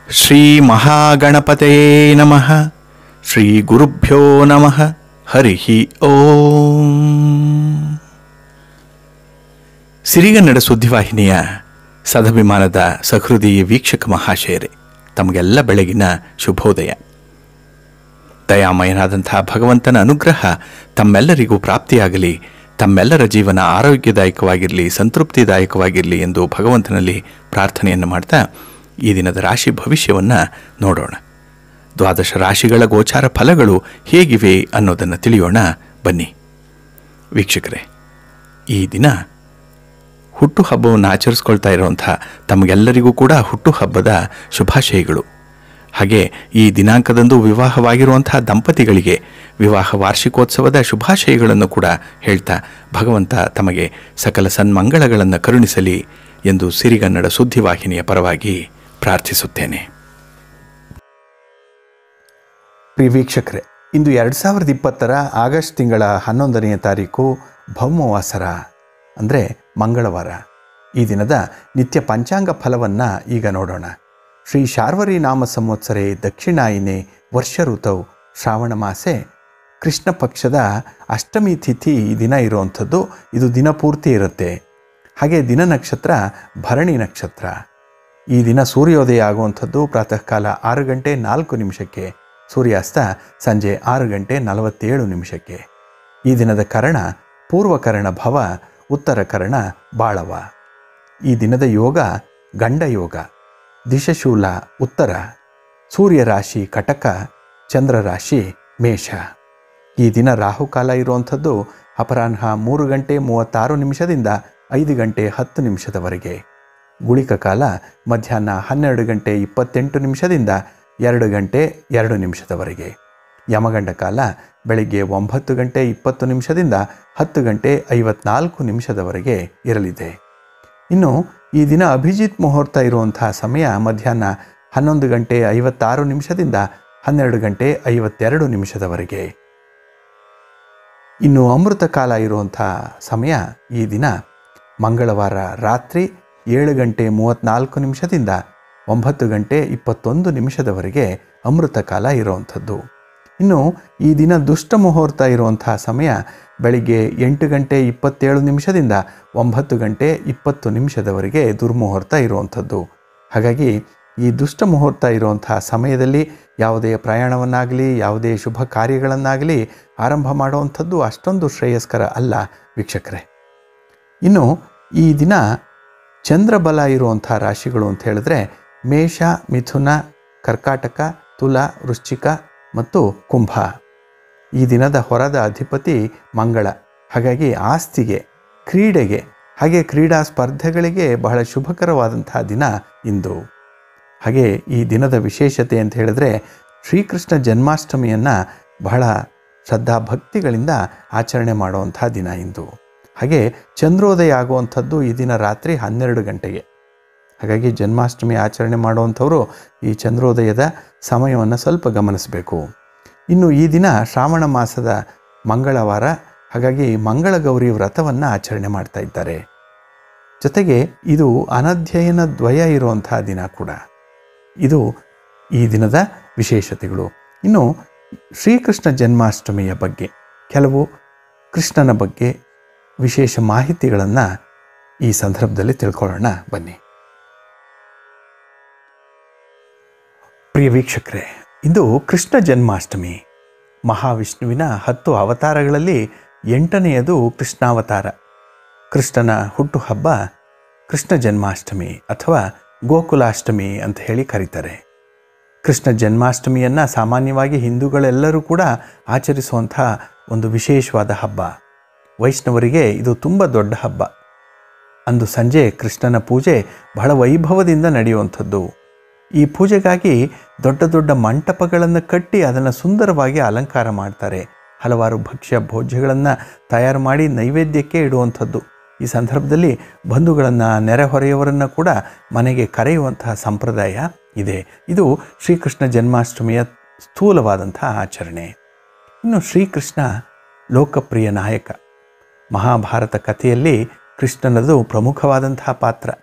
ಶ್ರೀ ಮಹಾಗಣಪತಯೇ ನಮಃ ಶ್ರೀ ಗುರುಭ್ಯೋ ನಮಃ ಹರಿ ಓಂ ಸಿರಿಗನ್ನಡ ಸುದ್ದಿವಾಹಿನಿಯ ಸದಭಿಮಾನದ ಸಹೃದಯ ವೀಕ್ಷಕ ಮಹಾಶಯರೇ ತಮಗೆಲ್ಲ ಬೆಳಗಿನ ಶುಭೋದಯ ದಯಾಮಯನಾದಂಥ ಭಗವಂತನ ಅನುಗ್ರಹ ತಮ್ಮೆಲ್ಲರಿಗೂ ಪ್ರಾಪ್ತಿಯಾಗಲಿ ತಮ್ಮೆಲ್ಲರ ಜೀವನ ಆರೋಗ್ಯದಾಯಕವಾಗಿರಲಿ ಸಂತೃಪ್ತಿದಾಯಕವಾಗಿರಲಿ ಎಂದು ಭಗವಂತನಲ್ಲಿ ಪ್ರಾರ್ಥನೆಯನ್ನು ಮಾಡ್ತಾ ಈ ದಿನದ ರಾಶಿ ಭವಿಷ್ಯವನ್ನು ನೋಡೋಣ ದ್ವಾದಶ ರಾಶಿಗಳ ಗೋಚಾರ ಫಲಗಳು ಹೇಗಿವೆ ಅನ್ನೋದನ್ನು ತಿಳಿಯೋಣ ಬನ್ನಿ ವೀಕ್ಷಕರೇ ಈ ದಿನ ಹುಟ್ಟುಹಬ್ಬವನ್ನು ಆಚರಿಸ್ಕೊಳ್ತಾ ಇರುವಂಥ ತಮಗೆಲ್ಲರಿಗೂ ಕೂಡ ಹುಟ್ಟುಹಬ್ಬದ ಶುಭಾಶಯಗಳು ಹಾಗೆ ಈ ದಿನಾಂಕದಂದು ವಿವಾಹವಾಗಿರುವಂತಹ ದಂಪತಿಗಳಿಗೆ ವಿವಾಹ ವಾರ್ಷಿಕೋತ್ಸವದ ಶುಭಾಶಯಗಳನ್ನು ಕೂಡ ಹೇಳ್ತಾ ಭಗವಂತ ತಮಗೆ ಸಕಲ ಸನ್ಮಂಗಳಗಳನ್ನು ಕರುಣಿಸಲಿ ಎಂದು ಸಿರಿಗನ್ನಡ ಸುದ್ದಿವಾಹಿನಿಯ ಪರವಾಗಿ ಪ್ರಾರ್ಥಿಸುತ್ತೇನೆ ಪ್ರಿಯ ವೀಕ್ಷಕರೇ ಇಂದು ಎರಡು ಸಾವಿರದ ಇಪ್ಪತ್ತರ ಆಗಸ್ಟ್ ತಿಂಗಳ ಹನ್ನೊಂದನೆಯ ತಾರೀಕು ಭೌಮವಾಸರ ಅಂದರೆ ಮಂಗಳವಾರ ಈ ದಿನದ ನಿತ್ಯ ಪಂಚಾಂಗ ಫಲವನ್ನು ಈಗ ನೋಡೋಣ ಶ್ರೀ ಶಾರ್ವರಿ ನಾಮ ಸಂವತ್ಸರೆ ದಕ್ಷಿಣಾಯಿನೆ ವರ್ಷ ಋತೌ ಶ್ರಾವಣ ಮಾಸೆ ಕೃಷ್ಣ ಪಕ್ಷದ ಅಷ್ಟಮಿ ತಿಥಿ ಈ ದಿನ ಇರುವಂಥದ್ದು ಇದು ದಿನ ಪೂರ್ತಿ ಇರುತ್ತೆ ಹಾಗೆ ದಿನ ನಕ್ಷತ್ರ ಭರಣಿ ನಕ್ಷತ್ರ ಈ ದಿನ ಸೂರ್ಯೋದಯ ಆಗುವಂಥದ್ದು ಪ್ರಾತಃ ಕಾಲ ಆರು ಗಂಟೆ ನಾಲ್ಕು ನಿಮಿಷಕ್ಕೆ ಸೂರ್ಯಾಸ್ತ ಸಂಜೆ ಆರು ಗಂಟೆ ನಲವತ್ತೇಳು ನಿಮಿಷಕ್ಕೆ ಈ ದಿನದ ಕರ್ಣ ಪೂರ್ವಕರ್ಣ ಭವ ಉತ್ತರ ಕರ್ಣ ಬಾಳವ ಈ ದಿನದ ಯೋಗ ಗಂಡ ಯೋಗ ದಿಶಶೂಲ ಉತ್ತರ ಸೂರ್ಯ ರಾಶಿ ಕಟಕ ಚಂದ್ರ ರಾಶಿ ಮೇಷ ಈ ದಿನ ರಾಹುಕಾಲ ಇರುವಂಥದ್ದು ಅಪರಾಹ್ನ ಮೂರು ಗಂಟೆ ಮೂವತ್ತಾರು ನಿಮಿಷದಿಂದ ಐದು ಗಂಟೆ ಹತ್ತು ನಿಮಿಷದವರೆಗೆ ಗುಳಿಕ ಕಾಲ ಮಧ್ಯಾಹ್ನ ಹನ್ನೆರಡು ಗಂಟೆ ಇಪ್ಪತ್ತೆಂಟು ನಿಮಿಷದಿಂದ ಎರಡು ಗಂಟೆ ಎರಡು ನಿಮಿಷದವರೆಗೆ ಯಮಗಂಡ ಕಾಲ ಬೆಳಿಗ್ಗೆ ಒಂಬತ್ತು ಗಂಟೆ ಇಪ್ಪತ್ತು ನಿಮಿಷದಿಂದ ಹತ್ತು ಗಂಟೆ ಐವತ್ನಾಲ್ಕು ನಿಮಿಷದವರೆಗೆ ಇರಲಿದೆ ಇನ್ನು ಈ ದಿನ ಅಭಿಜಿತ್ ಮುಹೂರ್ತ ಇರುವಂತಹ ಸಮಯ ಮಧ್ಯಾಹ್ನ ಹನ್ನೊಂದು ಗಂಟೆ ಐವತ್ತಾರು ನಿಮಿಷದಿಂದ ಹನ್ನೆರಡು ಗಂಟೆ ಐವತ್ತೆರಡು ನಿಮಿಷದವರೆಗೆ ಇನ್ನು ಅಮೃತ ಕಾಲ ಇರುವಂಥ ಸಮಯ ಈ ದಿನ ಮಂಗಳವಾರ ರಾತ್ರಿ ಏಳು ಗಂಟೆ ಮೂವತ್ತ್ನಾಲ್ಕು ನಿಮಿಷದಿಂದ ಒಂಬತ್ತು ಗಂಟೆ ಇಪ್ಪತ್ತೊಂದು ನಿಮಿಷದವರೆಗೆ ಅಮೃತ ಕಾಲ ಇರುವಂಥದ್ದು ಇನ್ನು ಈ ದಿನ ದುಷ್ಟ ಮುಹೂರ್ತ ಇರುವಂತಹ ಸಮಯ ಬೆಳಿಗ್ಗೆ ಎಂಟು ಗಂಟೆ ಇಪ್ಪತ್ತೇಳು ನಿಮಿಷದಿಂದ ಒಂಬತ್ತು ಗಂಟೆ ಇಪ್ಪತ್ತು ನಿಮಿಷದವರೆಗೆ ದುರ್ಮುಹೂರ್ತ ಇರುವಂಥದ್ದು ಹಾಗಾಗಿ ಈ ದುಷ್ಟ ಮುಹೂರ್ತ ಇರುವಂತಹ ಸಮಯದಲ್ಲಿ ಯಾವುದೇ ಪ್ರಯಾಣವನ್ನಾಗಲಿ ಯಾವುದೇ ಶುಭ ಕಾರ್ಯಗಳನ್ನಾಗಲಿ ಆರಂಭ ಮಾಡುವಂಥದ್ದು ಅಷ್ಟೊಂದು ಶ್ರೇಯಸ್ಕರ ಅಲ್ಲ ವೀಕ್ಷಕರೇ ಇನ್ನು ಈ ದಿನ ಚಂದ್ರಬಲ ಇರುವಂಥ ರಾಶಿಗಳು ಅಂತ ಹೇಳಿದ್ರೆ ಮೇಷ ಮಿಥುನ ಕರ್ಕಾಟಕ ತುಲ ವೃಶ್ಚಿಕ ಮತ್ತು ಕುಂಭ ಈ ದಿನದ ಹೊರದ ಅಧಿಪತಿ ಮಂಗಳ ಹಾಗಾಗಿ ಆಸ್ತಿಗೆ ಕ್ರೀಡೆಗೆ ಹಾಗೆ ಕ್ರೀಡಾ ಸ್ಪರ್ಧೆಗಳಿಗೆ ಬಹಳ ಶುಭಕರವಾದಂತಹ ದಿನ ಇಂದು ಹಾಗೆ ಈ ದಿನದ ವಿಶೇಷತೆ ಅಂತ ಹೇಳಿದ್ರೆ ಶ್ರೀಕೃಷ್ಣ ಜನ್ಮಾಷ್ಟಮಿಯನ್ನು ಬಹಳ ಶ್ರದ್ಧಾ ಭಕ್ತಿಗಳಿಂದ ಆಚರಣೆ ಮಾಡುವಂಥ ದಿನ ಇಂದು ಹಾಗೆ ಚಂದ್ರೋದಯ ಆಗುವಂಥದ್ದು ಈ ದಿನ ರಾತ್ರಿ ಹನ್ನೆರಡು ಗಂಟೆಗೆ ಹಾಗಾಗಿ ಜನ್ಮಾಷ್ಟಮಿ ಆಚರಣೆ ಮಾಡುವಂಥವರು ಈ ಚಂದ್ರೋದಯದ ಸಮಯವನ್ನು ಸ್ವಲ್ಪ ಗಮನಿಸಬೇಕು ಇನ್ನು ಈ ದಿನ ಶ್ರಾವಣ ಮಾಸದ ಮಂಗಳವಾರ ಹಾಗಾಗಿ ಮಂಗಳಗೌರಿ ವ್ರತವನ್ನು ಆಚರಣೆ ಮಾಡ್ತಾ ಇದ್ದಾರೆ ಜೊತೆಗೆ ಇದು ಅನಧ್ಯಯನ ದ್ವಯ ಇರುವಂತಹ ದಿನ ಕೂಡ ಇದು ಈ ದಿನದ ವಿಶೇಷತೆಗಳು ಇನ್ನು ಶ್ರೀಕೃಷ್ಣ ಜನ್ಮಾಷ್ಟಮಿಯ ಬಗ್ಗೆ ಕೆಲವು ಕೃಷ್ಣನ ಬಗ್ಗೆ ವಿಶೇಷ ಮಾಹಿತಿಗಳನ್ನು ಈ ಸಂದರ್ಭದಲ್ಲಿ ತಿಳ್ಕೊಳ್ಳೋಣ ಬನ್ನಿ ಪ್ರಿಯ ವೀಕ್ಷಕರೇ ಇಂದು ಕೃಷ್ಣ ಜನ್ಮಾಷ್ಟಮಿ ಮಹಾವಿಷ್ಣುವಿನ ಹತ್ತು ಅವತಾರಗಳಲ್ಲಿ ಎಂಟನೆಯದು ಕೃಷ್ಣಾವತಾರ ಕೃಷ್ಣನ ಹುಟ್ಟುಹಬ್ಬ ಕೃಷ್ಣ ಜನ್ಮಾಷ್ಟಮಿ ಅಥವಾ ಗೋಕುಲಾಷ್ಟಮಿ ಅಂತ ಹೇಳಿ ಕರೀತಾರೆ ಕೃಷ್ಣ ಜನ್ಮಾಷ್ಟಮಿಯನ್ನು ಸಾಮಾನ್ಯವಾಗಿ ಹಿಂದೂಗಳೆಲ್ಲರೂ ಕೂಡ ಆಚರಿಸುವಂಥ ಒಂದು ವಿಶೇಷವಾದ ಹಬ್ಬ ವೈಷ್ಣವರಿಗೆ ಇದು ತುಂಬ ದೊಡ್ಡ ಹಬ್ಬ ಅಂದು ಸಂಜೆ ಕೃಷ್ಣನ ಪೂಜೆ ಬಹಳ ವೈಭವದಿಂದ ನಡೆಯುವಂಥದ್ದು ಈ ಪೂಜೆಗಾಗಿ ದೊಡ್ಡ ದೊಡ್ಡ ಮಂಟಪಗಳನ್ನು ಕಟ್ಟಿ ಅದನ್ನು ಸುಂದರವಾಗಿ ಅಲಂಕಾರ ಮಾಡ್ತಾರೆ ಹಲವಾರು ಭಕ್ಷ್ಯ ಭೋಜ್ಯಗಳನ್ನು ತಯಾರು ಮಾಡಿ ನೈವೇದ್ಯಕ್ಕೆ ಇಡುವಂಥದ್ದು ಈ ಸಂದರ್ಭದಲ್ಲಿ ಬಂಧುಗಳನ್ನು ನೆರೆಹೊರೆಯವರನ್ನು ಕೂಡ ಮನೆಗೆ ಕರೆಯುವಂತಹ ಸಂಪ್ರದಾಯ ಇದೆ ಇದು ಶ್ರೀಕೃಷ್ಣ ಜನ್ಮಾಷ್ಟಮಿಯ ಸ್ಥೂಲವಾದಂತಹ ಆಚರಣೆ ಇನ್ನು ಶ್ರೀಕೃಷ್ಣ ಲೋಕಪ್ರಿಯ ನಾಯಕ ಮಹಾಭಾರತ ಕಥೆಯಲ್ಲಿ ಕೃಷ್ಣನದು ಪ್ರಮುಖವಾದಂತಹ ಪಾತ್ರ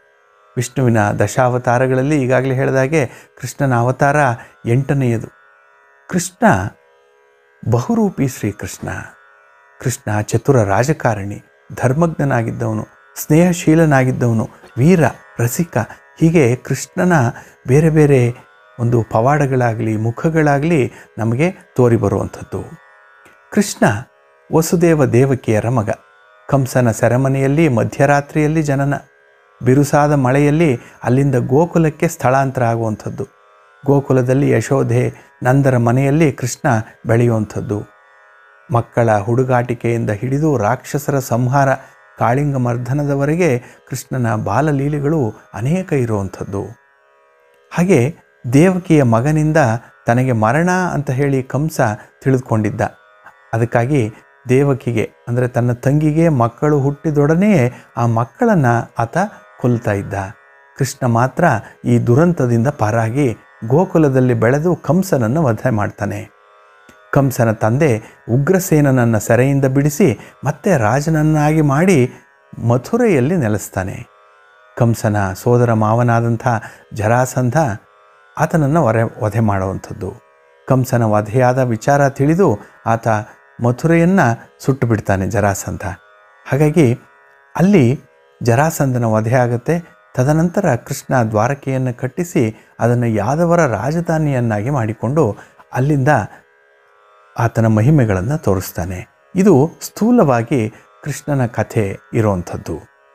ವಿಷ್ಣುವಿನ ದಶಾವತಾರಗಳಲ್ಲಿ ಈಗಾಗಲೇ ಹೇಳಿದಾಗೆ ಕೃಷ್ಣನ ಅವತಾರ ಎಂಟನೆಯದು ಕೃಷ್ಣ ಬಹುರೂಪಿ ಶ್ರೀಕೃಷ್ಣ ಕೃಷ್ಣ ಚತುರ ರಾಜಕಾರಣಿ ಧರ್ಮಜ್ಞನಾಗಿದ್ದವನು ಸ್ನೇಹಶೀಲನಾಗಿದ್ದವನು ವೀರ ರಸಿಕ ಹೀಗೆ ಕೃಷ್ಣನ ಬೇರೆ ಬೇರೆ ಒಂದು ಪವಾಡಗಳಾಗಲಿ ಮುಖಗಳಾಗಲಿ ನಮಗೆ ತೋರಿ ಬರುವಂಥದ್ದು ಕೃಷ್ಣ ವಸುದೇವ ದೇವಕಿಯರ ಮಗ ಕಂಸನ ಸೆರೆಮನೆಯಲ್ಲಿ ಮಧ್ಯರಾತ್ರಿಯಲ್ಲಿ ಜನನ ಬಿರುಸಾದ ಮಳೆಯಲ್ಲಿ ಅಲ್ಲಿಂದ ಗೋಕುಲಕ್ಕೆ ಸ್ಥಳಾಂತರ ಆಗುವಂಥದ್ದು ಗೋಕುಲದಲ್ಲಿ ಯಶೋಧೆ ನಂದರ ಮನೆಯಲ್ಲಿ ಕೃಷ್ಣ ಬೆಳೆಯುವಂಥದ್ದು ಮಕ್ಕಳ ಹುಡುಗಾಟಿಕೆಯಿಂದ ಹಿಡಿದು ರಾಕ್ಷಸರ ಸಂಹಾರ ಕಾಳಿಂಗ ಮರ್ದನದವರೆಗೆ ಕೃಷ್ಣನ ಬಾಲಲೀಲೆಗಳು ಅನೇಕ ಇರುವಂಥದ್ದು ಹಾಗೆ ದೇವಕಿಯ ಮಗನಿಂದ ತನಗೆ ಮರಣ ಅಂತ ಹೇಳಿ ಕಂಸ ತಿಳಿದುಕೊಂಡಿದ್ದ ಅದಕ್ಕಾಗಿ ದೇವಕಿಗೆ ಅಂದರೆ ತನ್ನ ತಂಗಿಗೆ ಮಕ್ಕಳು ಹುಟ್ಟಿದೊಡನೆಯೇ ಆ ಮಕ್ಕಳನ್ನು ಆತ ಕೊಲ್ತಾ ಇದ್ದ ಕೃಷ್ಣ ಮಾತ್ರ ಈ ದುರಂತದಿಂದ ಪಾರಾಗಿ ಗೋಕುಲದಲ್ಲಿ ಬೆಳೆದು ಕಂಸನನ್ನು ವಧೆ ಮಾಡ್ತಾನೆ ಕಂಸನ ತಂದೆ ಉಗ್ರಸೇನನನ್ನು ಸೆರೆಯಿಂದ ಬಿಡಿಸಿ ಮತ್ತೆ ರಾಜನನ್ನಾಗಿ ಮಾಡಿ ಮಥುರೆಯಲ್ಲಿ ನೆಲೆಸ್ತಾನೆ ಕಂಸನ ಸೋದರ ಮಾವನಾದಂಥ ಜರಾಸಂಧ ಆತನನ್ನು ಹೊರೆ ವಧೆ ಮಾಡುವಂಥದ್ದು ಕಂಸನ ವಧೆಯಾದ ವಿಚಾರ ತಿಳಿದು ಆತ ಮಥುರೆಯನ್ನು ಸುಟ್ಟು ಬಿಡ್ತಾನೆ ಜರಾಸಂಧ ಹಾಗಾಗಿ ಅಲ್ಲಿ ಜರಾಸಂಧನ ವಧೆ ಆಗುತ್ತೆ ತದನಂತರ ಕೃಷ್ಣ ದ್ವಾರಕೆಯನ್ನು ಕಟ್ಟಿಸಿ ಅದನ್ನು ಯಾದವರ ರಾಜಧಾನಿಯನ್ನಾಗಿ ಮಾಡಿಕೊಂಡು ಅಲ್ಲಿಂದ ಆತನ ಮಹಿಮೆಗಳನ್ನು ತೋರಿಸ್ತಾನೆ ಇದು ಸ್ಥೂಲವಾಗಿ ಕೃಷ್ಣನ ಕಥೆ ಇರುವಂಥದ್ದು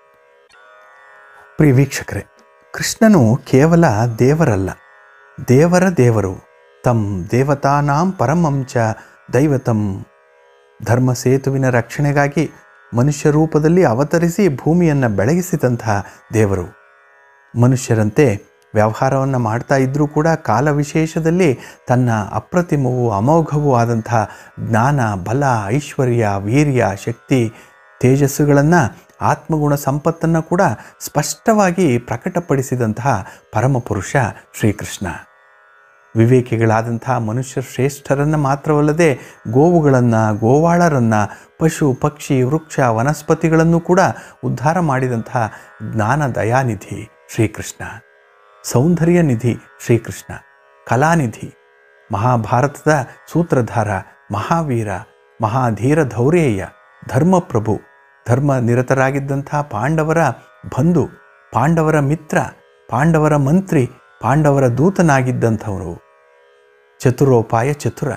ಪ್ರಿಯ ವೀಕ್ಷಕರೇ ಕೃಷ್ಣನು ಕೇವಲ ದೇವರಲ್ಲ ದೇವರ ದೇವರು ತಂ ದೇವತಾನಾಂ ಪರಮಂಚ ದೈವತಂ ಧರ್ಮ ಸೇತುವಿನ ರಕ್ಷಣೆಗಾಗಿ ಮನುಷ್ಯ ರೂಪದಲ್ಲಿ ಅವತರಿಸಿ ಭೂಮಿಯನ್ನು ಬೆಳಗಿಸಿದಂತಹ ದೇವರು ಮನುಷ್ಯರಂತೆ ವ್ಯವಹಾರವನ್ನು ಮಾಡ್ತಾ ಇದ್ದರೂ ಕೂಡ ಕಾಲ ವಿಶೇಷದಲ್ಲಿ ತನ್ನ ಅಪ್ರತಿಮವೂ ಅಮೋಘವೂ ಆದಂತಹ ಜ್ಞಾನ ಬಲ ಐಶ್ವರ್ಯ ವೀರ್ಯ ಶಕ್ತಿ ತೇಜಸ್ಸುಗಳನ್ನು ಆತ್ಮಗುಣ ಸಂಪತ್ತನ್ನು ಕೂಡ ಸ್ಪಷ್ಟವಾಗಿ ಪ್ರಕಟಪಡಿಸಿದಂತಹ ಪರಮಪುರುಷ ಶ್ರೀಕೃಷ್ಣ ವಿವೇಕಿಗಳಾದಂತಹ ಮನುಷ್ಯ ಶ್ರೇಷ್ಠರನ್ನು ಮಾತ್ರವಲ್ಲದೆ ಗೋವುಗಳನ್ನು ಗೋವಾಳರನ್ನು ಪಶು ಪಕ್ಷಿ ವೃಕ್ಷ ವನಸ್ಪತಿಗಳನ್ನು ಕೂಡ ಉದ್ಧಾರ ಮಾಡಿದಂತಹ ಜ್ಞಾನ ದಯಾನಿಧಿ ಶ್ರೀಕೃಷ್ಣ ಸೌಂದರ್ಯ ನಿಧಿ ಶ್ರೀಕೃಷ್ಣ ಕಲಾನಿಧಿ ಮಹಾಭಾರತದ ಸೂತ್ರಧಾರ ಮಹಾವೀರ ಮಹಾಧೀರ ಧೌರ್ಯೇಯ ಧರ್ಮಪ್ರಭು ಧರ್ಮ ನಿರತರಾಗಿದ್ದಂಥ ಪಾಂಡವರ ಬಂಧು ಪಾಂಡವರ ಮಿತ್ರ ಪಾಂಡವರ ಮಂತ್ರಿ ಪಾಂಡವರ ದೂತನಾಗಿದ್ದಂಥವರು ಚತುರೋಪಾಯ ಚತುರ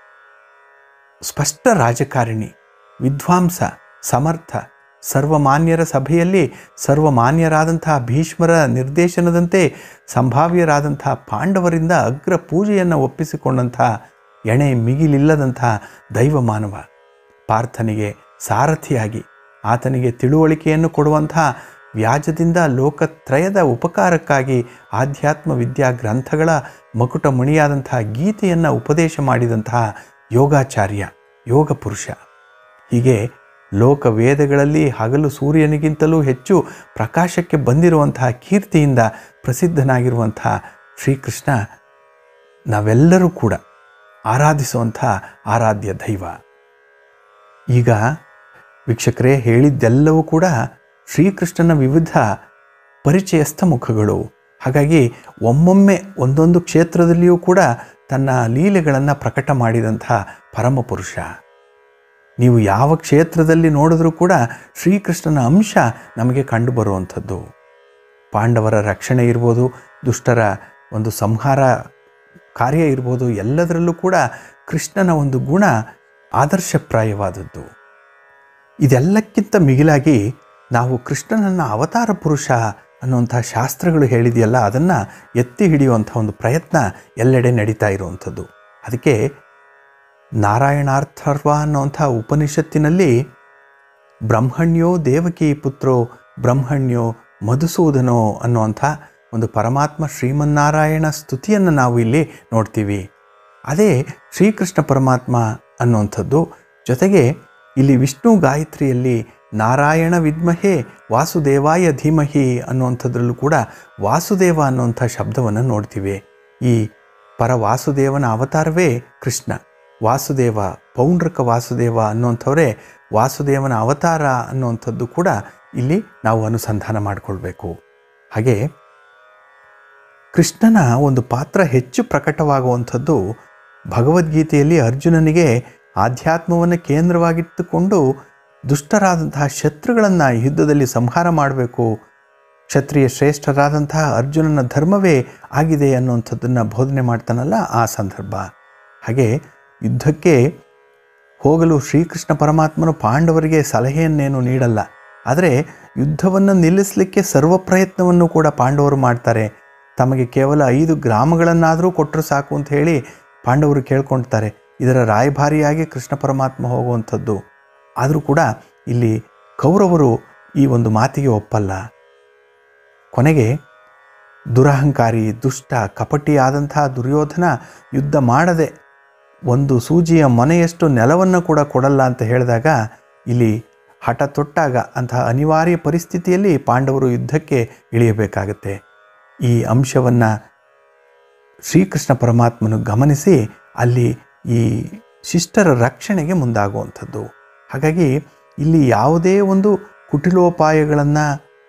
ಸ್ಪಷ್ಟ ರಾಜಕಾರಿಣಿ ವಿದ್ವಾಂಸ ಸಮರ್ಥ ಸರ್ವಮಾನ್ಯರ ಸಭೆಯಲ್ಲಿ ಸರ್ವಮಾನ್ಯರಾದಂತಹ ಭೀಷ್ಮರ ನಿರ್ದೇಶನದಂತೆ ಸಂಭಾವ್ಯರಾದಂತಹ ಪಾಂಡವರಿಂದ ಅಗ್ರ ಪೂಜೆಯನ್ನು ಒಪ್ಪಿಸಿಕೊಂಡಂತಹ ಎಣೆ ಮಿಗಿಲಿಲ್ಲದಂತಹ ದೈವ ಮಾನವ ಪಾರ್ಥನಿಗೆ ಸಾರಥಿಯಾಗಿ ಆತನಿಗೆ ತಿಳುವಳಿಕೆಯನ್ನು ಕೊಡುವಂತಹ ವ್ಯಾಜದಿಂದ ಲೋಕತ್ರಯದ ಉಪಕಾರಕ್ಕಾಗಿ ಆಧ್ಯಾತ್ಮ ವಿದ್ಯಾ ಗ್ರಂಥಗಳ ಮಕುಟ ಮಣಿಯಾದಂತಹ ಗೀತೆಯನ್ನು ಉಪದೇಶ ಮಾಡಿದಂತಹ ಯೋಗಾಚಾರ್ಯ ಯೋಗ ಪುರುಷ ಹೀಗೆ ಲೋಕ ವೇದಗಳಲ್ಲಿ ಹಗಲು ಸೂರ್ಯನಿಗಿಂತಲೂ ಹೆಚ್ಚು ಪ್ರಕಾಶಕ್ಕೆ ಬಂದಿರುವಂತಹ ಕೀರ್ತಿಯಿಂದ ಪ್ರಸಿದ್ಧನಾಗಿರುವಂತಹ ಶ್ರೀಕೃಷ್ಣ ನಾವೆಲ್ಲರೂ ಕೂಡ ಆರಾಧಿಸುವಂತಹ ಆರಾಧ್ಯ ದೈವ ಈಗ ವೀಕ್ಷಕರೇ ಹೇಳಿದ್ದೆಲ್ಲವೂ ಕೂಡ ಶ್ರೀಕೃಷ್ಣನ ವಿವಿಧ ಪರಿಚಯಸ್ಥ ಮುಖಗಳು ಹಾಗಾಗಿ ಒಮ್ಮೊಮ್ಮೆ ಒಂದೊಂದು ಕ್ಷೇತ್ರದಲ್ಲಿಯೂ ಕೂಡ ತನ್ನ ಲೀಲೆಗಳನ್ನು ಪ್ರಕಟ ಮಾಡಿದಂಥ ಪರಮಪುರುಷ ನೀವು ಯಾವ ಕ್ಷೇತ್ರದಲ್ಲಿ ನೋಡಿದ್ರೂ ಕೂಡ ಶ್ರೀಕೃಷ್ಣನ ಅಂಶ ನಮಗೆ ಕಂಡುಬರುವಂಥದ್ದು ಪಾಂಡವರ ರಕ್ಷಣೆ ಇರ್ಬೋದು ದುಷ್ಟರ ಒಂದು ಸಂಹಾರ ಕಾರ್ಯ ಇರ್ಬೋದು ಎಲ್ಲದರಲ್ಲೂ ಕೂಡ ಕೃಷ್ಣನ ಒಂದು ಗುಣ ಆದರ್ಶಪ್ರಾಯವಾದದ್ದು ಇದೆಲ್ಲಕ್ಕಿಂತ ಮಿಗಿಲಾಗಿ ನಾವು ಕೃಷ್ಣನನ್ನು ಅವತಾರ ಪುರುಷ ಅನ್ನುವಂಥ ಶಾಸ್ತ್ರಗಳು ಹೇಳಿದೆಯಲ್ಲ ಅದನ್ನು ಎತ್ತಿ ಹಿಡಿಯುವಂಥ ಒಂದು ಪ್ರಯತ್ನ ಎಲ್ಲೆಡೆ ನಡೀತಾ ಇರುವಂಥದ್ದು ಅದಕ್ಕೆ ನಾರಾಯಣಾರ್ಥರ್ವ ಅನ್ನುವಂಥ ಉಪನಿಷತ್ತಿನಲ್ಲಿ ಬ್ರಹ್ಮಣ್ಯೋ ದೇವಕಿ ಪುತ್ರೋ ಬ್ರಹ್ಮಣ್ಯೋ ಮಧುಸೂದನೋ ಅನ್ನುವಂಥ ಒಂದು ಪರಮಾತ್ಮ ಶ್ರೀಮನ್ನಾರಾಯಣ ಸ್ತುತಿಯನ್ನು ನಾವು ಇಲ್ಲಿ ನೋಡ್ತೀವಿ ಅದೇ ಶ್ರೀಕೃಷ್ಣ ಪರಮಾತ್ಮ ಅನ್ನುವಂಥದ್ದು ಜೊತೆಗೆ ಇಲ್ಲಿ ವಿಷ್ಣು ಗಾಯತ್ರಿಯಲ್ಲಿ ನಾರಾಯಣ ವಿದ್ಮಹೇ ವಾಸುದೇವಾಯ ಧೀಮಹಿ ಅನ್ನುವಂಥದ್ರಲ್ಲೂ ಕೂಡ ವಾಸುದೇವ ಅನ್ನುವಂಥ ಶಬ್ದವನ್ನು ನೋಡ್ತೀವಿ ಈ ಪರ ವಾಸುದೇವನ ಅವತಾರವೇ ಕೃಷ್ಣ ವಾಸುದೇವ ಪೌಂಡ್ರಕ ವಾಸುದೇವ ಅನ್ನುವಂಥವರೇ ವಾಸುದೇವನ ಅವತಾರ ಅನ್ನುವಂಥದ್ದು ಕೂಡ ಇಲ್ಲಿ ನಾವು ಅನುಸಂಧಾನ ಮಾಡಿಕೊಳ್ಬೇಕು ಹಾಗೆ ಕೃಷ್ಣನ ಒಂದು ಪಾತ್ರ ಹೆಚ್ಚು ಪ್ರಕಟವಾಗುವಂಥದ್ದು ಭಗವದ್ಗೀತೆಯಲ್ಲಿ ಅರ್ಜುನನಿಗೆ ಆಧ್ಯಾತ್ಮವನ್ನು ಕೇಂದ್ರವಾಗಿಟ್ಟುಕೊಂಡು ದುಷ್ಟರಾದಂತಹ ಶತ್ರುಗಳನ್ನು ಯುದ್ಧದಲ್ಲಿ ಸಂಹಾರ ಮಾಡಬೇಕು ಕ್ಷತ್ರಿಯ ಶ್ರೇಷ್ಠರಾದಂತಹ ಅರ್ಜುನನ ಧರ್ಮವೇ ಆಗಿದೆ ಅನ್ನುವಂಥದ್ದನ್ನು ಬೋಧನೆ ಮಾಡ್ತಾನಲ್ಲ ಆ ಸಂದರ್ಭ ಹಾಗೆ ಯುದ್ಧಕ್ಕೆ ಹೋಗಲು ಶ್ರೀಕೃಷ್ಣ ಪರಮಾತ್ಮನು ಪಾಂಡವರಿಗೆ ಸಲಹೆಯನ್ನೇನು ನೀಡಲ್ಲ ಆದರೆ ಯುದ್ಧವನ್ನು ನಿಲ್ಲಿಸಲಿಕ್ಕೆ ಸರ್ವ ಪ್ರಯತ್ನವನ್ನು ಕೂಡ ಪಾಂಡವರು ಮಾಡ್ತಾರೆ ತಮಗೆ ಕೇವಲ ಐದು ಗ್ರಾಮಗಳನ್ನಾದರೂ ಕೊಟ್ಟರು ಸಾಕು ಅಂತ ಹೇಳಿ ಪಾಂಡವರು ಕೇಳ್ಕೊಳ್ತಾರೆ ಇದರ ರಾಯಭಾರಿಯಾಗಿ ಕೃಷ್ಣ ಪರಮಾತ್ಮ ಹೋಗುವಂಥದ್ದು ಆದರೂ ಕೂಡ ಇಲ್ಲಿ ಕೌರವರು ಈ ಒಂದು ಮಾತಿಗೆ ಒಪ್ಪಲ್ಲ ಕೊನೆಗೆ ದುರಹಂಕಾರಿ ದುಷ್ಟ ಕಪಟಿ ಆದಂತಹ ದುರ್ಯೋಧನ ಯುದ್ಧ ಮಾಡದೆ ಒಂದು ಸೂಜಿಯ ಮನೆಯಷ್ಟು ನೆಲವನ್ನು ಕೂಡ ಕೊಡಲ್ಲ ಅಂತ ಹೇಳಿದಾಗ ಇಲ್ಲಿ ಹಠ ತೊಟ್ಟಾಗ ಅಂತಹ ಅನಿವಾರ್ಯ ಪರಿಸ್ಥಿತಿಯಲ್ಲಿ ಪಾಂಡವರು ಯುದ್ಧಕ್ಕೆ ಇಳಿಯಬೇಕಾಗತ್ತೆ ಈ ಅಂಶವನ್ನು ಶ್ರೀಕೃಷ್ಣ ಪರಮಾತ್ಮನು ಗಮನಿಸಿ ಅಲ್ಲಿ ಈ ಶಿಷ್ಟರ ರಕ್ಷಣೆಗೆ ಮುಂದಾಗುವಂಥದ್ದು ಹಾಗಾಗಿ ಇಲ್ಲಿ ಯಾವುದೇ ಒಂದು ಕುಟಿಲೋಪಾಯಗಳನ್ನು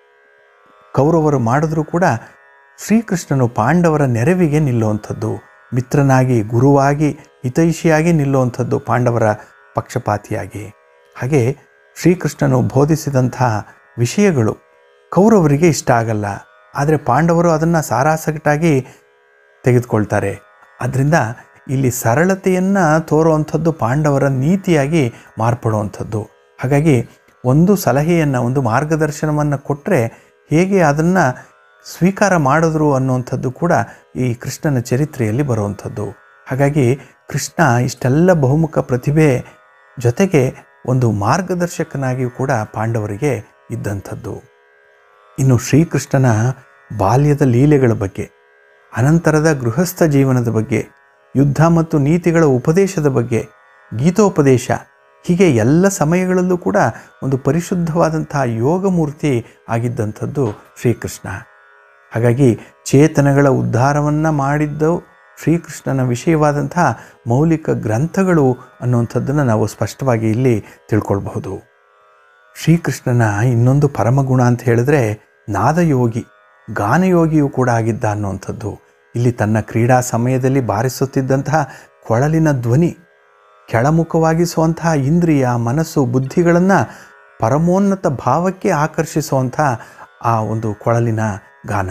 ಕೌರವರು ಮಾಡಿದ್ರೂ ಕೂಡ ಶ್ರೀಕೃಷ್ಣನು ಪಾಂಡವರ ನೆರವಿಗೆ ನಿಲ್ಲುವಂಥದ್ದು ಮಿತ್ರನಾಗಿ ಗುರುವಾಗಿ ಹಿತೈಷಿಯಾಗಿ ನಿಲ್ಲುವಂಥದ್ದು ಪಾಂಡವರ ಪಕ್ಷಪಾತಿಯಾಗಿ ಹಾಗೆ ಶ್ರೀಕೃಷ್ಣನು ಬೋಧಿಸಿದಂತಹ ವಿಷಯಗಳು ಕೌರವರಿಗೆ ಇಷ್ಟ ಆಗಲ್ಲ ಆದರೆ ಪಾಂಡವರು ಅದನ್ನು ಸಾರಾಸಗಟಾಗಿ ತೆಗೆದುಕೊಳ್ತಾರೆ ಅದರಿಂದ ಇಲ್ಲಿ ಸರಳತೆಯನ್ನು ತೋರುವಂಥದ್ದು ಪಾಂಡವರ ನೀತಿಯಾಗಿ ಮಾರ್ಪಡುವಂಥದ್ದು ಹಾಗಾಗಿ ಒಂದು ಸಲಹೆಯನ್ನು ಒಂದು ಮಾರ್ಗದರ್ಶನವನ್ನು ಕೊಟ್ಟರೆ ಹೇಗೆ ಅದನ್ನು ಸ್ವೀಕಾರ ಮಾಡಿದ್ರು ಅನ್ನುವಂಥದ್ದು ಕೂಡ ಈ ಕೃಷ್ಣನ ಚರಿತ್ರೆಯಲ್ಲಿ ಬರುವಂಥದ್ದು ಹಾಗಾಗಿ ಕೃಷ್ಣ ಇಷ್ಟೆಲ್ಲ ಬಹುಮುಖ ಪ್ರತಿಭೆ ಜೊತೆಗೆ ಒಂದು ಮಾರ್ಗದರ್ಶಕನಾಗಿಯೂ ಕೂಡ ಪಾಂಡವರಿಗೆ ಇದ್ದಂಥದ್ದು ಇನ್ನು ಶ್ರೀಕೃಷ್ಣನ ಬಾಲ್ಯದ ಲೀಲೆಗಳ ಬಗ್ಗೆ ಅನಂತರದ ಗೃಹಸ್ಥ ಜೀವನದ ಬಗ್ಗೆ ಯುದ್ಧ ಮತ್ತು ನೀತಿಗಳ ಉಪದೇಶದ ಬಗ್ಗೆ ಗೀತೋಪದೇಶ ಹೀಗೆ ಎಲ್ಲ ಸಮಯಗಳಲ್ಲೂ ಕೂಡ ಒಂದು ಪರಿಶುದ್ಧವಾದಂತಹ ಯೋಗಮೂರ್ತಿ ಆಗಿದ್ದಂಥದ್ದು ಶ್ರೀಕೃಷ್ಣ ಹಾಗಾಗಿ ಚೇತನಗಳ ಉದ್ಧಾರವನ್ನು ಮಾಡಿದ್ದು ಶ್ರೀಕೃಷ್ಣನ ವಿಷಯವಾದಂತಹ ಮೌಲಿಕ ಗ್ರಂಥಗಳು ಅನ್ನುವಂಥದ್ದನ್ನು ನಾವು ಸ್ಪಷ್ಟವಾಗಿ ಇಲ್ಲಿ ತಿಳ್ಕೊಳ್ಬಹುದು ಶ್ರೀಕೃಷ್ಣನ ಇನ್ನೊಂದು ಪರಮಗುಣ ಅಂತ ಹೇಳಿದ್ರೆ ನಾದಯೋಗಿ ಗಾನಯೋಗಿಯೂ ಕೂಡ ಆಗಿದ್ದ ಅನ್ನುವಂಥದ್ದು ಇಲ್ಲಿ ತನ್ನ ಕ್ರೀಡಾ ಸಮಯದಲ್ಲಿ ಬಾರಿಸುತ್ತಿದ್ದಂತಹ ಕೊಳಲಿನ ಧ್ವನಿ ಕೆಳಮುಖವಾಗಿಸುವಂತಹ ಇಂದ್ರಿಯ ಮನಸ್ಸು ಬುದ್ಧಿಗಳನ್ನು ಪರಮೋನ್ನತ ಭಾವಕ್ಕೆ ಆಕರ್ಷಿಸುವಂಥ ಆ ಒಂದು ಕೊಳಲಿನ ಗಾನ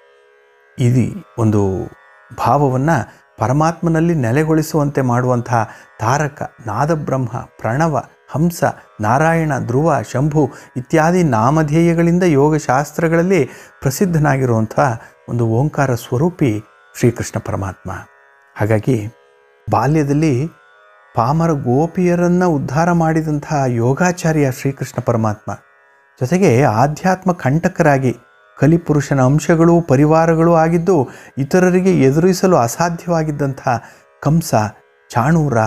ಇದು ಒಂದು ಭಾವವನ್ನು ಪರಮಾತ್ಮನಲ್ಲಿ ನೆಲೆಗೊಳಿಸುವಂತೆ ಮಾಡುವಂತಹ ತಾರಕ ನಾದಬ್ರಹ್ಮ ಪ್ರಣವ ಹಂಸ ನಾರಾಯಣ ಧ್ರುವ ಶಂಭು ಇತ್ಯಾದಿ ನಾಮಧೇಯಗಳಿಂದ ಯೋಗಶಾಸ್ತ್ರಗಳಲ್ಲಿ ಪ್ರಸಿದ್ಧನಾಗಿರುವಂಥ ಒಂದು ಓಂಕಾರ ಸ್ವರೂಪಿ ಶ್ರೀಕೃಷ್ಣ ಪರಮಾತ್ಮ ಹಾಗಾಗಿ ಬಾಲ್ಯದಲ್ಲಿ ಪಾಮರ ಗೋಪಿಯರನ್ನು ಉದ್ಧಾರ ಮಾಡಿದಂತಹ ಯೋಗಾಚಾರ್ಯ ಶ್ರೀಕೃಷ್ಣ ಪರಮಾತ್ಮ ಜೊತೆಗೆ ಆಧ್ಯಾತ್ಮ ಕಂಟಕರಾಗಿ ಕಲಿಪುರುಷನ ಅಂಶಗಳು ಪರಿವಾರಗಳು ಆಗಿದ್ದು ಇತರರಿಗೆ ಎದುರಿಸಲು ಅಸಾಧ್ಯವಾಗಿದ್ದಂತಹ ಕಂಸ ಚಾಣೂರ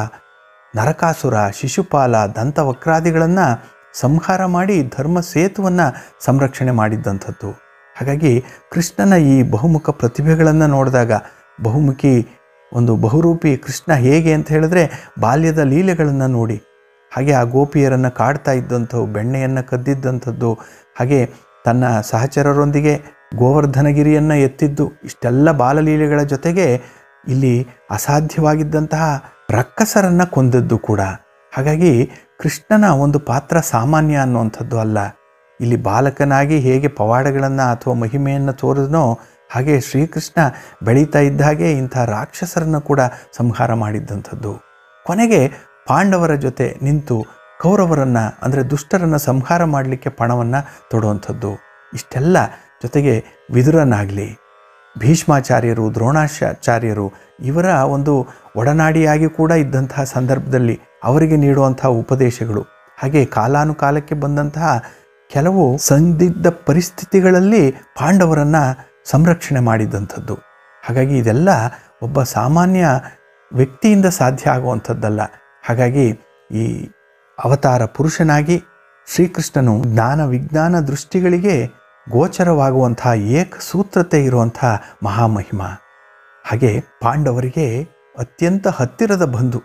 ನರಕಾಸುರ ಶಿಶುಪಾಲ ದಂತವಕ್ರಾದಿಗಳನ್ನು ಸಂಹಾರ ಮಾಡಿ ಧರ್ಮ ಸೇತುವನ್ನು ಸಂರಕ್ಷಣೆ ಮಾಡಿದ್ದಂಥದ್ದು ಹಾಗಾಗಿ ಕೃಷ್ಣನ ಈ ಬಹುಮುಖ ಪ್ರತಿಭೆಗಳನ್ನು ನೋಡಿದಾಗ ಬಹುಮುಖಿ ಒಂದು ಬಹುರೂಪಿ ಕೃಷ್ಣ ಹೇಗೆ ಅಂತ ಹೇಳಿದ್ರೆ ಬಾಲ್ಯದ ಲೀಲೆಗಳನ್ನು ನೋಡಿ ಹಾಗೆ ಆ ಗೋಪಿಯರನ್ನು ಕಾಡ್ತಾ ಇದ್ದಂಥವು ಬೆಣ್ಣೆಯನ್ನು ಕದ್ದಿದ್ದಂಥದ್ದು ಹಾಗೆ ತನ್ನ ಸಹಚರರೊಂದಿಗೆ ಗೋವರ್ಧನಗಿರಿಯನ್ನು ಎತ್ತಿದ್ದು ಇಷ್ಟೆಲ್ಲ ಬಾಲಲೀಲೆಗಳ ಜೊತೆಗೆ ಇಲ್ಲಿ ಅಸಾಧ್ಯವಾಗಿದ್ದಂತಹ ರಕ್ಕಸರನ್ನು ಕೊಂದದ್ದು ಕೂಡ ಹಾಗಾಗಿ ಕೃಷ್ಣನ ಒಂದು ಪಾತ್ರ ಸಾಮಾನ್ಯ ಅನ್ನುವಂಥದ್ದು ಅಲ್ಲ ಇಲ್ಲಿ ಬಾಲಕನಾಗಿ ಹೇಗೆ ಪವಾಡಗಳನ್ನು ಅಥವಾ ಮಹಿಮೆಯನ್ನು ತೋರಿದ್ನೋ ಹಾಗೆ ಶ್ರೀಕೃಷ್ಣ ಬೆಳೀತಾ ಇದ್ದ ಹಾಗೆ ಇಂಥ ರಾಕ್ಷಸರನ್ನು ಕೂಡ ಸಂಹಾರ ಮಾಡಿದ್ದಂಥದ್ದು ಕೊನೆಗೆ ಪಾಂಡವರ ಜೊತೆ ನಿಂತು ಕೌರವರನ್ನು ಅಂದರೆ ದುಷ್ಟರನ್ನು ಸಂಹಾರ ಮಾಡಲಿಕ್ಕೆ ಪಣವನ್ನು ತೊಡುವಂಥದ್ದು ಇಷ್ಟೆಲ್ಲ ಜೊತೆಗೆ ವಿದುರನಾಗಲಿ ಭೀಷ್ಮಾಚಾರ್ಯರು ದ್ರೋಣಾಚಾರ್ಯರು ಇವರ ಒಂದು ಒಡನಾಡಿಯಾಗಿ ಕೂಡ ಇದ್ದಂತಹ ಸಂದರ್ಭದಲ್ಲಿ ಅವರಿಗೆ ನೀಡುವಂತಹ ಉಪದೇಶಗಳು ಹಾಗೆ ಕಾಲಾನುಕಾಲಕ್ಕೆ ಬಂದಂತಹ ಕೆಲವು ಸಂದಿಗ್ಧ ಪರಿಸ್ಥಿತಿಗಳಲ್ಲಿ ಪಾಂಡವರನ್ನು ಸಂರಕ್ಷಣೆ ಮಾಡಿದ್ದಂಥದ್ದು ಹಾಗಾಗಿ ಇದೆಲ್ಲ ಒಬ್ಬ ಸಾಮಾನ್ಯ ವ್ಯಕ್ತಿಯಿಂದ ಸಾಧ್ಯ ಆಗುವಂಥದ್ದಲ್ಲ ಹಾಗಾಗಿ ಈ ಅವತಾರ ಪುರುಷನಾಗಿ ಶ್ರೀಕೃಷ್ಣನು ಜ್ಞಾನ ವಿಜ್ಞಾನ ದೃಷ್ಟಿಗಳಿಗೆ ಗೋಚರವಾಗುವಂತಹ ಏಕಸೂತ್ರತೆ ಇರುವಂಥ ಮಹಾಮಹಿಮ ಹಾಗೆ ಪಾಂಡವರಿಗೆ ಅತ್ಯಂತ ಹತ್ತಿರದ ಬಂಧು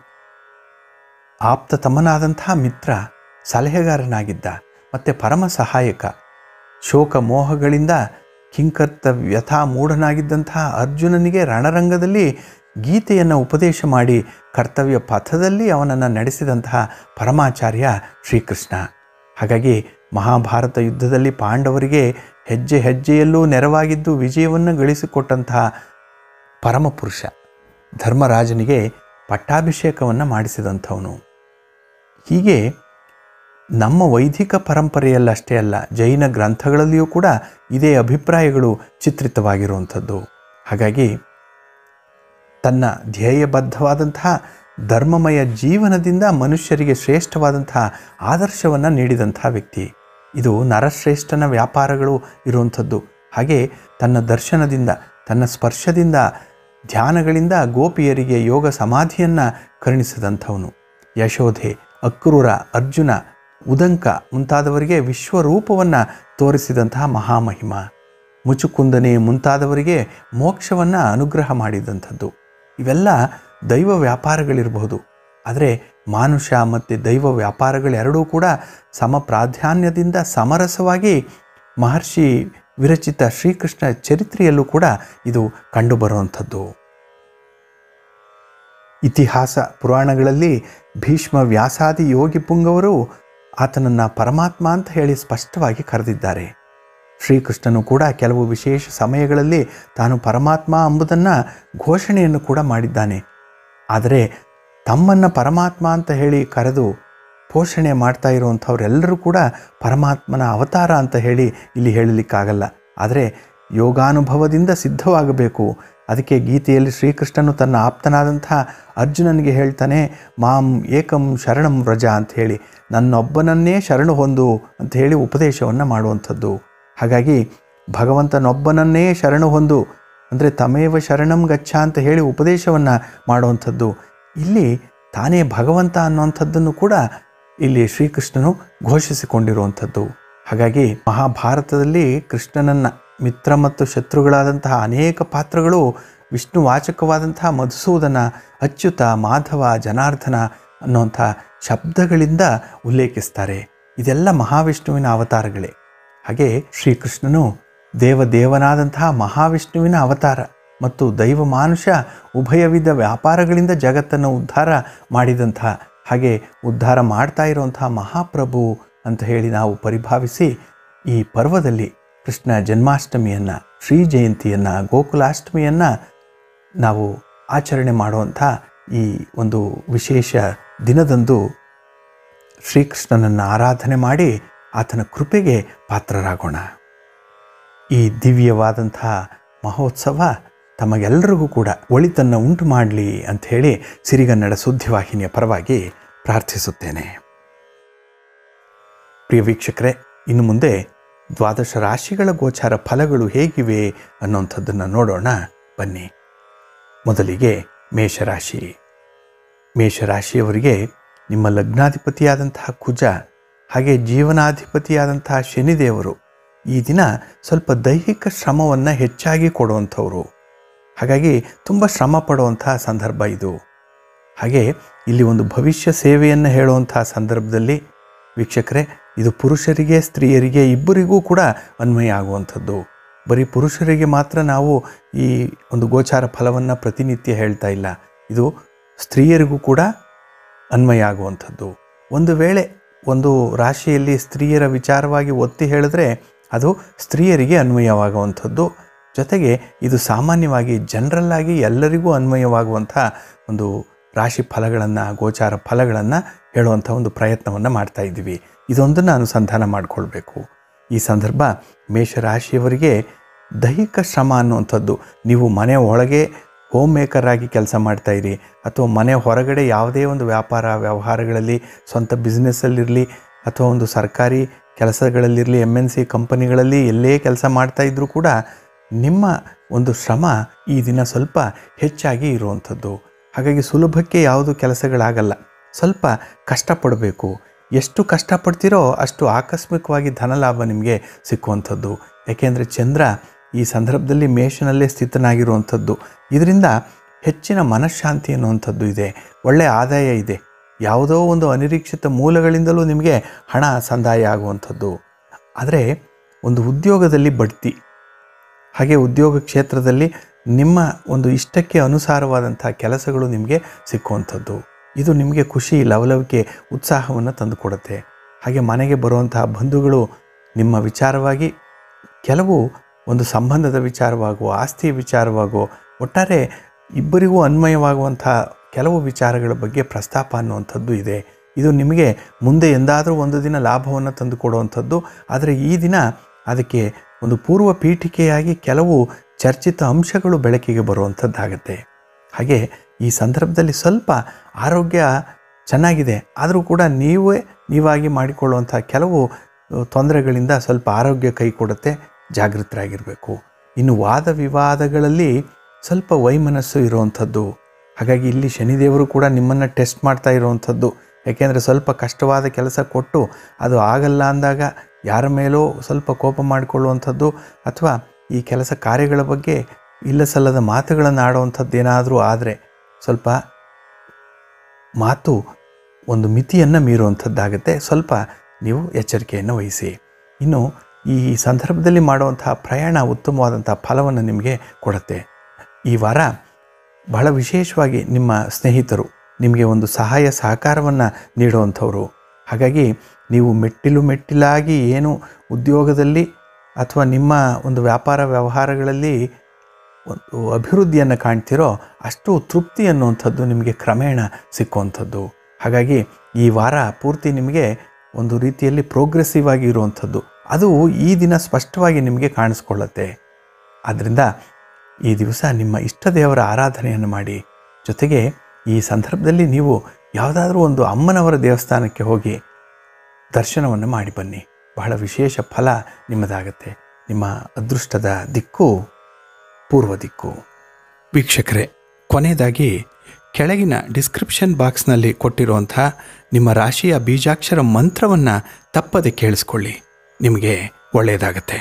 ಆಪ್ತ ತಮ್ಮನಾದಂತಹ ಮಿತ್ರ ಸಲಹೆಗಾರನಾಗಿದ್ದ ಮತ್ತು ಪರಮ ಸಹಾಯಕ ಶೋಕ ಮೋಹಗಳಿಂದ ಕಿಂಕರ್ತ ವ್ಯಥಾ ಮೂಢನಾಗಿದ್ದಂತಹ ಅರ್ಜುನನಿಗೆ ರಣರಂಗದಲ್ಲಿ ಗೀತೆಯನ್ನು ಉಪದೇಶ ಮಾಡಿ ಕರ್ತವ್ಯ ಪಥದಲ್ಲಿ ಅವನನ್ನು ನಡೆಸಿದಂತಹ ಪರಮಾಚಾರ್ಯ ಶ್ರೀಕೃಷ್ಣ ಹಾಗಾಗಿ ಮಹಾಭಾರತ ಯುದ್ಧದಲ್ಲಿ ಪಾಂಡವರಿಗೆ ಹೆಜ್ಜೆ ಹೆಜ್ಜೆಯಲ್ಲೂ ನೆರವಾಗಿದ್ದು ವಿಜಯವನ್ನು ಗಳಿಸಿಕೊಟ್ಟಂತಹ ಪರಮಪುರುಷ ಧರ್ಮರಾಜನಿಗೆ ಪಟ್ಟಾಭಿಷೇಕವನ್ನು ಮಾಡಿಸಿದಂಥವನು ಹೀಗೆ ನಮ್ಮ ವೈದಿಕ ಪರಂಪರೆಯಲ್ಲಷ್ಟೇ ಅಲ್ಲ ಜೈನ ಗ್ರಂಥಗಳಲ್ಲಿಯೂ ಕೂಡ ಇದೇ ಅಭಿಪ್ರಾಯಗಳು ಚಿತ್ರಿತವಾಗಿರುವಂಥದ್ದು ಹಾಗಾಗಿ ತನ್ನ ಧ್ಯೇಯಬದ್ಧವಾದಂತಹ ಧರ್ಮಮಯ ಜೀವನದಿಂದ ಮನುಷ್ಯರಿಗೆ ಶ್ರೇಷ್ಠವಾದಂತಹ ಆದರ್ಶವನ್ನು ನೀಡಿದಂತಹ ವ್ಯಕ್ತಿ ಇದು ನರಶ್ರೇಷ್ಠನ ವ್ಯಾಪಾರಗಳು ಇರುವಂಥದ್ದು ಹಾಗೆ ತನ್ನ ದರ್ಶನದಿಂದ ತನ್ನ ಸ್ಪರ್ಶದಿಂದ ಧ್ಯಾನಗಳಿಂದ ಗೋಪಿಯರಿಗೆ ಯೋಗ ಸಮಾಧಿಯನ್ನು ಕರುಣಿಸಿದಂಥವನು ಯಶೋಧೆ ಅಕ್ರೂರ ಅರ್ಜುನ ಉದಂಕ ಮುಂತಾದವರಿಗೆ ವಿಶ್ವರೂಪವನ್ನು ತೋರಿಸಿದಂತಹ ಮಹಾಮಹಿಮ ಮುಚುಕುಂದನೆ ಮುಂತಾದವರಿಗೆ ಮೋಕ್ಷವನ್ನು ಅನುಗ್ರಹ ಮಾಡಿದಂಥದ್ದು ಇವೆಲ್ಲ ದೈವ ವ್ಯಾಪಾರಗಳಿರಬಹುದು ಆದರೆ ಮಾನುಷ ಮತ್ತು ದೈವ ವ್ಯಾಪಾರಗಳೆರಡೂ ಕೂಡ ಸಮ ಪ್ರಾಧಾನ್ಯದಿಂದ ಸಮರಸವಾಗಿ ಮಹರ್ಷಿ ವಿರಚಿತ ಶ್ರೀಕೃಷ್ಣ ಚರಿತ್ರೆಯಲ್ಲೂ ಕೂಡ ಇದು ಕಂಡುಬರುವಂಥದ್ದು ಇತಿಹಾಸ ಪುರಾಣಗಳಲ್ಲಿ ಭೀಷ್ಮ ವ್ಯಾಸಾದಿ ಯೋಗಿ ಪುಂಗವರು ಆತನನ್ನು ಪರಮಾತ್ಮ ಅಂತ ಹೇಳಿ ಸ್ಪಷ್ಟವಾಗಿ ಕರೆದಿದ್ದಾರೆ ಶ್ರೀಕೃಷ್ಣನು ಕೂಡ ಕೆಲವು ವಿಶೇಷ ಸಮಯಗಳಲ್ಲಿ ತಾನು ಪರಮಾತ್ಮ ಎಂಬುದನ್ನು ಘೋಷಣೆಯನ್ನು ಕೂಡ ಮಾಡಿದ್ದಾನೆ ಆದರೆ ತಮ್ಮನ್ನು ಪರಮಾತ್ಮ ಅಂತ ಹೇಳಿ ಕರೆದು ಪೋಷಣೆ ಮಾಡ್ತಾ ಇರುವಂಥವರೆಲ್ಲರೂ ಕೂಡ ಪರಮಾತ್ಮನ ಅವತಾರ ಅಂತ ಹೇಳಿ ಇಲ್ಲಿ ಹೇಳಲಿಕ್ಕಾಗಲ್ಲ ಆದರೆ ಯೋಗಾನುಭವದಿಂದ ಸಿದ್ಧವಾಗಬೇಕು ಅದಕ್ಕೆ ಗೀತೆಯಲ್ಲಿ ಶ್ರೀಕೃಷ್ಣನು ತನ್ನ ಆಪ್ತನಾದಂಥ ಅರ್ಜುನನಿಗೆ ಹೇಳ್ತಾನೆ ಮಾಂ ಏಕಂ ಶರಣಂ ವ್ರಜ ಅಂತ ಹೇಳಿ ನನ್ನೊಬ್ಬನನ್ನೇ ಶರಣು ಹೊಂದು ಅಂತ ಹೇಳಿ ಉಪದೇಶವನ್ನು ಮಾಡುವಂಥದ್ದು ಹಾಗಾಗಿ ಭಗವಂತನೊಬ್ಬನನ್ನೇ ಶರಣು ಹೊಂದು ಅಂದರೆ ತಮೇವ ಶರಣಂ ಗಚ್ಚ ಅಂತ ಹೇಳಿ ಉಪದೇಶವನ್ನು ಮಾಡುವಂಥದ್ದು ಇಲ್ಲಿ ತಾನೇ ಭಗವಂತ ಅನ್ನುವಂಥದ್ದನ್ನು ಕೂಡ ಇಲ್ಲಿ ಶ್ರೀಕೃಷ್ಣನು ಘೋಷಿಸಿಕೊಂಡಿರುವಂಥದ್ದು ಹಾಗಾಗಿ ಮಹಾಭಾರತದಲ್ಲಿ ಕೃಷ್ಣನನ್ನು ಮಿತ್ರ ಮತ್ತು ಶತ್ರುಗಳಾದಂತಹ ಅನೇಕ ಪಾತ್ರಗಳು ವಿಷ್ಣು ವಾಚಕವಾದಂತಹ ಮಧುಸೂದನ ಅಚ್ಯುತ ಮಾಧವ ಜನಾರ್ದನ ಅನ್ನುವಂಥ ಶಬ್ದಗಳಿಂದ ಉಲ್ಲೇಖಿಸ್ತಾರೆ ಇದೆಲ್ಲ ಮಹಾವಿಷ್ಣುವಿನ ಅವತಾರಗಳೇ ಹಾಗೆ ಶ್ರೀಕೃಷ್ಣನು ದೇವದೇವನಾದಂತಹ ಮಹಾವಿಷ್ಣುವಿನ ಅವತಾರ ಮತ್ತು ದೈವ ಮಾನುಷ ಉಭಯವಿಧ ವ್ಯಾಪಾರಗಳಿಂದ ಜಗತ್ತನ್ನು ಉದ್ಧಾರ ಮಾಡಿದಂತಹ ಹಾಗೆ ಉದ್ಧಾರ ಮಾಡ್ತಾ ಇರುವಂತಹ ಮಹಾಪ್ರಭು ಅಂತ ಹೇಳಿ ನಾವು ಪರಿಭಾವಿಸಿ ಈ ಪರ್ವದಲ್ಲಿ ಕೃಷ್ಣ ಜನ್ಮಾಷ್ಟಮಿಯನ್ನು ಶ್ರೀ ಜಯಂತಿಯನ್ನು ಗೋಕುಲಾಷ್ಟಮಿಯನ್ನು ನಾವು ಆಚರಣೆ ಮಾಡುವಂಥ ಈ ಒಂದು ವಿಶೇಷ ದಿನದಂದು ಶ್ರೀಕೃಷ್ಣನನ್ನು ಆರಾಧನೆ ಮಾಡಿ ಆತನ ಕೃಪೆಗೆ ಪಾತ್ರರಾಗೋಣ ಈ ದಿವ್ಯವಾದಂತಹ ಮಹೋತ್ಸವ ತಮಗೆಲ್ಲರಿಗೂ ಕೂಡ ಒಳಿತನ್ನು ಉಂಟು ಮಾಡಲಿ ಅಂಥೇಳಿ ಸಿರಿಗನ್ನಡ ಸುದ್ದಿವಾಹಿನಿಯ ಪರವಾಗಿ ಪ್ರಾರ್ಥಿಸುತ್ತೇನೆ ಪ್ರಿಯ ವೀಕ್ಷಕರೇ ಇನ್ನು ಮುಂದೆ ದ್ವಾದಶ ರಾಶಿಗಳ ಗೋಚಾರ ಫಲಗಳು ಹೇಗಿವೆ ಅನ್ನುವಂಥದ್ದನ್ನು ನೋಡೋಣ ಬನ್ನಿ ಮೊದಲಿಗೆ ಮೇಷರಾಶಿ ಮೇಷರಾಶಿಯವರಿಗೆ ನಿಮ್ಮ ಲಗ್ನಾಧಿಪತಿಯಾದಂತಹ ಕುಜ ಹಾಗೆ ಜೀವನಾಧಿಪತಿಯಾದಂತಹ ಶನಿದೇವರು ಈ ದಿನ ಸ್ವಲ್ಪ ದೈಹಿಕ ಶ್ರಮವನ್ನು ಹೆಚ್ಚಾಗಿ ಕೊಡುವಂಥವ್ರು ಹಾಗಾಗಿ ತುಂಬ ಶ್ರಮ ಪಡುವಂತಹ ಸಂದರ್ಭ ಇದು ಹಾಗೆ ಇಲ್ಲಿ ಒಂದು ಭವಿಷ್ಯ ಸೇವೆಯನ್ನು ಹೇಳುವಂತಹ ಸಂದರ್ಭದಲ್ಲಿ ವೀಕ್ಷಕರೇ ಇದು ಪುರುಷರಿಗೆ ಸ್ತ್ರೀಯರಿಗೆ ಇಬ್ಬರಿಗೂ ಕೂಡ ಅನ್ವಯ ಆಗುವಂಥದ್ದು ಬರೀ ಪುರುಷರಿಗೆ ಮಾತ್ರ ನಾವು ಈ ಒಂದು ಗೋಚಾರ ಫಲವನ್ನು ಪ್ರತಿನಿತ್ಯ ಹೇಳ್ತಾ ಇಲ್ಲ ಇದು ಸ್ತ್ರೀಯರಿಗೂ ಕೂಡ ಅನ್ವಯ ಆಗುವಂಥದ್ದು ಒಂದು ವೇಳೆ ಒಂದು ರಾಶಿಯಲ್ಲಿ ಸ್ತ್ರೀಯರ ವಿಚಾರವಾಗಿ ಒತ್ತಿ ಹೇಳಿದ್ರೆ ಅದು ಸ್ತ್ರೀಯರಿಗೆ ಅನ್ವಯವಾಗುವಂಥದ್ದು ಜೊತೆಗೆ ಇದು ಸಾಮಾನ್ಯವಾಗಿ ಜನರಲ್ಲಾಗಿ ಎಲ್ಲರಿಗೂ ಅನ್ವಯವಾಗುವಂಥ ಒಂದು ರಾಶಿ ಫಲಗಳನ್ನು ಗೋಚಾರ ಫಲಗಳನ್ನು ಹೇಳುವಂಥ ಒಂದು ಪ್ರಯತ್ನವನ್ನು ಮಾಡ್ತಾ ಇದ್ದೀವಿ ಇದೊಂದನ್ನು ಅನುಸಂಧಾನ ಮಾಡಿಕೊಳ್ಬೇಕು ಈ ಸಂದರ್ಭ ಮೇಷರಾಶಿಯವರಿಗೆ ದೈಹಿಕ ಶ್ರಮ ಅನ್ನುವಂಥದ್ದು ನೀವು ಮನೆ ಒಳಗೆ ಹೋಮ್ ಮೇಕರ್ ಆಗಿ ಕೆಲಸ ಮಾಡ್ತಾಯಿರಿ ಅಥವಾ ಮನೆ ಹೊರಗಡೆ ಯಾವುದೇ ಒಂದು ವ್ಯಾಪಾರ ವ್ಯವಹಾರಗಳಲ್ಲಿ ಸ್ವಂತ ಬಿಸ್ನೆಸ್ಸಲ್ಲಿರಲಿ ಅಥವಾ ಒಂದು ಸರ್ಕಾರಿ ಕೆಲಸಗಳಲ್ಲಿರಲಿ ಎಮ್ ಎನ್ ಸಿ ಕಂಪನಿಗಳಲ್ಲಿ ಎಲ್ಲೇ ಕೆಲಸ ಮಾಡ್ತಾ ಇದ್ದರೂ ಕೂಡ ನಿಮ್ಮ ಒಂದು ಶ್ರಮ ಈ ದಿನ ಸ್ವಲ್ಪ ಹೆಚ್ಚಾಗಿ ಇರುವಂಥದ್ದು ಹಾಗಾಗಿ ಸುಲಭಕ್ಕೆ ಯಾವುದು ಕೆಲಸಗಳಾಗಲ್ಲ ಸ್ವಲ್ಪ ಕಷ್ಟಪಡಬೇಕು ಎಷ್ಟು ಕಷ್ಟಪಡ್ತೀರೋ ಅಷ್ಟು ಆಕಸ್ಮಿಕವಾಗಿ ಧನಲಾಭ ನಿಮಗೆ ಸಿಕ್ಕುವಂಥದ್ದು ಯಾಕೆಂದರೆ ಚಂದ್ರ ಈ ಸಂದರ್ಭದಲ್ಲಿ ಮೇಷನಲ್ಲೇ ಸ್ಥಿತನಾಗಿರುವಂಥದ್ದು ಇದರಿಂದ ಹೆಚ್ಚಿನ ಮನಃಶಾಂತಿ ಅನ್ನುವಂಥದ್ದು ಇದೆ ಒಳ್ಳೆಯ ಆದಾಯ ಇದೆ ಯಾವುದೋ ಒಂದು ಅನಿರೀಕ್ಷಿತ ಮೂಲಗಳಿಂದಲೂ ನಿಮಗೆ ಹಣ ಸಂದಾಯ ಆಗುವಂಥದ್ದು ಆದರೆ ಒಂದು ಉದ್ಯೋಗದಲ್ಲಿ ಬಡ್ತಿ ಹಾಗೆ ಉದ್ಯೋಗ ಕ್ಷೇತ್ರದಲ್ಲಿ ನಿಮ್ಮ ಒಂದು ಇಷ್ಟಕ್ಕೆ ಅನುಸಾರವಾದಂಥ ಕೆಲಸಗಳು ನಿಮಗೆ ಸಿಕ್ಕುವಂಥದ್ದು ಇದು ನಿಮಗೆ ಖುಷಿ ಲವಲವಿಕೆ ಉತ್ಸಾಹವನ್ನು ತಂದುಕೊಡುತ್ತೆ ಹಾಗೆ ಮನೆಗೆ ಬರುವಂತಹ ಬಂಧುಗಳು ನಿಮ್ಮ ವಿಚಾರವಾಗಿ ಕೆಲವು ಒಂದು ಸಂಬಂಧದ ವಿಚಾರವಾಗೋ ಆಸ್ತಿಯ ವಿಚಾರವಾಗೋ ಒಟ್ಟಾರೆ ಇಬ್ಬರಿಗೂ ಅನ್ವಯವಾಗುವಂಥ ಕೆಲವು ವಿಚಾರಗಳ ಬಗ್ಗೆ ಪ್ರಸ್ತಾಪ ಅನ್ನುವಂಥದ್ದು ಇದೆ ಇದು ನಿಮಗೆ ಮುಂದೆ ಎಂದಾದರೂ ಒಂದು ದಿನ ಲಾಭವನ್ನು ತಂದುಕೊಡುವಂಥದ್ದು ಆದರೆ ಈ ದಿನ ಅದಕ್ಕೆ ಒಂದು ಪೂರ್ವ ಪೀಠಿಕೆಯಾಗಿ ಕೆಲವು ಚರ್ಚಿತ ಅಂಶಗಳು ಬೆಳಕಿಗೆ ಬರುವಂಥದ್ದಾಗತ್ತೆ ಹಾಗೆ ಈ ಸಂದರ್ಭದಲ್ಲಿ ಸ್ವಲ್ಪ ಆರೋಗ್ಯ ಚೆನ್ನಾಗಿದೆ ಆದರೂ ಕೂಡ ನೀವೇ ನೀವಾಗಿ ಮಾಡಿಕೊಳ್ಳುವಂಥ ಕೆಲವು ತೊಂದರೆಗಳಿಂದ ಸ್ವಲ್ಪ ಆರೋಗ್ಯ ಕೈ ಕೊಡುತ್ತೆ ಜಾಗೃತರಾಗಿರಬೇಕು ಇನ್ನು ವಾದ ವಿವಾದಗಳಲ್ಲಿ ಸ್ವಲ್ಪ ವೈಮನಸ್ಸು ಇರುವಂಥದ್ದು ಹಾಗಾಗಿ ಇಲ್ಲಿ ಶನಿದೇವರು ಕೂಡ ನಿಮ್ಮನ್ನು ಟೆಸ್ಟ್ ಮಾಡ್ತಾ ಇರುವಂಥದ್ದು ಯಾಕೆಂದರೆ ಸ್ವಲ್ಪ ಕಷ್ಟವಾದ ಕೆಲಸ ಕೊಟ್ಟು ಅದು ಆಗಲ್ಲ ಅಂದಾಗ ಯಾರ ಮೇಲೋ ಸ್ವಲ್ಪ ಕೋಪ ಮಾಡಿಕೊಳ್ಳುವಂಥದ್ದು ಅಥವಾ ಈ ಕೆಲಸ ಕಾರ್ಯಗಳ ಬಗ್ಗೆ ಇಲ್ಲ ಸಲ್ಲದ ಮಾತುಗಳನ್ನು ಆಡುವಂಥದ್ದು ಏನಾದರೂ ಆದರೆ ಸ್ವಲ್ಪ ಮಾತು ಒಂದು ಮಿತಿಯನ್ನು ಮೀರುವಂಥದ್ದಾಗುತ್ತೆ ಸ್ವಲ್ಪ ನೀವು ಎಚ್ಚರಿಕೆಯನ್ನು ವಹಿಸಿ ಇನ್ನು ಈ ಸಂದರ್ಭದಲ್ಲಿ ಮಾಡುವಂತಹ ಪ್ರಯಾಣ ಉತ್ತಮವಾದಂಥ ಫಲವನ್ನು ನಿಮಗೆ ಕೊಡುತ್ತೆ ಈ ವಾರ ಬಹಳ ವಿಶೇಷವಾಗಿ ನಿಮ್ಮ ಸ್ನೇಹಿತರು ನಿಮಗೆ ಒಂದು ಸಹಾಯ ಸಹಕಾರವನ್ನು ನೀಡುವಂಥವ್ರು ಹಾಗಾಗಿ ನೀವು ಮೆಟ್ಟಿಲು ಮೆಟ್ಟಿಲಾಗಿ ಏನು ಉದ್ಯೋಗದಲ್ಲಿ ಅಥವಾ ನಿಮ್ಮ ಒಂದು ವ್ಯಾಪಾರ ವ್ಯವಹಾರಗಳಲ್ಲಿ ಒಂದು ಅಭಿವೃದ್ಧಿಯನ್ನು ಕಾಣ್ತಿರೋ ಅಷ್ಟು ತೃಪ್ತಿ ಅನ್ನುವಂಥದ್ದು ನಿಮಗೆ ಕ್ರಮೇಣ ಸಿಕ್ಕುವಂಥದ್ದು ಹಾಗಾಗಿ ಈ ವಾರ ಪೂರ್ತಿ ನಿಮಗೆ ಒಂದು ರೀತಿಯಲ್ಲಿ ಪ್ರೋಗ್ರೆಸಿವ್ ಆಗಿ ಇರುವಂಥದ್ದು ಅದು ಈ ದಿನ ಸ್ಪಷ್ಟವಾಗಿ ನಿಮಗೆ ಕಾಣಿಸ್ಕೊಳ್ಳುತ್ತೆ ಆದ್ದರಿಂದ ಈ ದಿವಸ ನಿಮ್ಮ ಇಷ್ಟ ದೇವರ ಆರಾಧನೆಯನ್ನು ಮಾಡಿ ಜೊತೆಗೆ ಈ ಸಂದರ್ಭದಲ್ಲಿ ನೀವು ಯಾವುದಾದ್ರೂ ಒಂದು ಅಮ್ಮನವರ ದೇವಸ್ಥಾನಕ್ಕೆ ಹೋಗಿ ದರ್ಶನವನ್ನು ಮಾಡಿ ಬನ್ನಿ ಬಹಳ ವಿಶೇಷ ಫಲ ನಿಮ್ಮದಾಗತ್ತೆ ನಿಮ್ಮ ಅದೃಷ್ಟದ ದಿಕ್ಕು ಪೂರ್ವ ದಿಕ್ಕು ವೀಕ್ಷಕರೇ ಕೊನೆಯದಾಗಿ ಕೆಳಗಿನ ಡಿಸ್ಕ್ರಿಪ್ಷನ್ ಬಾಕ್ಸ್ನಲ್ಲಿ ಕೊಟ್ಟಿರುವಂಥ ನಿಮ್ಮ ರಾಶಿಯ ಬೀಜಾಕ್ಷರ ಮಂತ್ರವನ್ನು ತಪ್ಪದೆ ಕೇಳಿಸ್ಕೊಳ್ಳಿ ನಿಮಗೆ ಒಳ್ಳೆಯದಾಗತ್ತೆ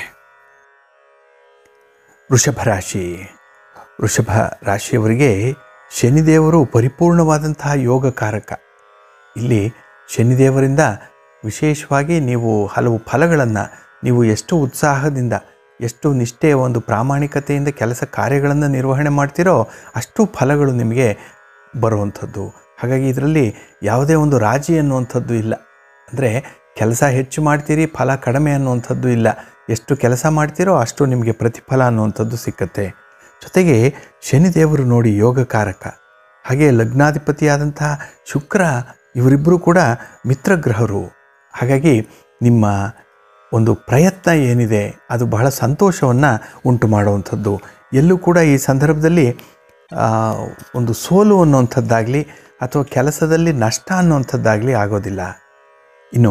ವೃಷಭ ರಾಶಿ ವೃಷಭ ರಾಶಿಯವರಿಗೆ ಶನಿದೇವರು ಪರಿಪೂರ್ಣವಾದಂತಹ ಯೋಗಕಾರಕ ಇಲ್ಲಿ ಶನಿದೇವರಿಂದ ವಿಶೇಷವಾಗಿ ನೀವು ಹಲವು ಫಲಗಳನ್ನು ನೀವು ಎಷ್ಟು ಉತ್ಸಾಹದಿಂದ ಎಷ್ಟು ನಿಷ್ಠೆಯ ಒಂದು ಪ್ರಾಮಾಣಿಕತೆಯಿಂದ ಕೆಲಸ ಕಾರ್ಯಗಳನ್ನು ನಿರ್ವಹಣೆ ಮಾಡ್ತೀರೋ ಅಷ್ಟು ಫಲಗಳು ನಿಮಗೆ ಬರುವಂಥದ್ದು ಹಾಗಾಗಿ ಇದರಲ್ಲಿ ಯಾವುದೇ ಒಂದು ರಾಜಿ ಅನ್ನುವಂಥದ್ದು ಇಲ್ಲ ಅಂದರೆ ಕೆಲಸ ಹೆಚ್ಚು ಮಾಡ್ತೀರಿ ಫಲ ಕಡಿಮೆ ಅನ್ನುವಂಥದ್ದು ಇಲ್ಲ ಎಷ್ಟು ಕೆಲಸ ಮಾಡ್ತೀರೋ ಅಷ್ಟು ನಿಮಗೆ ಪ್ರತಿಫಲ ಅನ್ನುವಂಥದ್ದು ಸಿಕ್ಕತ್ತೆ ಜೊತೆಗೆ ಶನಿದೇವರು ನೋಡಿ ಯೋಗಕಾರಕ ಹಾಗೆ ಲಗ್ನಾಧಿಪತಿಯಾದಂತಹ ಶುಕ್ರ ಇವರಿಬ್ಬರು ಕೂಡ ಮಿತ್ರಗ್ರಹರು ಹಾಗಾಗಿ ನಿಮ್ಮ ಒಂದು ಪ್ರಯತ್ನ ಏನಿದೆ ಅದು ಬಹಳ ಸಂತೋಷವನ್ನು ಉಂಟು ಮಾಡುವಂಥದ್ದು ಎಲ್ಲೂ ಕೂಡ ಈ ಸಂದರ್ಭದಲ್ಲಿ ಆ, ಒಂದು ಸೋಲು ಅನ್ನುವಂಥದ್ದಾಗಲಿ ಅಥವಾ ಕೆಲಸದಲ್ಲಿ ನಷ್ಟ ಅನ್ನುವಂಥದ್ದಾಗಲಿ ಆಗೋದಿಲ್ಲ ಇನ್ನು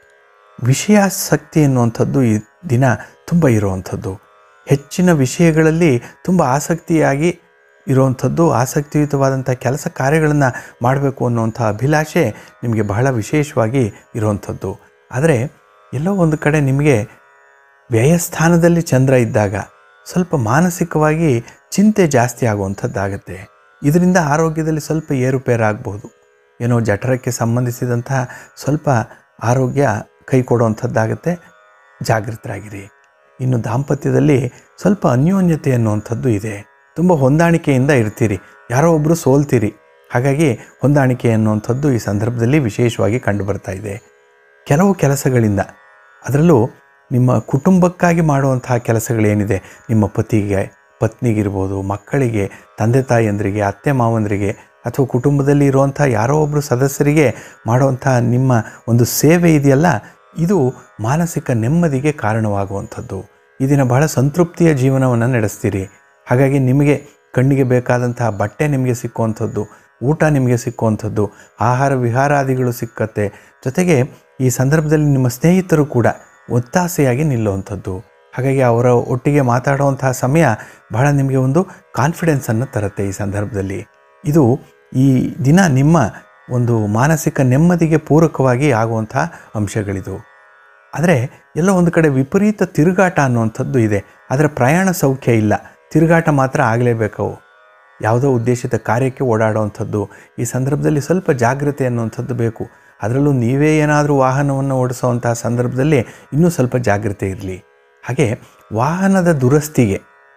ವಿಷಯಾಸಕ್ತಿ ಎನ್ನುವಂಥದ್ದು ಈ ದಿನ ತುಂಬ ಇರುವಂಥದ್ದು ಹೆಚ್ಚಿನ ವಿಷಯಗಳಲ್ಲಿ ತುಂಬ ಆಸಕ್ತಿಯಾಗಿ ಇರುವಂಥದ್ದು ಆಸಕ್ತಿಯುತವಾದಂಥ ಕೆಲಸ ಕಾರ್ಯಗಳನ್ನು ಮಾಡಬೇಕು ಅನ್ನುವಂಥ ಅಭಿಲಾಷೆ ನಿಮಗೆ ಬಹಳ ವಿಶೇಷವಾಗಿ ಇರುವಂಥದ್ದು ಆದರೆ ಎಲ್ಲೋ ಒಂದು ಕಡೆ ನಿಮಗೆ ವ್ಯಯಸ್ಥಾನದಲ್ಲಿ ಚಂದ್ರ ಇದ್ದಾಗ ಸ್ವಲ್ಪ ಮಾನಸಿಕವಾಗಿ ಚಿಂತೆ ಜಾಸ್ತಿ ಆಗುವಂಥದ್ದಾಗತ್ತೆ ಇದರಿಂದ ಆರೋಗ್ಯದಲ್ಲಿ ಸ್ವಲ್ಪ ಏರುಪೇರಾಗಬಹುದು ಏನೋ ಜಠರಕ್ಕೆ ಸಂಬಂಧಿಸಿದಂತಹ ಸ್ವಲ್ಪ ಆರೋಗ್ಯ ಕೈ ಕೊಡುವಂಥದ್ದಾಗತ್ತೆ ಜಾಗೃತರಾಗಿರಿ ಇನ್ನು ದಾಂಪತ್ಯದಲ್ಲಿ ಸ್ವಲ್ಪ ಅನ್ಯೋನ್ಯತೆ ಅನ್ನುವಂಥದ್ದು ಇದೆ ತುಂಬ ಹೊಂದಾಣಿಕೆಯಿಂದ ಇರ್ತೀರಿ ಯಾರೋ ಒಬ್ಬರು ಸೋಲ್ತೀರಿ ಹಾಗಾಗಿ ಹೊಂದಾಣಿಕೆ ಅನ್ನುವಂಥದ್ದು ಈ ಸಂದರ್ಭದಲ್ಲಿ ವಿಶೇಷವಾಗಿ ಕಂಡುಬರ್ತಾ ಇದೆ ಕೆಲವು ಕೆಲಸಗಳಿಂದ ಅದರಲ್ಲೂ ನಿಮ್ಮ ಕುಟುಂಬಕ್ಕಾಗಿ ಮಾಡುವಂತಹ ಕೆಲಸಗಳೇನಿದೆ ನಿಮ್ಮ ಪತಿಗೆ ಪತ್ನಿಗಿರ್ಬೋದು ಮಕ್ಕಳಿಗೆ ತಂದೆ ತಾಯಿಯಂದರಿಗೆ ಅತ್ತೆ ಮಾವಂದರಿಗೆ ಅಥವಾ ಕುಟುಂಬದಲ್ಲಿ ಇರುವಂಥ ಯಾರೋ ಒಬ್ಬರು ಸದಸ್ಯರಿಗೆ ಮಾಡುವಂಥ ನಿಮ್ಮ ಒಂದು ಸೇವೆ ಇದೆಯಲ್ಲ ಇದು ಮಾನಸಿಕ ನೆಮ್ಮದಿಗೆ ಕಾರಣವಾಗುವಂಥದ್ದು ಈ ದಿನ ಬಹಳ ಸಂತೃಪ್ತಿಯ ಜೀವನವನ್ನು ನಡೆಸ್ತೀರಿ ಹಾಗಾಗಿ ನಿಮಗೆ ಕಣ್ಣಿಗೆ ಬೇಕಾದಂತಹ ಬಟ್ಟೆ ನಿಮಗೆ ಸಿಕ್ಕುವಂಥದ್ದು ಊಟ ನಿಮಗೆ ಸಿಕ್ಕುವಂಥದ್ದು ಆಹಾರ ವಿಹಾರಾದಿಗಳು ಸಿಕ್ಕತ್ತೆ ಜೊತೆಗೆ ಈ ಸಂದರ್ಭದಲ್ಲಿ ನಿಮ್ಮ ಸ್ನೇಹಿತರು ಕೂಡ ಒತ್ತಾಸೆಯಾಗಿ ನಿಲ್ಲುವಂಥದ್ದು ಹಾಗಾಗಿ ಅವರ ಒಟ್ಟಿಗೆ ಮಾತಾಡುವಂತಹ ಸಮಯ ಬಹಳ ನಿಮಗೆ ಒಂದು ಕಾನ್ಫಿಡೆನ್ಸನ್ನು ತರುತ್ತೆ ಈ ಸಂದರ್ಭದಲ್ಲಿ ಇದು ಈ ದಿನ ನಿಮ್ಮ ಒಂದು ಮಾನಸಿಕ ನೆಮ್ಮದಿಗೆ ಪೂರಕವಾಗಿ ಆಗುವಂಥ ಅಂಶಗಳಿದು ಆದರೆ ಎಲ್ಲೋ ಒಂದು ಕಡೆ ವಿಪರೀತ ತಿರುಗಾಟ ಅನ್ನುವಂಥದ್ದು ಇದೆ ಆದರೆ ಪ್ರಯಾಣ ಸೌಖ್ಯ ಇಲ್ಲ ತಿರುಗಾಟ ಮಾತ್ರ ಆಗಲೇಬೇಕವು ಯಾವುದೋ ಉದ್ದೇಶಿತ ಕಾರ್ಯಕ್ಕೆ ಓಡಾಡುವಂಥದ್ದು ಈ ಸಂದರ್ಭದಲ್ಲಿ ಸ್ವಲ್ಪ ಜಾಗ್ರತೆ ಅನ್ನುವಂಥದ್ದು ಬೇಕು ಅದರಲ್ಲೂ ನೀವೇ ಏನಾದರೂ ವಾಹನವನ್ನು ಓಡಿಸುವಂತಹ ಸಂದರ್ಭದಲ್ಲಿ ಇನ್ನೂ ಸ್ವಲ್ಪ ಜಾಗ್ರತೆ ಇರಲಿ ಹಾಗೆ ವಾಹನದ ದುರಸ್ತಿಗೆ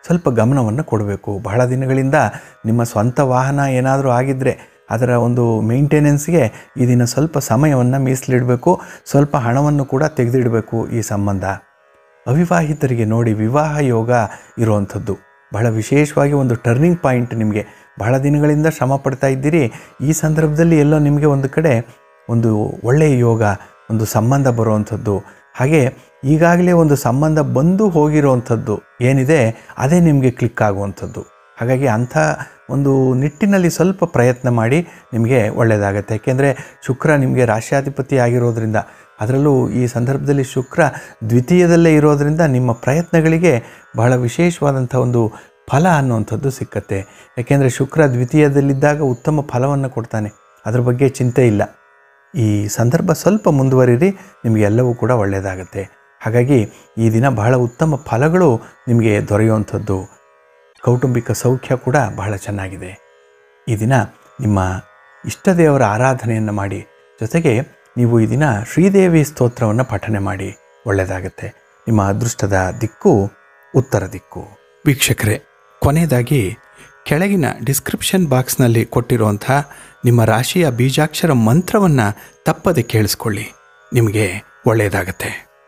ಸ್ವಲ್ಪ ಗಮನವನ್ನು ಕೊಡಬೇಕು ಬಹಳ ದಿನಗಳಿಂದ ನಿಮ್ಮ ಸ್ವಂತ ವಾಹನ ಏನಾದರೂ ಆಗಿದ್ದರೆ ಅದರ ಒಂದು ಮೇಂಟೆನೆನ್ಸ್ಗೆ ಈ ದಿನ ಸ್ವಲ್ಪ ಸಮಯವನ್ನು ಮೀಸಲಿಡಬೇಕು ಸ್ವಲ್ಪ ಹಣವನ್ನು ಕೂಡ ತೆಗೆದಿಡಬೇಕು ಈ ಸಂಬಂಧ ಅವಿವಾಹಿತರಿಗೆ ನೋಡಿ ವಿವಾಹ ಯೋಗ ಇರುವಂಥದ್ದು ಬಹಳ ವಿಶೇಷವಾಗಿ ಒಂದು ಟರ್ನಿಂಗ್ ಪಾಯಿಂಟ್ ನಿಮಗೆ ಬಹಳ ದಿನಗಳಿಂದ ಶ್ರಮ ಪಡ್ತಾ ಇದ್ದೀರಿ ಈ ಸಂದರ್ಭದಲ್ಲಿ ಎಲ್ಲೋ ನಿಮಗೆ ಒಂದು ಕಡೆ ಒಂದು ಒಳ್ಳೆಯ ಯೋಗ ಒಂದು ಸಂಬಂಧ ಬರುವಂಥದ್ದು ಹಾಗೆ ಈಗಾಗಲೇ ಒಂದು ಸಂಬಂಧ ಬಂದು ಹೋಗಿರುವಂಥದ್ದು ಏನಿದೆ ಅದೇ ನಿಮಗೆ ಕ್ಲಿಕ್ ಆಗುವಂಥದ್ದು ಹಾಗಾಗಿ ಅಂಥ ಒಂದು ನಿಟ್ಟಿನಲ್ಲಿ ಸ್ವಲ್ಪ ಪ್ರಯತ್ನ ಮಾಡಿ ನಿಮಗೆ ಒಳ್ಳೆಯದಾಗತ್ತೆ ಯಾಕೆಂದರೆ ಶುಕ್ರ ನಿಮಗೆ ರಾಶ್ಯಾಧಿಪತಿ ಆಗಿರೋದ್ರಿಂದ ಅದರಲ್ಲೂ ಈ ಸಂದರ್ಭದಲ್ಲಿ ಶುಕ್ರ ದ್ವಿತೀಯದಲ್ಲೇ ಇರೋದರಿಂದ ನಿಮ್ಮ ಪ್ರಯತ್ನಗಳಿಗೆ ಬಹಳ ವಿಶೇಷವಾದಂಥ ಒಂದು ಫಲ ಅನ್ನುವಂಥದ್ದು ಸಿಕ್ಕತ್ತೆ ಯಾಕೆಂದರೆ ಶುಕ್ರ ದ್ವಿತೀಯದಲ್ಲಿದ್ದಾಗ ಉತ್ತಮ ಫಲವನ್ನು ಕೊಡ್ತಾನೆ ಅದ್ರ ಬಗ್ಗೆ ಚಿಂತೆ ಇಲ್ಲ ಈ ಸಂದರ್ಭ ಸ್ವಲ್ಪ ಮುಂದುವರಿರಿ ನಿಮಗೆ ಎಲ್ಲವೂ ಕೂಡ ಒಳ್ಳೆಯದಾಗತ್ತೆ ಹಾಗಾಗಿ ಈ ದಿನ ಬಹಳ ಉತ್ತಮ ಫಲಗಳು ನಿಮಗೆ ದೊರೆಯುವಂಥದ್ದು ಕೌಟುಂಬಿಕ ಸೌಖ್ಯ ಕೂಡ ಬಹಳ ಚೆನ್ನಾಗಿದೆ ಈ ದಿನ ನಿಮ್ಮ ಇಷ್ಟದೇವರ ಆರಾಧನೆಯನ್ನು ಮಾಡಿ ಜೊತೆಗೆ ನೀವು ಈ ದಿನ ಶ್ರೀದೇವಿ ಸ್ತೋತ್ರವನ್ನು ಪಠನೆ ಮಾಡಿ ಒಳ್ಳೆಯದಾಗತ್ತೆ ನಿಮ್ಮ ಅದೃಷ್ಟದ ದಿಕ್ಕು ಉತ್ತರ ದಿಕ್ಕು ವೀಕ್ಷಕರೇ ಕೊನೆಯದಾಗಿ ಕೆಳಗಿನ ಡಿಸ್ಕ್ರಿಪ್ಷನ್ ಬಾಕ್ಸ್ನಲ್ಲಿ ಕೊಟ್ಟಿರುವಂಥ ನಿಮ್ಮ ರಾಶಿಯ ಬೀಜಾಕ್ಷರ ಮಂತ್ರವನ್ನು ತಪ್ಪದೆ ಕೇಳಿಸ್ಕೊಳ್ಳಿ ನಿಮಗೆ ಒಳ್ಳೆಯದಾಗತ್ತೆ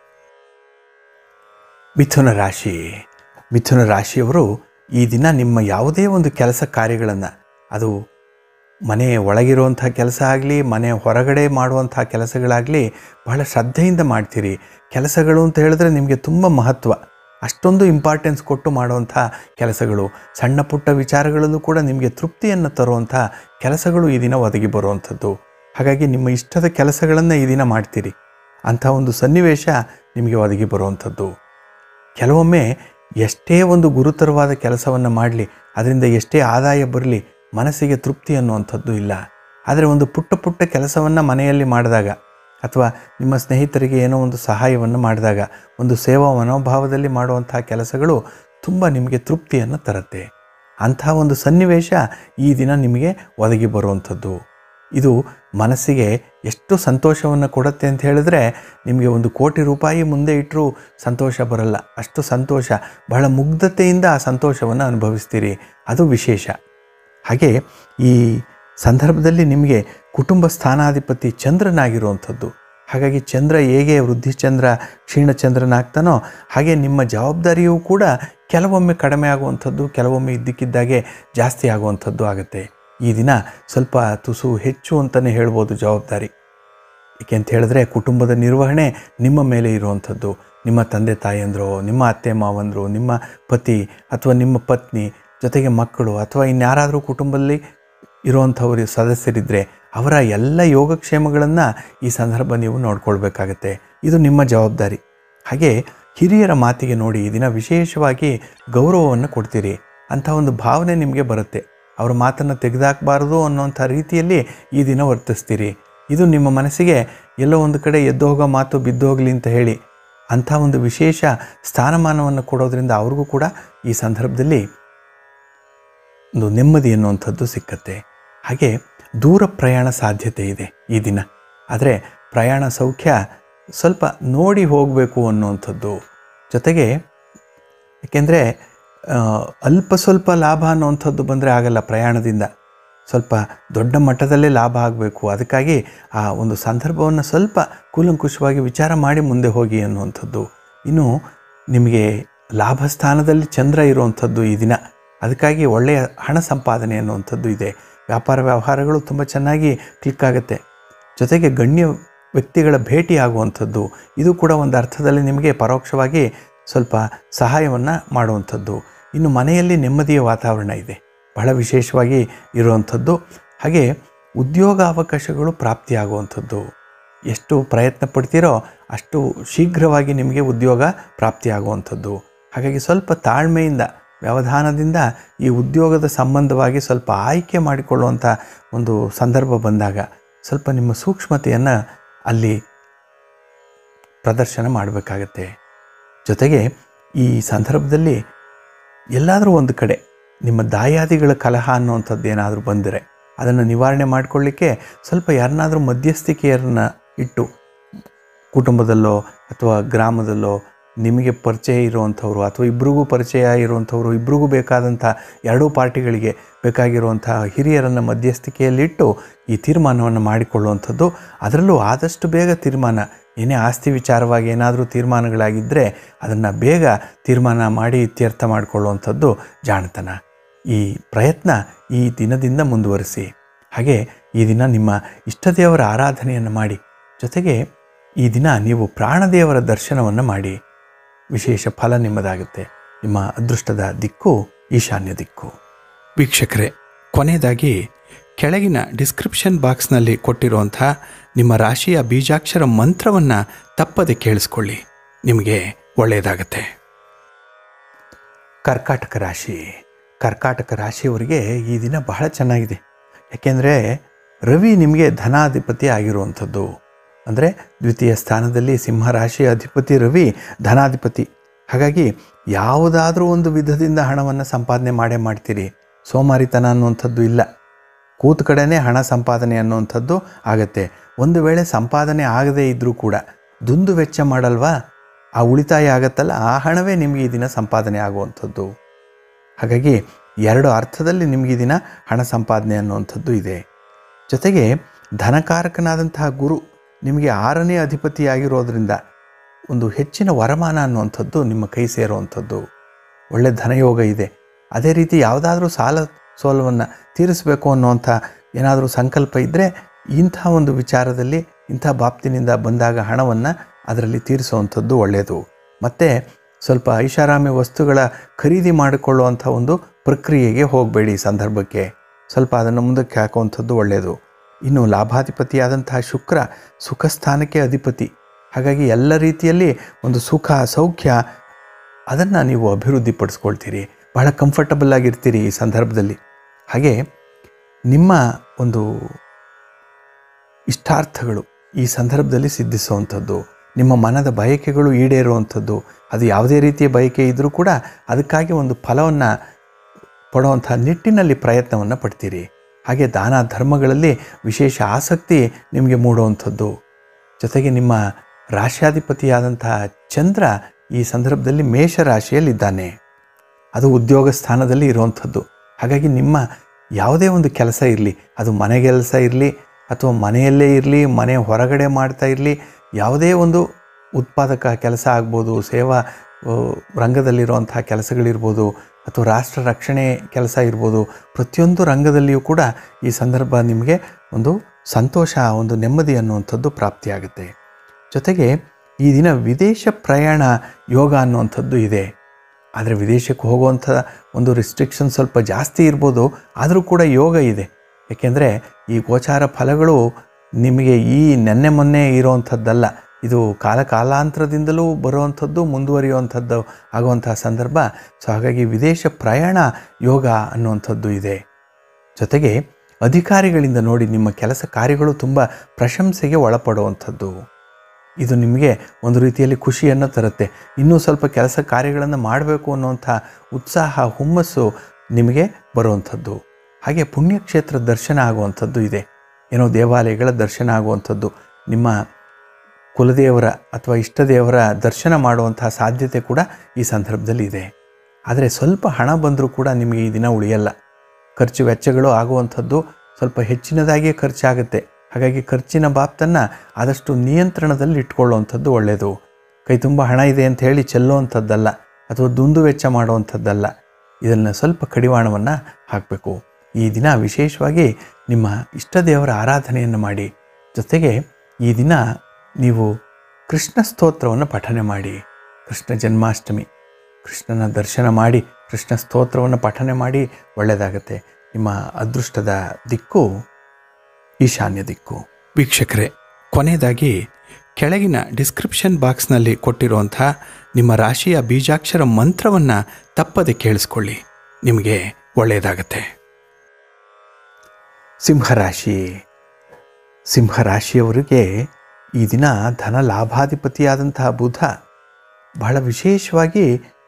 ಮಿಥುನ ರಾಶಿ ಮಿಥುನ ರಾಶಿಯವರು ಈ ದಿನ ನಿಮ್ಮ ಯಾವುದೇ ಒಂದು ಕೆಲಸ ಕಾರ್ಯಗಳನ್ನು ಅದು ಮನೆಯ ಒಳಗಿರುವಂಥ ಕೆಲಸ ಆಗಲಿ ಮನೆ ಹೊರಗಡೆ ಮಾಡುವಂಥ ಕೆಲಸಗಳಾಗಲಿ ಬಹಳ ಶ್ರದ್ಧೆಯಿಂದ ಮಾಡ್ತೀರಿ ಕೆಲಸಗಳು ಅಂತ ಹೇಳಿದ್ರೆ ನಿಮಗೆ ತುಂಬ ಮಹತ್ವ ಅಷ್ಟೊಂದು ಇಂಪಾರ್ಟೆನ್ಸ್ ಕೊಟ್ಟು ಮಾಡುವಂಥ ಕೆಲಸಗಳು ಸಣ್ಣ ಪುಟ್ಟ ವಿಚಾರಗಳಲ್ಲೂ ಕೂಡ ನಿಮಗೆ ತೃಪ್ತಿಯನ್ನು ತರುವಂಥ ಕೆಲಸಗಳು ಈ ದಿನ ಒದಗಿ ಬರುವಂಥದ್ದು ಹಾಗಾಗಿ ನಿಮ್ಮ ಇಷ್ಟದ ಕೆಲಸಗಳನ್ನು ಈ ದಿನ ಮಾಡ್ತೀರಿ ಅಂಥ ಒಂದು ಸನ್ನಿವೇಶ ನಿಮಗೆ ಒದಗಿ ಬರುವಂಥದ್ದು ಕೆಲವೊಮ್ಮೆ ಎಷ್ಟೇ ಒಂದು ಗುರುತರವಾದ ಕೆಲಸವನ್ನು ಮಾಡಲಿ ಅದರಿಂದ ಎಷ್ಟೇ ಆದಾಯ ಬರಲಿ ಮನಸ್ಸಿಗೆ ತೃಪ್ತಿ ಅನ್ನುವಂಥದ್ದು ಇಲ್ಲ ಆದರೆ ಒಂದು ಪುಟ್ಟ ಪುಟ್ಟ ಕೆಲಸವನ್ನು ಮನೆಯಲ್ಲಿ ಮಾಡಿದಾಗ ಅಥವಾ ನಿಮ್ಮ ಸ್ನೇಹಿತರಿಗೆ ಏನೋ ಒಂದು ಸಹಾಯವನ್ನು ಮಾಡಿದಾಗ ಒಂದು ಸೇವಾ ಮನೋಭಾವದಲ್ಲಿ ಮಾಡುವಂಥ ಕೆಲಸಗಳು ತುಂಬ ನಿಮಗೆ ತೃಪ್ತಿಯನ್ನು ತರುತ್ತೆ ಅಂಥ ಒಂದು ಸನ್ನಿವೇಶ ಈ ದಿನ ನಿಮಗೆ ಒದಗಿ ಬರುವಂಥದ್ದು ಇದು ಮನಸ್ಸಿಗೆ ಎಷ್ಟು ಸಂತೋಷವನ್ನು ಕೊಡುತ್ತೆ ಅಂತ ಹೇಳಿದ್ರೆ ನಿಮಗೆ ಒಂದು ಕೋಟಿ ರೂಪಾಯಿ ಮುಂದೆ ಇಟ್ಟರೂ ಸಂತೋಷ ಬರಲ್ಲ ಅಷ್ಟು ಸಂತೋಷ ಬಹಳ ಮುಗ್ಧತೆಯಿಂದ ಆ ಸಂತೋಷವನ್ನು ಅನುಭವಿಸ್ತೀರಿ ಅದು ವಿಶೇಷ ಹಾಗೆ ಈ ಸಂದರ್ಭದಲ್ಲಿ ನಿಮಗೆ ಕುಟುಂಬ ಸ್ಥಾನಾಧಿಪತಿ ಚಂದ್ರನಾಗಿರುವಂಥದ್ದು ಹಾಗಾಗಿ ಚಂದ್ರ ಹೇಗೆ ವೃದ್ಧಿಚಂದ್ರ ಕ್ಷೀಣಚಂದ್ರನಾಗ್ತಾನೋ ಹಾಗೆ ನಿಮ್ಮ ಜವಾಬ್ದಾರಿಯೂ ಕೂಡ ಕೆಲವೊಮ್ಮೆ ಕಡಿಮೆ ಆಗುವಂಥದ್ದು ಕೆಲವೊಮ್ಮೆ ಇದ್ದಕ್ಕಿದ್ದಾಗೆ ಜಾಸ್ತಿ ಆಗುವಂಥದ್ದು ಆಗುತ್ತೆ ಈ ದಿನ ಸ್ವಲ್ಪ ತುಸು ಹೆಚ್ಚು ಅಂತಲೇ ಹೇಳ್ಬೋದು ಜವಾಬ್ದಾರಿ ಏಕೆ ಅಂತ ಹೇಳಿದ್ರೆ ಕುಟುಂಬದ ನಿರ್ವಹಣೆ ನಿಮ್ಮ ಮೇಲೆ ಇರುವಂಥದ್ದು ನಿಮ್ಮ ತಂದೆ ತಾಯಂದರು ನಿಮ್ಮ ಅತ್ತೆ ಮಾವಂದರು ನಿಮ್ಮ ಪತಿ ಅಥವಾ ನಿಮ್ಮ ಪತ್ನಿ ಜೊತೆಗೆ ಮಕ್ಕಳು ಅಥವಾ ಇನ್ಯಾರಾದರೂ ಕುಟುಂಬದಲ್ಲಿ ಇರುವಂಥವರು ಸದಸ್ಯರಿದ್ದರೆ ಅವರ ಎಲ್ಲ ಯೋಗಕ್ಷೇಮಗಳನ್ನು ಈ ಸಂದರ್ಭ ನೀವು ನೋಡ್ಕೊಳ್ಬೇಕಾಗತ್ತೆ ಇದು ನಿಮ್ಮ ಜವಾಬ್ದಾರಿ ಹಾಗೆ ಹಿರಿಯರ ಮಾತಿಗೆ ನೋಡಿ ಈ ದಿನ ವಿಶೇಷವಾಗಿ ಗೌರವವನ್ನು ಕೊಡ್ತೀರಿ ಅಂಥ ಒಂದು ಭಾವನೆ ನಿಮಗೆ ಬರುತ್ತೆ ಅವರ ಮಾತನ್ನು ತೆಗೆದಾಕಬಾರದು ಅನ್ನೋಂಥ ರೀತಿಯಲ್ಲಿ ಈ ದಿನ ವರ್ತಿಸ್ತೀರಿ ಇದು ನಿಮ್ಮ ಮನಸ್ಸಿಗೆ ಎಲ್ಲೋ ಒಂದು ಕಡೆ ಎದ್ದು ಹೋಗೋ ಮಾತು ಬಿದ್ದು ಹೋಗಲಿ ಅಂತ ಹೇಳಿ ಅಂಥ ಒಂದು ವಿಶೇಷ ಸ್ಥಾನಮಾನವನ್ನು ಕೊಡೋದ್ರಿಂದ ಅವ್ರಿಗೂ ಕೂಡ ಈ ಸಂದರ್ಭದಲ್ಲಿ ಒಂದು ನೆಮ್ಮದಿ ಅನ್ನುವಂಥದ್ದು ಸಿಕ್ಕತ್ತೆ ಹಾಗೆ ದೂರ ಪ್ರಯಾಣ ಸಾಧ್ಯತೆ ಇದೆ ಈ ದಿನ ಆದರೆ ಪ್ರಯಾಣ ಸೌಖ್ಯ ಸ್ವಲ್ಪ ನೋಡಿ ಹೋಗಬೇಕು ಅನ್ನುವಂಥದ್ದು ಜೊತೆಗೆ ಏಕೆಂದರೆ ಅಲ್ಪ ಸ್ವಲ್ಪ ಲಾಭ ಅನ್ನುವಂಥದ್ದು ಬಂದರೆ ಆಗಲ್ಲ ಪ್ರಯಾಣದಿಂದ ಸ್ವಲ್ಪ ದೊಡ್ಡ ಮಟ್ಟದಲ್ಲೇ ಲಾಭ ಆಗಬೇಕು ಅದಕ್ಕಾಗಿ ಆ ಒಂದು ಸಂದರ್ಭವನ್ನು ಸ್ವಲ್ಪ ಕೂಲಂಕುಷವಾಗಿ ವಿಚಾರ ಮಾಡಿ ಮುಂದೆ ಹೋಗಿ ಅನ್ನುವಂಥದ್ದು ಇನ್ನು ನಿಮಗೆ ಲಾಭ ಸ್ಥಾನದಲ್ಲಿ ಚಂದ್ರ ಇರುವಂಥದ್ದು ಈ ದಿನ ಅದಕ್ಕಾಗಿ ಒಳ್ಳೆಯ ಹಣ ಸಂಪಾದನೆ ಅನ್ನುವಂಥದ್ದು ಇದೆ ವ್ಯಾಪಾರ ವ್ಯವಹಾರಗಳು ತುಂಬ ಚೆನ್ನಾಗಿ ಕ್ಲಿಕ್ ಆಗುತ್ತೆ ಜೊತೆಗೆ ಗಣ್ಯ ವ್ಯಕ್ತಿಗಳ ಭೇಟಿ ಆಗುವಂಥದ್ದು ಇದು ಕೂಡ ಒಂದು ಅರ್ಥದಲ್ಲಿ ನಿಮಗೆ ಪರೋಕ್ಷವಾಗಿ ಸ್ವಲ್ಪ ಸಹಾಯವನ್ನು ಮಾಡುವಂಥದ್ದು ಇನ್ನು ಮನೆಯಲ್ಲಿ ನೆಮ್ಮದಿಯ ವಾತಾವರಣ ಇದೆ ಬಹಳ ವಿಶೇಷವಾಗಿ ಇರುವಂಥದ್ದು ಹಾಗೆ ಉದ್ಯೋಗ ಅವಕಾಶಗಳು ಪ್ರಾಪ್ತಿಯಾಗುವಂಥದ್ದು ಎಷ್ಟು ಪ್ರಯತ್ನ ಪಡ್ತೀರೋ ಅಷ್ಟು ಶೀಘ್ರವಾಗಿ ನಿಮಗೆ ಉದ್ಯೋಗ ಪ್ರಾಪ್ತಿಯಾಗುವಂಥದ್ದು ಹಾಗಾಗಿ ಸ್ವಲ್ಪ ತಾಳ್ಮೆಯಿಂದ ವ್ಯವಧಾನದಿಂದ ಈ ಉದ್ಯೋಗದ ಸಂಬಂಧವಾಗಿ ಸ್ವಲ್ಪ ಆಯ್ಕೆ ಮಾಡಿಕೊಳ್ಳುವಂಥ ಒಂದು ಸಂದರ್ಭ ಬಂದಾಗ ಸ್ವಲ್ಪ ನಿಮ್ಮ ಸೂಕ್ಷ್ಮತೆಯನ್ನು ಅಲ್ಲಿ ಪ್ರದರ್ಶನ ಮಾಡಬೇಕಾಗತ್ತೆ ಜೊತೆಗೆ ಈ ಸಂದರ್ಭದಲ್ಲಿ ಎಲ್ಲಾದರೂ ಒಂದು ಕಡೆ ನಿಮ್ಮ ದಾಯಾದಿಗಳ ಕಲಹ ಅನ್ನುವಂಥದ್ದು ಏನಾದರೂ ಬಂದರೆ ಅದನ್ನು ನಿವಾರಣೆ ಮಾಡಿಕೊಳ್ಳಿಕ್ಕೆ ಸ್ವಲ್ಪ ಯಾರನ್ನಾದರೂ ಮಧ್ಯಸ್ಥಿಕೆಯರನ್ನ ಇಟ್ಟು ಕುಟುಂಬದಲ್ಲೋ ಅಥವಾ ಗ್ರಾಮದಲ್ಲೋ ನಿಮಗೆ ಪರಿಚಯ ಇರುವಂಥವ್ರು ಅಥವಾ ಇಬ್ರಿಗೂ ಪರಿಚಯ ಇರುವಂಥವ್ರು ಇಬ್ರಿಗೂ ಬೇಕಾದಂಥ ಎರಡೂ ಪಾರ್ಟಿಗಳಿಗೆ ಬೇಕಾಗಿರುವಂಥ ಹಿರಿಯರನ್ನು ಮಧ್ಯಸ್ಥಿಕೆಯಲ್ಲಿಟ್ಟು ಈ ತೀರ್ಮಾನವನ್ನು ಮಾಡಿಕೊಳ್ಳುವಂಥದ್ದು ಅದರಲ್ಲೂ ಆದಷ್ಟು ಬೇಗ ತೀರ್ಮಾನ ಏನೇ ಆಸ್ತಿ ವಿಚಾರವಾಗಿ ಏನಾದರೂ ತೀರ್ಮಾನಗಳಾಗಿದ್ದರೆ ಅದನ್ನು ಬೇಗ ತೀರ್ಮಾನ ಮಾಡಿ ಇತ್ಯರ್ಥ ಮಾಡಿಕೊಳ್ಳುವಂಥದ್ದು ಜಾಣತನ ಈ ಪ್ರಯತ್ನ ಈ ದಿನದಿಂದ ಮುಂದುವರಿಸಿ ಹಾಗೆ ಈ ದಿನ ನಿಮ್ಮ ಇಷ್ಟದೇವರ ಆರಾಧನೆಯನ್ನು ಮಾಡಿ ಜೊತೆಗೆ ಈ ದಿನ ನೀವು ಪ್ರಾಣದೇವರ ದರ್ಶನವನ್ನು ಮಾಡಿ ವಿಶೇಷ ಫಲ ನಿಮ್ಮದಾಗುತ್ತೆ ನಿಮ್ಮ ಅದೃಷ್ಟದ ದಿಕ್ಕು ಈಶಾನ್ಯ ದಿಕ್ಕು ವೀಕ್ಷಕರೇ ಕೊನೆಯದಾಗಿ ಕೆಳಗಿನ ಡಿಸ್ಕ್ರಿಪ್ಷನ್ ಬಾಕ್ಸ್ನಲ್ಲಿ ಕೊಟ್ಟಿರುವಂಥ ನಿಮ್ಮ ರಾಶಿಯ ಬೀಜಾಕ್ಷರ ಮಂತ್ರವನ್ನು ತಪ್ಪದೆ ಕೇಳಿಸ್ಕೊಳ್ಳಿ ನಿಮಗೆ ಒಳ್ಳೆಯದಾಗತ್ತೆ ಕರ್ಕಾಟಕ ರಾಶಿ ಕರ್ಕಾಟಕ ರಾಶಿಯವರಿಗೆ ಈ ದಿನ ಬಹಳ ಚೆನ್ನಾಗಿದೆ ಯಾಕೆಂದರೆ ರವಿ ನಿಮಗೆ ಧನಾಧಿಪತಿ ಆಗಿರುವಂಥದ್ದು ಅಂದರೆ ದ್ವಿತೀಯ ಸ್ಥಾನದಲ್ಲಿ ಸಿಂಹ ರಾಶಿಯ ಅಧಿಪತಿ ರವಿ ಧನಾಧಿಪತಿ ಹಾಗಾಗಿ ಯಾವುದಾದ್ರೂ ಒಂದು ವಿಧದಿಂದ ಹಣವನ್ನು ಸಂಪಾದನೆ ಮಾಡೇ ಮಾಡ್ತೀರಿ ಸೋಮಾರಿತನ ಅನ್ನುವಂಥದ್ದು ಇಲ್ಲ ಕೂತ ಕಡೆನೇ ಹಣ ಸಂಪಾದನೆ ಅನ್ನುವಂಥದ್ದು ಆಗತ್ತೆ ಒಂದು ವೇಳೆ ಸಂಪಾದನೆ ಆಗದೇ ಇದ್ದರೂ ಕೂಡ ದುಂದು ವೆಚ್ಚ ಮಾಡಲ್ವಾ ಆ ಉಳಿತಾಯ ಆಗತ್ತಲ್ಲ ಆ ಹಣವೇ ನಿಮಗೆ ಈ ದಿನ ಸಂಪಾದನೆ ಆಗುವಂಥದ್ದು ಹಾಗಾಗಿ ಎರಡು ಅರ್ಥದಲ್ಲಿ ನಿಮಗೆ ಈ ದಿನ ಹಣ ಸಂಪಾದನೆ ಅನ್ನುವಂಥದ್ದು ಇದೆ ಜೊತೆಗೆ ಧನಕಾರಕನಾದಂತಹ ಗುರು ನಿಮಗೆ ಆರನೇ ಅಧಿಪತಿಯಾಗಿರೋದ್ರಿಂದ ಒಂದು ಹೆಚ್ಚಿನ ವರಮಾನ ಅನ್ನುವಂಥದ್ದು ನಿಮ್ಮ ಕೈ ಸೇರುವಂಥದ್ದು ಒಳ್ಳೆ ಧನಯೋಗ ಇದೆ ಅದೇ ರೀತಿ ಯಾವುದಾದ್ರೂ ಸಾಲ ಸೋಲವನ್ನು ತೀರಿಸಬೇಕು ಅನ್ನುವಂಥ ಏನಾದರೂ ಸಂಕಲ್ಪ ಇದ್ದರೆ ಇಂಥ ಒಂದು ವಿಚಾರದಲ್ಲಿ ಇಂಥ ಬಾಪ್ತಿನಿಂದ ಬಂದಾಗ ಹಣವನ್ನು ಅದರಲ್ಲಿ ತೀರಿಸುವಂಥದ್ದು ಒಳ್ಳೆಯದು ಮತ್ತು ಸ್ವಲ್ಪ ಐಷಾರಾಮಿ ವಸ್ತುಗಳ ಖರೀದಿ ಮಾಡಿಕೊಳ್ಳುವಂಥ ಒಂದು ಪ್ರಕ್ರಿಯೆಗೆ ಹೋಗಬೇಡಿ ಈ ಸಂದರ್ಭಕ್ಕೆ ಸ್ವಲ್ಪ ಅದನ್ನು ಮುಂದಕ್ಕೆ ಹಾಕುವಂಥದ್ದು ಒಳ್ಳೆಯದು ಇನ್ನು ಲಾಭಾಧಿಪತಿಯಾದಂತಹ ಶುಕ್ರ ಸುಖ ಸ್ಥಾನಕ್ಕೆ ಅಧಿಪತಿ ಹಾಗಾಗಿ ಎಲ್ಲ ರೀತಿಯಲ್ಲಿ ಒಂದು ಸುಖ ಸೌಖ್ಯ ಅದನ್ನು ನೀವು ಅಭಿವೃದ್ಧಿಪಡಿಸ್ಕೊಳ್ತೀರಿ ಬಹಳ ಕಂಫರ್ಟಬಲ್ ಆಗಿರ್ತೀರಿ ಈ ಸಂದರ್ಭದಲ್ಲಿ ಹಾಗೆ ನಿಮ್ಮ ಒಂದು ಇಷ್ಟಾರ್ಥಗಳು ಈ ಸಂದರ್ಭದಲ್ಲಿ ಸಿದ್ಧಿಸುವಂಥದ್ದು ನಿಮ್ಮ ಮನದ ಬಯಕೆಗಳು ಈಡೇರುವಂಥದ್ದು ಅದು ಯಾವುದೇ ರೀತಿಯ ಬಯಕೆ ಇದ್ದರೂ ಕೂಡ ಅದಕ್ಕಾಗಿ ಒಂದು ಫಲವನ್ನು ಪಡುವಂಥ ನಿಟ್ಟಿನಲ್ಲಿ ಪ್ರಯತ್ನವನ್ನು ಪಡ್ತೀರಿ ಹಾಗೆ ದಾನ ಧರ್ಮಗಳಲ್ಲಿ ವಿಶೇಷ ಆಸಕ್ತಿ ನಿಮಗೆ ಮೂಡುವಂಥದ್ದು ಜೊತೆಗೆ ನಿಮ್ಮ ರಾಶ್ಯಾಧಿಪತಿಯಾದಂತಹ ಚಂದ್ರ ಈ ಸಂದರ್ಭದಲ್ಲಿ ಮೇಷ ರಾಶಿಯಲ್ಲಿದ್ದಾನೆ ಅದು ಉದ್ಯೋಗ ಸ್ಥಾನದಲ್ಲಿ ಇರುವಂಥದ್ದು ಹಾಗಾಗಿ ನಿಮ್ಮ ಯಾವುದೇ ಒಂದು ಕೆಲಸ ಇರಲಿ ಅದು ಮನೆ ಕೆಲಸ ಇರಲಿ ಅಥವಾ ಮನೆಯಲ್ಲೇ ಇರಲಿ ಮನೆ ಹೊರಗಡೆ ಮಾಡ್ತಾ ಇರಲಿ ಯಾವುದೇ ಒಂದು ಉತ್ಪಾದಕ ಕೆಲಸ ಆಗ್ಬೋದು ಸೇವಾ ಆ, ರಂಗದಲ್ಲಿರುವಂತಹ ಕೆಲಸಗಳಿರ್ಬೋದು ಅಥವಾ ರಾಷ್ಟ್ರ ರಕ್ಷಣೆ ಕೆಲಸ ಇರ್ಬೋದು ಪ್ರತಿಯೊಂದು ರಂಗದಲ್ಲಿಯೂ ಕೂಡ ಈ ಸಂದರ್ಭ ನಿಮಗೆ ಒಂದು ಸಂತೋಷ ಒಂದು ನೆಮ್ಮದಿ ಅನ್ನುವಂಥದ್ದು ಪ್ರಾಪ್ತಿಯಾಗುತ್ತೆ ಜೊತೆಗೆ ಈ ದಿನ ವಿದೇಶ ಪ್ರಯಾಣ ಯೋಗ ಅನ್ನುವಂಥದ್ದು ಇದೆ ಆದರೆ ವಿದೇಶಕ್ಕೆ ಹೋಗುವಂಥ ಒಂದು ರಿಸ್ಟ್ರಿಕ್ಷನ್ ಸ್ವಲ್ಪ ಜಾಸ್ತಿ ಇರ್ಬೋದು ಆದರೂ ಕೂಡ ಯೋಗ ಇದೆ ಏಕೆಂದರೆ ಈ ಗೋಚಾರ ಫಲಗಳು ನಿಮಗೆ ಈ ನೆನ್ನೆ ಮೊನ್ನೆ ಇರುವಂಥದ್ದಲ್ಲ ಇದು ಕಾಲ ಕಾಲಾಂತರದಿಂದಲೂ ಬರುವಂಥದ್ದು ಮುಂದುವರಿಯುವಂಥದ್ದು ಆಗುವಂತಹ ಸಂದರ್ಭ ಸೊ ಹಾಗಾಗಿ ವಿದೇಶ ಪ್ರಯಾಣ ಯೋಗ ಅನ್ನುವಂಥದ್ದು ಇದೆ ಜೊತೆಗೆ ಅಧಿಕಾರಿಗಳಿಂದ ನೋಡಿ ನಿಮ್ಮ ಕೆಲಸ ಕಾರ್ಯಗಳು ತುಂಬ ಪ್ರಶಂಸೆಗೆ ಒಳಪಡುವಂಥದ್ದು ಇದು ನಿಮಗೆ ಒಂದು ರೀತಿಯಲ್ಲಿ ಖುಷಿಯನ್ನು ತರುತ್ತೆ ಇನ್ನೂ ಸ್ವಲ್ಪ ಕೆಲಸ ಕಾರ್ಯಗಳನ್ನು ಮಾಡಬೇಕು ಅನ್ನುವಂಥ ಉತ್ಸಾಹ ಹುಮ್ಮಸ್ಸು ನಿಮಗೆ ಬರುವಂಥದ್ದು ಹಾಗೆ ಪುಣ್ಯಕ್ಷೇತ್ರ ದರ್ಶನ ಆಗುವಂಥದ್ದು ಇದೆ ಏನೋ ದೇವಾಲಯಗಳ ದರ್ಶನ ಆಗುವಂಥದ್ದು ನಿಮ್ಮ ಕುಲದೇವರ ಅಥವಾ ಇಷ್ಟದೇವರ ದರ್ಶನ ಮಾಡುವಂತಹ ಸಾಧ್ಯತೆ ಕೂಡ ಈ ಸಂದರ್ಭದಲ್ಲಿ ಇದೆ ಆದರೆ ಸ್ವಲ್ಪ ಹಣ ಬಂದರೂ ಕೂಡ ನಿಮಗೆ ಈ ದಿನ ಉಳಿಯಲ್ಲ ಖರ್ಚು ವೆಚ್ಚಗಳು ಆಗುವಂಥದ್ದು ಸ್ವಲ್ಪ ಹೆಚ್ಚಿನದಾಗಿಯೇ ಖರ್ಚಾಗುತ್ತೆ ಹಾಗಾಗಿ ಖರ್ಚಿನ ಬಾಬ್ತನ್ನು ಆದಷ್ಟು ನಿಯಂತ್ರಣದಲ್ಲಿ ಇಟ್ಕೊಳ್ಳುವಂಥದ್ದು ಒಳ್ಳೆಯದು ಕೈ ತುಂಬ ಹಣ ಇದೆ ಅಂತ ಹೇಳಿ ಚೆಲ್ಲುವಂಥದ್ದಲ್ಲ ಅಥವಾ ದುಂದು ವೆಚ್ಚ ಮಾಡುವಂಥದ್ದಲ್ಲ ಇದನ್ನು ಸ್ವಲ್ಪ ಕಡಿವಾಣವನ್ನು ಹಾಕಬೇಕು ಈ ದಿನ ವಿಶೇಷವಾಗಿ ನಿಮ್ಮ ಇಷ್ಟ ದೇವರ ಆರಾಧನೆಯನ್ನು ಮಾಡಿ ಜೊತೆಗೆ ಈ ದಿನ ನೀವು ಕೃಷ್ಣ ಸ್ತೋತ್ರವನ್ನು ಪಠನೆ ಮಾಡಿ ಕೃಷ್ಣ ಜನ್ಮಾಷ್ಟಮಿ ಕೃಷ್ಣನ ದರ್ಶನ ಮಾಡಿ ಕೃಷ್ಣ ಸ್ತೋತ್ರವನ್ನು ಪಠನೆ ಮಾಡಿ ಒಳ್ಳೆಯದಾಗತ್ತೆ ನಿಮ್ಮ ಅದೃಷ್ಟದ ದಿಕ್ಕು ಈಶಾನ್ಯ ದಿಕ್ಕು ವೀಕ್ಷಕರೇ ಕೊನೆಯದಾಗಿ ಕೆಳಗಿನ ಡಿಸ್ಕ್ರಿಪ್ಷನ್ ಬಾಕ್ಸ್ನಲ್ಲಿ ಕೊಟ್ಟಿರುವಂಥ ನಿಮ್ಮ ರಾಶಿಯ ಬೀಜಾಕ್ಷರ ಮಂತ್ರವನ್ನು ತಪ್ಪದೆ ಕೇಳಿಸ್ಕೊಳ್ಳಿ ನಿಮಗೆ ಒಳ್ಳೆಯದಾಗತ್ತೆ ಸಿಂಹರಾಶಿ ಸಿಂಹರಾಶಿಯವರಿಗೆ ಈ ದಿನ ಧನ ಲಾಭಾಧಿಪತಿಯಾದಂತಹ ಬುಧ ಬಹಳ ವಿಶೇಷವಾಗಿ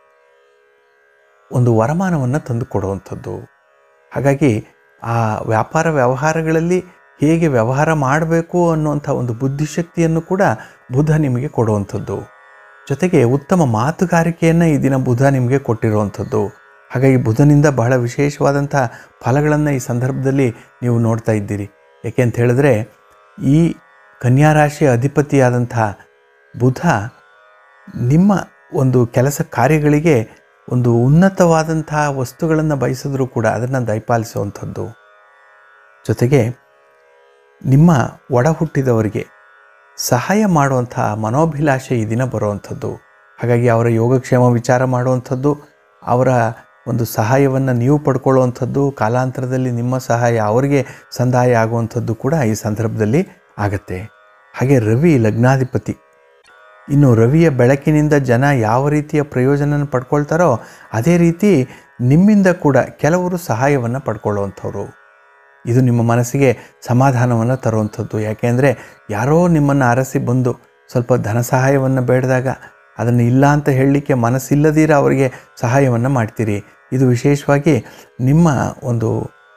ಒಂದು ವರಮಾನವನ್ನು ತಂದು ಕೊಡುವಂಥದ್ದು ಹಾಗಾಗಿ ಆ ವ್ಯಾಪಾರ ವ್ಯವಹಾರಗಳಲ್ಲಿ ಹೇಗೆ ವ್ಯವಹಾರ ಮಾಡಬೇಕು ಅನ್ನುವಂಥ ಒಂದು ಬುದ್ಧಿಶಕ್ತಿಯನ್ನು ಕೂಡ ಬುಧ ನಿಮಗೆ ಕೊಡುವಂಥದ್ದು ಜೊತೆಗೆ ಉತ್ತಮ ಮಾತುಗಾರಿಕೆಯನ್ನು ಈ ದಿನ ಬುಧ ನಿಮಗೆ ಕೊಟ್ಟಿರುವಂಥದ್ದು ಹಾಗಾಗಿ ಬುಧನಿಂದ ಬಹಳ ವಿಶೇಷವಾದಂಥ ಫಲಗಳನ್ನು ಈ ಸಂದರ್ಭದಲ್ಲಿ ನೀವು ನೋಡ್ತಾ ಇದ್ದೀರಿ ಯಾಕೆ ಅಂತ ಹೇಳಿದ್ರೆ ಈ ಕನ್ಯಾ ರಾಶಿಯ ಅಧಿಪತಿಯಾದಂಥ ಬುಧ ನಿಮ್ಮ ಒಂದು ಕೆಲಸ ಕಾರ್ಯಗಳಿಗೆ ಒಂದು ಉನ್ನತವಾದಂತಹ ವಸ್ತುಗಳನ್ನು ಬಯಸಿದ್ರೂ ಕೂಡ ಅದನ್ನು ದಯಪಾಲಿಸುವಂಥದ್ದು ಜೊತೆಗೆ ನಿಮ್ಮ ಒಡ ಹುಟ್ಟಿದವರಿಗೆ ಸಹಾಯ ಮಾಡುವಂಥ ಮನೋಭಿಲಾಷೆ ಈ ದಿನ ಬರುವಂಥದ್ದು ಹಾಗಾಗಿ ಅವರ ಯೋಗಕ್ಷೇಮ ವಿಚಾರ ಮಾಡುವಂಥದ್ದು ಅವರ ಒಂದು ಸಹಾಯವನ್ನು ನೀವು ಪಡ್ಕೊಳ್ಳುವಂಥದ್ದು ಕಾಲಾಂತರದಲ್ಲಿ ನಿಮ್ಮ ಸಹಾಯ ಅವರಿಗೆ ಸಂದಾಯ ಆಗುವಂಥದ್ದು ಕೂಡ ಈ ಸಂದರ್ಭದಲ್ಲಿ ಆಗತ್ತೆ ಹಾಗೆ ರವಿ ಲಗ್ನಾಧಿಪತಿ ಇನ್ನು ರವಿಯ ಬೆಳಕಿನಿಂದ ಜನ ಯಾವ ರೀತಿಯ ಪ್ರಯೋಜನ ಪಡ್ಕೊಳ್ತಾರೋ ಅದೇ ರೀತಿ ನಿಮ್ಮಿಂದ ಕೂಡ ಕೆಲವರು ಸಹಾಯವನ್ನು ಪಡ್ಕೊಳ್ಳುವಂಥವ್ರು ಇದು ನಿಮ್ಮ ಮನಸ್ಸಿಗೆ ಸಮಾಧಾನವನ್ನು ತರುವಂಥದ್ದು ಯಾಕೆಂದರೆ ಯಾರೋ ನಿಮ್ಮನ್ನು ಅರಸಿ ಬಂದು ಸ್ವಲ್ಪ ಧನ ಸಹಾಯವನ್ನು ಬೇಡಿದಾಗ ಅದನ್ನು ಇಲ್ಲ ಅಂತ ಹೇಳಲಿಕ್ಕೆ ಮನಸ್ಸಿಲ್ಲದಿರ ಅವರಿಗೆ ಸಹಾಯವನ್ನು ಮಾಡ್ತೀರಿ ಇದು ವಿಶೇಷವಾಗಿ ನಿಮ್ಮ ಒಂದು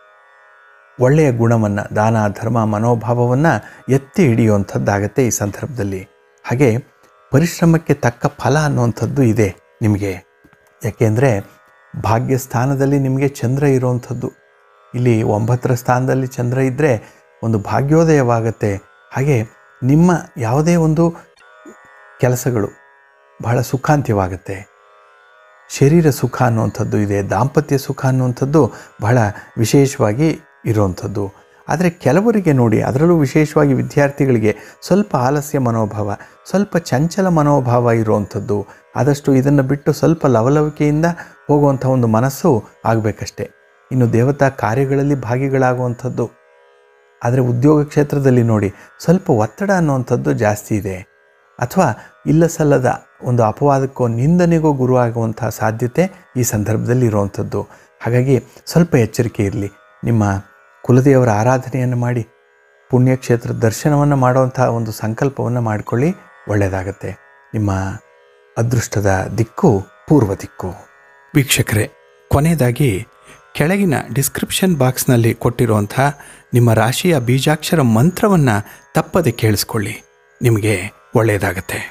ಒಳ್ಳೆಯ ಗುಣವನ್ನು ದಾನ ಧರ್ಮ ಮನೋಭಾವವನ್ನು ಎತ್ತಿ ಹಿಡಿಯುವಂಥದ್ದಾಗತ್ತೆ ಈ ಸಂದರ್ಭದಲ್ಲಿ ಹಾಗೆ ಪರಿಶ್ರಮಕ್ಕೆ ತಕ್ಕ ಫಲ ಅನ್ನುವಂಥದ್ದು ಇದೆ ನಿಮಗೆ ಯಾಕೆಂದರೆ ಭಾಗ್ಯಸ್ಥಾನದಲ್ಲಿ ನಿಮಗೆ ಚಂದ್ರ ಇರುವಂಥದ್ದು ಇಲ್ಲಿ ಒಂಬತ್ತರ ಸ್ಥಾನದಲ್ಲಿ ಚಂದ್ರ ಇದ್ದರೆ ಒಂದು ಭಾಗ್ಯೋದಯವಾಗತ್ತೆ ಹಾಗೆ ನಿಮ್ಮ ಯಾವುದೇ ಒಂದು ಕೆಲಸಗಳು ಬಹಳ ಸುಖಾಂತ್ಯವಾಗುತ್ತೆ ಶರೀರ ಸುಖ ಅನ್ನುವಂಥದ್ದು ಇದೆ ದಾಂಪತ್ಯ ಸುಖ ಅನ್ನುವಂಥದ್ದು ಬಹಳ ವಿಶೇಷವಾಗಿ ಇರುವಂಥದ್ದು ಆದರೆ ಕೆಲವರಿಗೆ ನೋಡಿ ಅದರಲ್ಲೂ ವಿಶೇಷವಾಗಿ ವಿದ್ಯಾರ್ಥಿಗಳಿಗೆ ಸ್ವಲ್ಪ ಆಲಸ್ಯ ಮನೋಭಾವ ಸ್ವಲ್ಪ ಚಂಚಲ ಮನೋಭಾವ ಇರುವಂಥದ್ದು ಆದಷ್ಟು ಇದನ್ನು ಬಿಟ್ಟು ಸ್ವಲ್ಪ ಲವಲವಿಕೆಯಿಂದ ಹೋಗುವಂಥ ಒಂದು ಮನಸ್ಸು ಆಗಬೇಕಷ್ಟೆ ಇನ್ನು ದೇವತಾ ಕಾರ್ಯಗಳಲ್ಲಿ ಭಾಗಿಗಳಾಗುವಂಥದ್ದು ಆದರೆ ಉದ್ಯೋಗ ಕ್ಷೇತ್ರದಲ್ಲಿ ನೋಡಿ ಸ್ವಲ್ಪ ಒತ್ತಡ ಅನ್ನುವಂಥದ್ದು ಜಾಸ್ತಿ ಇದೆ ಅಥವಾ ಇಲ್ಲ ಸಲ್ಲದ ಒಂದು ಅಪವಾದಕ್ಕೋ ನಿಂದನೆಗೋ ಗುರುವಾಗುವಂಥ ಸಾಧ್ಯತೆ ಈ ಸಂದರ್ಭದಲ್ಲಿ ಇರುವಂಥದ್ದು ಹಾಗಾಗಿ ಸ್ವಲ್ಪ ಎಚ್ಚರಿಕೆ ಇರಲಿ ನಿಮ್ಮ ಕುಲದೇವರ ಆರಾಧನೆಯನ್ನು ಮಾಡಿ ಪುಣ್ಯಕ್ಷೇತ್ರ ದರ್ಶನವನ್ನು ಮಾಡುವಂಥ ಒಂದು ಸಂಕಲ್ಪವನ್ನು ಮಾಡಿಕೊಳ್ಳಿ ಒಳ್ಳೆಯದಾಗತ್ತೆ ನಿಮ್ಮ ಅದೃಷ್ಟದ ದಿಕ್ಕು ಪೂರ್ವ ದಿಕ್ಕು ವೀಕ್ಷಕರೇ ಕೊನೆಯದಾಗಿ ಕೆಳಗಿನ ಡಿಸ್ಕ್ರಿಪ್ಷನ್ ಬಾಕ್ಸ್ನಲ್ಲಿ ಕೊಟ್ಟಿರುವಂಥ ನಿಮ್ಮ ರಾಶಿಯ ಬೀಜಾಕ್ಷರ ಮಂತ್ರವನ್ನು ತಪ್ಪದೆ ಕೇಳಿಸ್ಕೊಳ್ಳಿ ನಿಮಗೆ ಒಳ್ಳೆಯದಾಗತ್ತೆ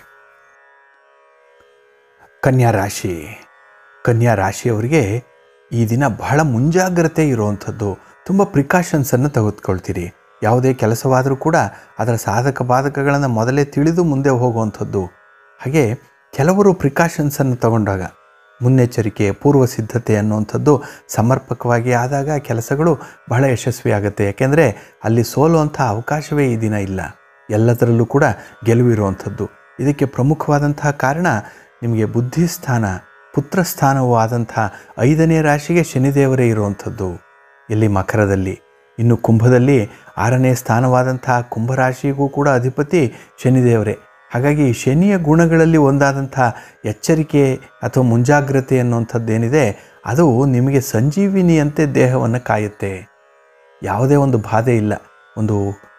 ಕನ್ಯಾ ರಾಶಿ ಕನ್ಯಾ ರಾಶಿಯವರಿಗೆ ಈ ದಿನ ಬಹಳ ಮುಂಜಾಗ್ರತೆ ಇರುವಂಥದ್ದು ತುಂಬ ಪ್ರಿಕಾಷನ್ಸನ್ನು ತೆಗೆದುಕೊಳ್ತೀರಿ ಯಾವುದೇ ಕೆಲಸವಾದರೂ ಕೂಡ ಅದರ ಸಾಧಕ ಬಾಧಕಗಳನ್ನು ಮೊದಲೇ ತಿಳಿದು ಮುಂದೆ ಹೋಗುವಂಥದ್ದು ಹಾಗೆ ಕೆಲವರು ಪ್ರಿಕಾಷನ್ಸನ್ನು ತಗೊಂಡಾಗ ಮುನ್ನೆಚ್ಚರಿಕೆ ಪೂರ್ವ ಸಿದ್ಧತೆ ಅನ್ನುವಂಥದ್ದು ಸಮರ್ಪಕವಾಗಿ ಆದಾಗ ಕೆಲಸಗಳು ಬಹಳ ಯಶಸ್ವಿಯಾಗುತ್ತೆ ಯಾಕೆಂದರೆ ಅಲ್ಲಿ ಸೋಲುವಂಥ ಅವಕಾಶವೇ ಈ ದಿನ ಇಲ್ಲ ಎಲ್ಲದರಲ್ಲೂ ಕೂಡ ಗೆಲುವಿರುವಂಥದ್ದು ಇದಕ್ಕೆ ಪ್ರಮುಖವಾದಂತಹ ಕಾರಣ ನಿಮಗೆ ಬುದ್ಧಿಸ್ಥಾನ ಪುತ್ರಸ್ಥಾನವೂ ಆದಂಥ ಐದನೇ ರಾಶಿಗೆ ಶನಿದೇವರೇ ಇರುವಂಥದ್ದು ಇಲ್ಲಿ ಮಕರದಲ್ಲಿ ಇನ್ನು ಕುಂಭದಲ್ಲಿ ಆರನೇ ಸ್ಥಾನವಾದಂತಹ ಕುಂಭರಾಶಿಗೂ ಕೂಡ ಅಧಿಪತಿ ಶನಿದೇವರೇ ಹಾಗಾಗಿ ಶನಿಯ ಗುಣಗಳಲ್ಲಿ ಒಂದಾದಂಥ ಎಚ್ಚರಿಕೆ ಅಥವಾ ಮುಂಜಾಗ್ರತೆ ಅನ್ನುವಂಥದ್ದೇನಿದೆ ಅದು ನಿಮಗೆ ಸಂಜೀವಿನಿಯಂತೆ ದೇಹವನ್ನು ಕಾಯುತ್ತೆ ಯಾವುದೇ ಒಂದು ಬಾಧೆ ಇಲ್ಲ ಒಂದು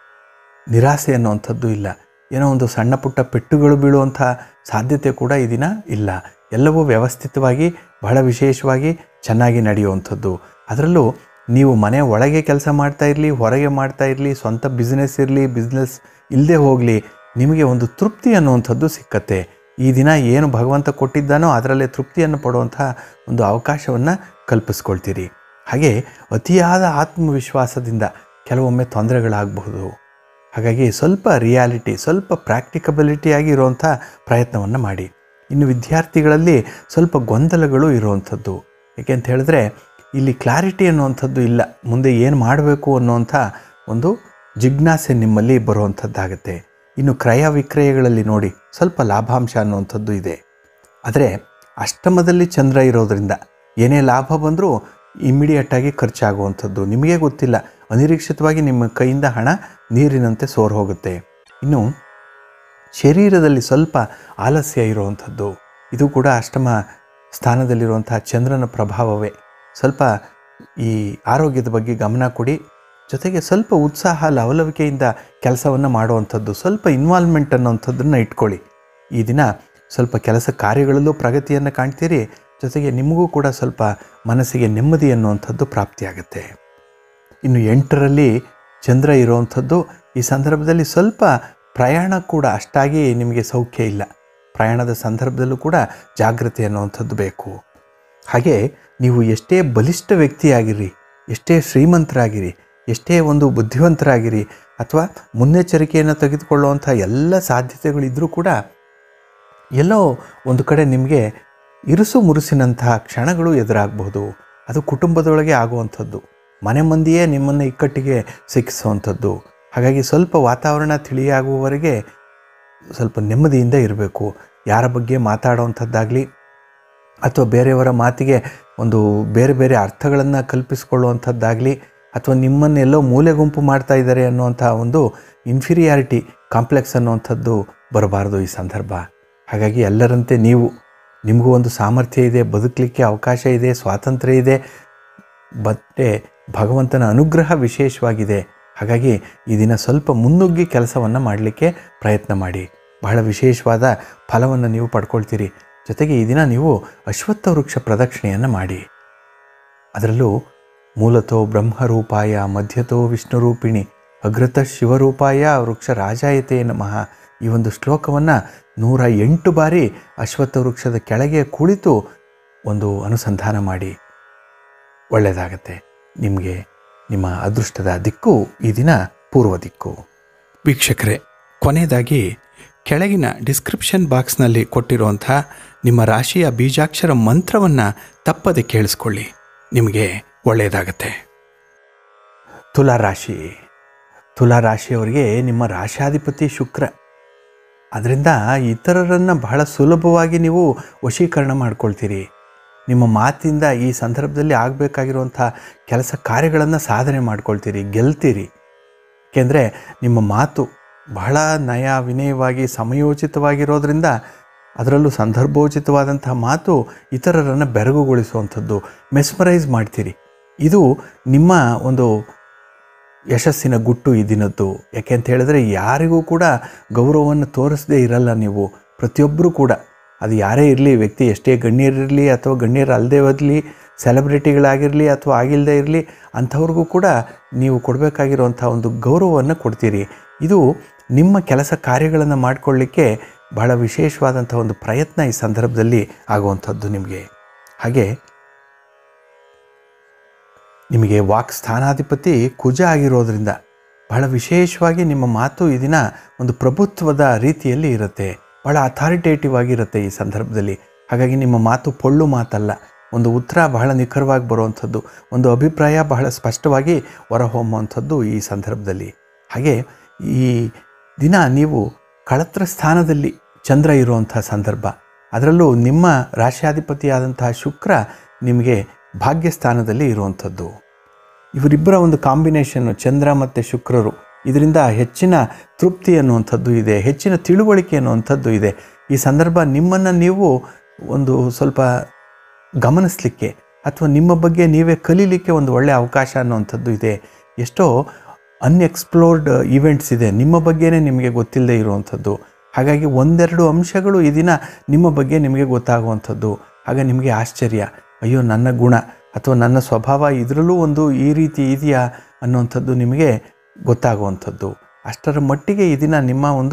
ನಿರಾಸೆ ಅನ್ನುವಂಥದ್ದು ಇಲ್ಲ ಏನೋ ಒಂದು ಸಣ್ಣ ಪುಟ್ಟ ಪೆಟ್ಟುಗಳು ಬೀಳುವಂಥ ಸಾಧ್ಯತೆ ಕೂಡ ಈ ದಿನ ಇಲ್ಲ ಎಲ್ಲವೂ ವ್ಯವಸ್ಥಿತವಾಗಿ ಬಹಳ ವಿಶೇಷವಾಗಿ ಚೆನ್ನಾಗಿ ನಡೆಯುವಂಥದ್ದು ಅದರಲ್ಲೂ ನೀವು ಮನೆ ಒಳಗೆ ಕೆಲಸ ಮಾಡ್ತಾ ಇರಲಿ ಹೊರಗೆ ಮಾಡ್ತಾ ಇರಲಿ ಸ್ವಂತ ಬಿಸ್ನೆಸ್ ಇರಲಿ ಬಿಸ್ನೆಸ್ ಇಲ್ಲದೆ ಹೋಗಲಿ ನಿಮಗೆ ಒಂದು ತೃಪ್ತಿ ಅನ್ನುವಂಥದ್ದು ಸಿಕ್ಕತ್ತೆ ಈ ದಿನ ಏನು ಭಗವಂತ ಕೊಟ್ಟಿದ್ದಾನೋ ಅದರಲ್ಲೇ ತೃಪ್ತಿಯನ್ನು ಪಡುವಂಥ ಒಂದು ಅವಕಾಶವನ್ನು ಕಲ್ಪಿಸ್ಕೊಳ್ತೀರಿ ಹಾಗೆ ಅತಿಯಾದ ಆತ್ಮವಿಶ್ವಾಸದಿಂದ ಕೆಲವೊಮ್ಮೆ ತೊಂದರೆಗಳಾಗಬಹುದು ಹಾಗಾಗಿ ಸ್ವಲ್ಪ ರಿಯಾಲಿಟಿ ಸ್ವಲ್ಪ ಪ್ರಾಕ್ಟಿಕಬಿಲಿಟಿ ಆಗಿ ಇರುವಂಥ ಪ್ರಯತ್ನವನ್ನು ಮಾಡಿ ಇನ್ನು ವಿದ್ಯಾರ್ಥಿಗಳಲ್ಲಿ ಸ್ವಲ್ಪ ಗೊಂದಲಗಳು ಇರುವಂಥದ್ದು ಏಕೆ ಅಂತ ಹೇಳಿದ್ರೆ ಇಲ್ಲಿ ಕ್ಲಾರಿಟಿ ಅನ್ನುವಂಥದ್ದು ಇಲ್ಲ ಮುಂದೆ ಏನು ಮಾಡಬೇಕು ಅನ್ನುವಂಥ ಒಂದು ಜಿಜ್ಞಾಸೆ ನಿಮ್ಮಲ್ಲಿ ಬರುವಂಥದ್ದಾಗತ್ತೆ ಇನ್ನು ಕ್ರಯ ವಿಕ್ರಯಗಳಲ್ಲಿ ನೋಡಿ ಸ್ವಲ್ಪ ಲಾಭಾಂಶ ಅನ್ನುವಂಥದ್ದು ಇದೆ ಆದರೆ ಅಷ್ಟಮದಲ್ಲಿ ಚಂದ್ರ ಇರೋದರಿಂದ ಏನೇ ಲಾಭ ಬಂದರೂ ಇಮ್ಮಿಡಿಯೇಟಾಗಿ ಖರ್ಚಾಗುವಂಥದ್ದು ನಿಮಗೆ ಗೊತ್ತಿಲ್ಲ ಅನಿರೀಕ್ಷಿತವಾಗಿ ನಿಮ್ಮ ಕೈಯಿಂದ ಹಣ ನೀರಿನಂತೆ ಸೋರ್ ಹೋಗುತ್ತೆ ಇನ್ನು ಶರೀರದಲ್ಲಿ ಸ್ವಲ್ಪ ಆಲಸ್ಯ ಇರುವಂಥದ್ದು ಇದು ಕೂಡ ಅಷ್ಟಮ ಸ್ಥಾನದಲ್ಲಿರುವಂತಹ ಚಂದ್ರನ ಪ್ರಭಾವವೇ ಸ್ವಲ್ಪ ಈ ಆರೋಗ್ಯದ ಬಗ್ಗೆ ಗಮನ ಕೊಡಿ ಜೊತೆಗೆ ಸ್ವಲ್ಪ ಉತ್ಸಾಹ ಲವಲವಿಕೆಯಿಂದ ಕೆಲಸವನ್ನು ಮಾಡುವಂಥದ್ದು ಸ್ವಲ್ಪ ಇನ್ವಾಲ್ವ್ಮೆಂಟ್ ಅನ್ನೋವಂಥದ್ದನ್ನು ಇಟ್ಕೊಳ್ಳಿ ಈ ದಿನ ಸ್ವಲ್ಪ ಕೆಲಸ ಕಾರ್ಯಗಳಲ್ಲೂ ಪ್ರಗತಿಯನ್ನು ಕಾಣ್ತೀರಿ ಜೊತೆಗೆ ನಿಮಗೂ ಕೂಡ ಸ್ವಲ್ಪ ಮನಸ್ಸಿಗೆ ನೆಮ್ಮದಿ ಅನ್ನುವಂಥದ್ದು ಪ್ರಾಪ್ತಿಯಾಗುತ್ತೆ ಇನ್ನು ಎಂಟರಲ್ಲಿ ಚಂದ್ರ ಇರುವಂಥದ್ದು ಈ ಸಂದರ್ಭದಲ್ಲಿ ಸ್ವಲ್ಪ ಪ್ರಯಾಣ ಕೂಡ ಅಷ್ಟಾಗಿ ನಿಮಗೆ ಸೌಖ್ಯ ಇಲ್ಲ ಪ್ರಯಾಣದ ಸಂದರ್ಭದಲ್ಲೂ ಕೂಡ ಜಾಗ್ರತೆ ಅನ್ನುವಂಥದ್ದು ಬೇಕು ಹಾಗೆ ನೀವು ಎಷ್ಟೇ ಬಲಿಷ್ಠ ವ್ಯಕ್ತಿಯಾಗಿರಿ ಎಷ್ಟೇ ಶ್ರೀಮಂತರಾಗಿರಿ ಎಷ್ಟೇ ಒಂದು ಬುದ್ಧಿವಂತರಾಗಿರಿ ಅಥವಾ ಮುನ್ನೆಚ್ಚರಿಕೆಯನ್ನು ತೆಗೆದುಕೊಳ್ಳುವಂಥ ಎಲ್ಲ ಸಾಧ್ಯತೆಗಳಿದ್ದರೂ ಕೂಡ ಎಲ್ಲೋ ಒಂದು ಕಡೆ ನಿಮಗೆ ಇರುಸು ಮುರುಸಿನಂತಹ ಕ್ಷಣಗಳು ಎದುರಾಗಬಹುದು ಅದು ಕುಟುಂಬದೊಳಗೆ ಆಗುವಂಥದ್ದು ಮನೆ ಮಂದಿಯೇ ನಿಮ್ಮನ್ನು ಇಕ್ಕಟ್ಟಿಗೆ ಸಿಕ್ಕಿಸುವಂಥದ್ದು ಹಾಗಾಗಿ ಸ್ವಲ್ಪ ವಾತಾವರಣ ತಿಳಿಯಾಗುವವರೆಗೆ ಸ್ವಲ್ಪ ನೆಮ್ಮದಿಯಿಂದ ಇರಬೇಕು ಯಾರ ಬಗ್ಗೆ ಮಾತಾಡುವಂಥದ್ದಾಗಲಿ ಅಥವಾ ಬೇರೆಯವರ ಮಾತಿಗೆ ಒಂದು ಬೇರೆ ಬೇರೆ ಅರ್ಥಗಳನ್ನು ಕಲ್ಪಿಸಿಕೊಳ್ಳುವಂಥದ್ದಾಗಲಿ ಅಥವಾ ನಿಮ್ಮನ್ನೆಲ್ಲೋ ಮೂಲೆ ಗುಂಪು ಮಾಡ್ತಾ ಇದ್ದಾರೆ ಅನ್ನುವಂಥ ಒಂದು ಇನ್ಫೀರಿಯಾರಿಟಿ ಕಾಂಪ್ಲೆಕ್ಸ್ ಅನ್ನುವಂಥದ್ದು ಬರಬಾರ್ದು ಈ ಸಂದರ್ಭ ಹಾಗಾಗಿ ಎಲ್ಲರಂತೆ ನೀವು ನಿಮಗೂ ಒಂದು ಸಾಮರ್ಥ್ಯ ಇದೆ ಬದುಕಲಿಕ್ಕೆ ಅವಕಾಶ ಇದೆ ಸ್ವಾತಂತ್ರ್ಯ ಇದೆ ಮತ್ತೆ ಭಗವಂತನ ಅನುಗ್ರಹ ವಿಶೇಷವಾಗಿದೆ ಹಾಗಾಗಿ ಈ ದಿನ ಸ್ವಲ್ಪ ಮುನ್ನುಗ್ಗಿ ಕೆಲಸವನ್ನು ಮಾಡಲಿಕ್ಕೆ ಪ್ರಯತ್ನ ಮಾಡಿ ಬಹಳ ವಿಶೇಷವಾದ ಫಲವನ್ನು ನೀವು ಪಡ್ಕೊಳ್ತೀರಿ ಜೊತೆಗೆ ಈ ದಿನ ನೀವು ಅಶ್ವತ್ಥ ವೃಕ್ಷ ಪ್ರದಕ್ಷಿಣೆಯನ್ನು ಮಾಡಿ ಅದರಲ್ಲೂ ಮೂಲತೋ ಬ್ರಹ್ಮರೂಪಾಯ ಮಧ್ಯತೋ ವಿಷ್ಣುರೂಪಿಣಿ ಅಗ್ರತ ಶಿವರೂಪಾಯ ವೃಕ್ಷ ರಾಜಾಯತೆ ನಮಃ ಈ ಒಂದು ಶ್ಲೋಕವನ್ನು ನೂರ ಎಂಟು ಬಾರಿ ಅಶ್ವತ್ಥ ವೃಕ್ಷದ ಕೆಳಗೆ ಕುಳಿತು ಒಂದು ಅನುಸಂಧಾನ ಮಾಡಿ ಒಳ್ಳೆಯದಾಗತ್ತೆ ನಿಮಗೆ ನಿಮ್ಮ ಅದೃಷ್ಟದ ದಿಕ್ಕು ಈ ದಿನ ಪೂರ್ವ ದಿಕ್ಕು ವೀಕ್ಷಕರೇ ಕೊನೆಯದಾಗಿ ಕೆಳಗಿನ ಡಿಸ್ಕ್ರಿಪ್ಷನ್ ಬಾಕ್ಸ್ನಲ್ಲಿ ಕೊಟ್ಟಿರುವಂಥ ನಿಮ್ಮ ರಾಶಿಯ ಬೀಜಾಕ್ಷರ ಮಂತ್ರವನ್ನು ತಪ್ಪದೆ ಕೇಳಿಸ್ಕೊಳ್ಳಿ ನಿಮಗೆ ಒಳ್ಳೆಯದಾಗತ್ತೆ ತುಲಾ ರಾಶಿ ತುಲಾ ರಾಶಿಯವರಿಗೆ ನಿಮ್ಮ ರಾಶಾಧಿಪತಿ ಶುಕ್ರ ಅದರಿಂದ ಇತರರನ್ನು ಬಹಳ ಸುಲಭವಾಗಿ ನೀವು ವಶೀಕರಣ ಮಾಡ್ಕೊಳ್ತೀರಿ ನಿಮ್ಮ ಮಾತಿಂದ ಈ ಸಂದರ್ಭದಲ್ಲಿ ಆಗಬೇಕಾಗಿರುವಂಥ ಕೆಲಸ ಕಾರ್ಯಗಳನ್ನು ಸಾಧನೆ ಮಾಡ್ಕೊಳ್ತೀರಿ ಗೆಲ್ತೀರಿ ಏಕೆಂದರೆ ನಿಮ್ಮ ಮಾತು ಬಹಳ ನಯ ವಿನಯವಾಗಿ ಸಮಯೋಚಿತವಾಗಿರೋದ್ರಿಂದ ಅದರಲ್ಲೂ ಸಂದರ್ಭೋಚಿತವಾದಂತಹ ಮಾತು ಇತರರನ್ನು ಬೆರಗುಗೊಳಿಸುವಂಥದ್ದು ಮೆಸ್ಮರೈಸ್ ಮಾಡ್ತೀರಿ ಇದು ನಿಮ್ಮ ಒಂದು ಯಶಸ್ಸಿನ ಗುಟ್ಟು ಈ ದಿನದ್ದು ಯಾಕೆ ಅಂತ ಹೇಳಿದ್ರೆ ಯಾರಿಗೂ ಕೂಡ ಗೌರವವನ್ನು ತೋರಿಸದೇ ಇರಲ್ಲ ನೀವು ಪ್ರತಿಯೊಬ್ಬರೂ ಕೂಡ ಅದು ಯಾರೇ ಇರಲಿ ವ್ಯಕ್ತಿ ಎಷ್ಟೇ ಗಣ್ಯರಿರಲಿ ಅಥವಾ ಗಣ್ಯರು ಅಲ್ಲದೆ ಇರಲಿ ಸೆಲೆಬ್ರಿಟಿಗಳಾಗಿರಲಿ ಅಥವಾ ಆಗಿಲ್ಲದೆ ಇರಲಿ ಅಂಥವ್ರಿಗೂ ಕೂಡ ನೀವು ಕೊಡಬೇಕಾಗಿರುವಂಥ ಒಂದು ಗೌರವವನ್ನು ಕೊಡ್ತೀರಿ ಇದು ನಿಮ್ಮ ಕೆಲಸ ಕಾರ್ಯಗಳನ್ನು ಮಾಡಿಕೊಳ್ಳಿಕ್ಕೆ ಬಹಳ ವಿಶೇಷವಾದಂಥ ಒಂದು ಪ್ರಯತ್ನ ಈ ಸಂದರ್ಭದಲ್ಲಿ ಆಗುವಂಥದ್ದು ನಿಮಗೆ ಹಾಗೆ ನಿಮಗೆ ವಾಕ್ ಸ್ಥಾನಾಧಿಪತಿ ಕುಜ ಆಗಿರೋದ್ರಿಂದ ಬಹಳ ವಿಶೇಷವಾಗಿ ನಿಮ್ಮ ಮಾತು ಈ ದಿನ ಒಂದು ಪ್ರಭುತ್ವದ ರೀತಿಯಲ್ಲಿ ಇರುತ್ತೆ ಬಹಳ ಅಥಾರಿಟೇಟಿವ್ ಆಗಿರುತ್ತೆ ಈ ಸಂದರ್ಭದಲ್ಲಿ ಹಾಗಾಗಿ ನಿಮ್ಮ ಮಾತು ಪೊಳ್ಳು ಮಾತಲ್ಲ ಒಂದು ಉತ್ತರ ಬಹಳ ನಿಖರವಾಗಿ ಬರುವಂಥದ್ದು ಒಂದು ಅಭಿಪ್ರಾಯ ಬಹಳ ಸ್ಪಷ್ಟವಾಗಿ ಹೊರಹೊಮ್ಮುವಂಥದ್ದು ಈ ಸಂದರ್ಭದಲ್ಲಿ ಹಾಗೆ ಈ ದಿನ ನೀವು ಕಳತ್ರ ಸ್ಥಾನದಲ್ಲಿ ಚಂದ್ರ ಇರುವಂಥ ಸಂದರ್ಭ ಅದರಲ್ಲೂ ನಿಮ್ಮ ರಾಶಿಯಾಧಿಪತಿಯಾದಂತಹ ಶುಕ್ರ ನಿಮಗೆ ಭಾಗ್ಯಸ್ಥಾನದಲ್ಲಿ ಇರುವಂಥದ್ದು ಇವರಿಬ್ಬರ ಒಂದು ಕಾಂಬಿನೇಷನ್ನು ಚಂದ್ರ ಮತ್ತು ಶುಕ್ರರು ಇದರಿಂದ ಹೆಚ್ಚಿನ ತೃಪ್ತಿ ಅನ್ನುವಂಥದ್ದು ಇದೆ ಹೆಚ್ಚಿನ ತಿಳುವಳಿಕೆ ಅನ್ನುವಂಥದ್ದು ಇದೆ ಈ ಸಂದರ್ಭ ನಿಮ್ಮನ್ನು ನೀವು ಒಂದು ಸ್ವಲ್ಪ ಗಮನಿಸಲಿಕ್ಕೆ ಅಥವಾ ನಿಮ್ಮ ಬಗ್ಗೆ ನೀವೇ ಕಲೀಲಿಕ್ಕೆ ಒಂದು ಒಳ್ಳೆಯ ಅವಕಾಶ ಅನ್ನುವಂಥದ್ದು ಇದೆ ಎಷ್ಟೋ ಅನ್ಎಕ್ಸ್ಪ್ಲೋರ್ಡ್ ಈವೆಂಟ್ಸ್ ಇದೆ ನಿಮ್ಮ ಬಗ್ಗೆನೇ ನಿಮಗೆ ಗೊತ್ತಿಲ್ಲದೆ ಇರುವಂಥದ್ದು ಹಾಗಾಗಿ ಒಂದೆರಡು ಅಂಶಗಳು ಈ ದಿನ ನಿಮ್ಮ ಬಗ್ಗೆ ನಿಮಗೆ ಗೊತ್ತಾಗುವಂಥದ್ದು ಆಗ ನಿಮಗೆ ಆಶ್ಚರ್ಯ ಅಯ್ಯೋ ನನ್ನ ಗುಣ ಅಥವಾ ನನ್ನ ಸ್ವಭಾವ ಇದರಲ್ಲೂ ಒಂದು ಈ ರೀತಿ ಇದೆಯಾ ಅನ್ನುವಂಥದ್ದು ನಿಮಗೆ ಗೊತ್ತಾಗುವಂಥದ್ದು ಅಷ್ಟರ ಮಟ್ಟಿಗೆ ಈ ದಿನ ನಿಮ್ಮ ಒಂದು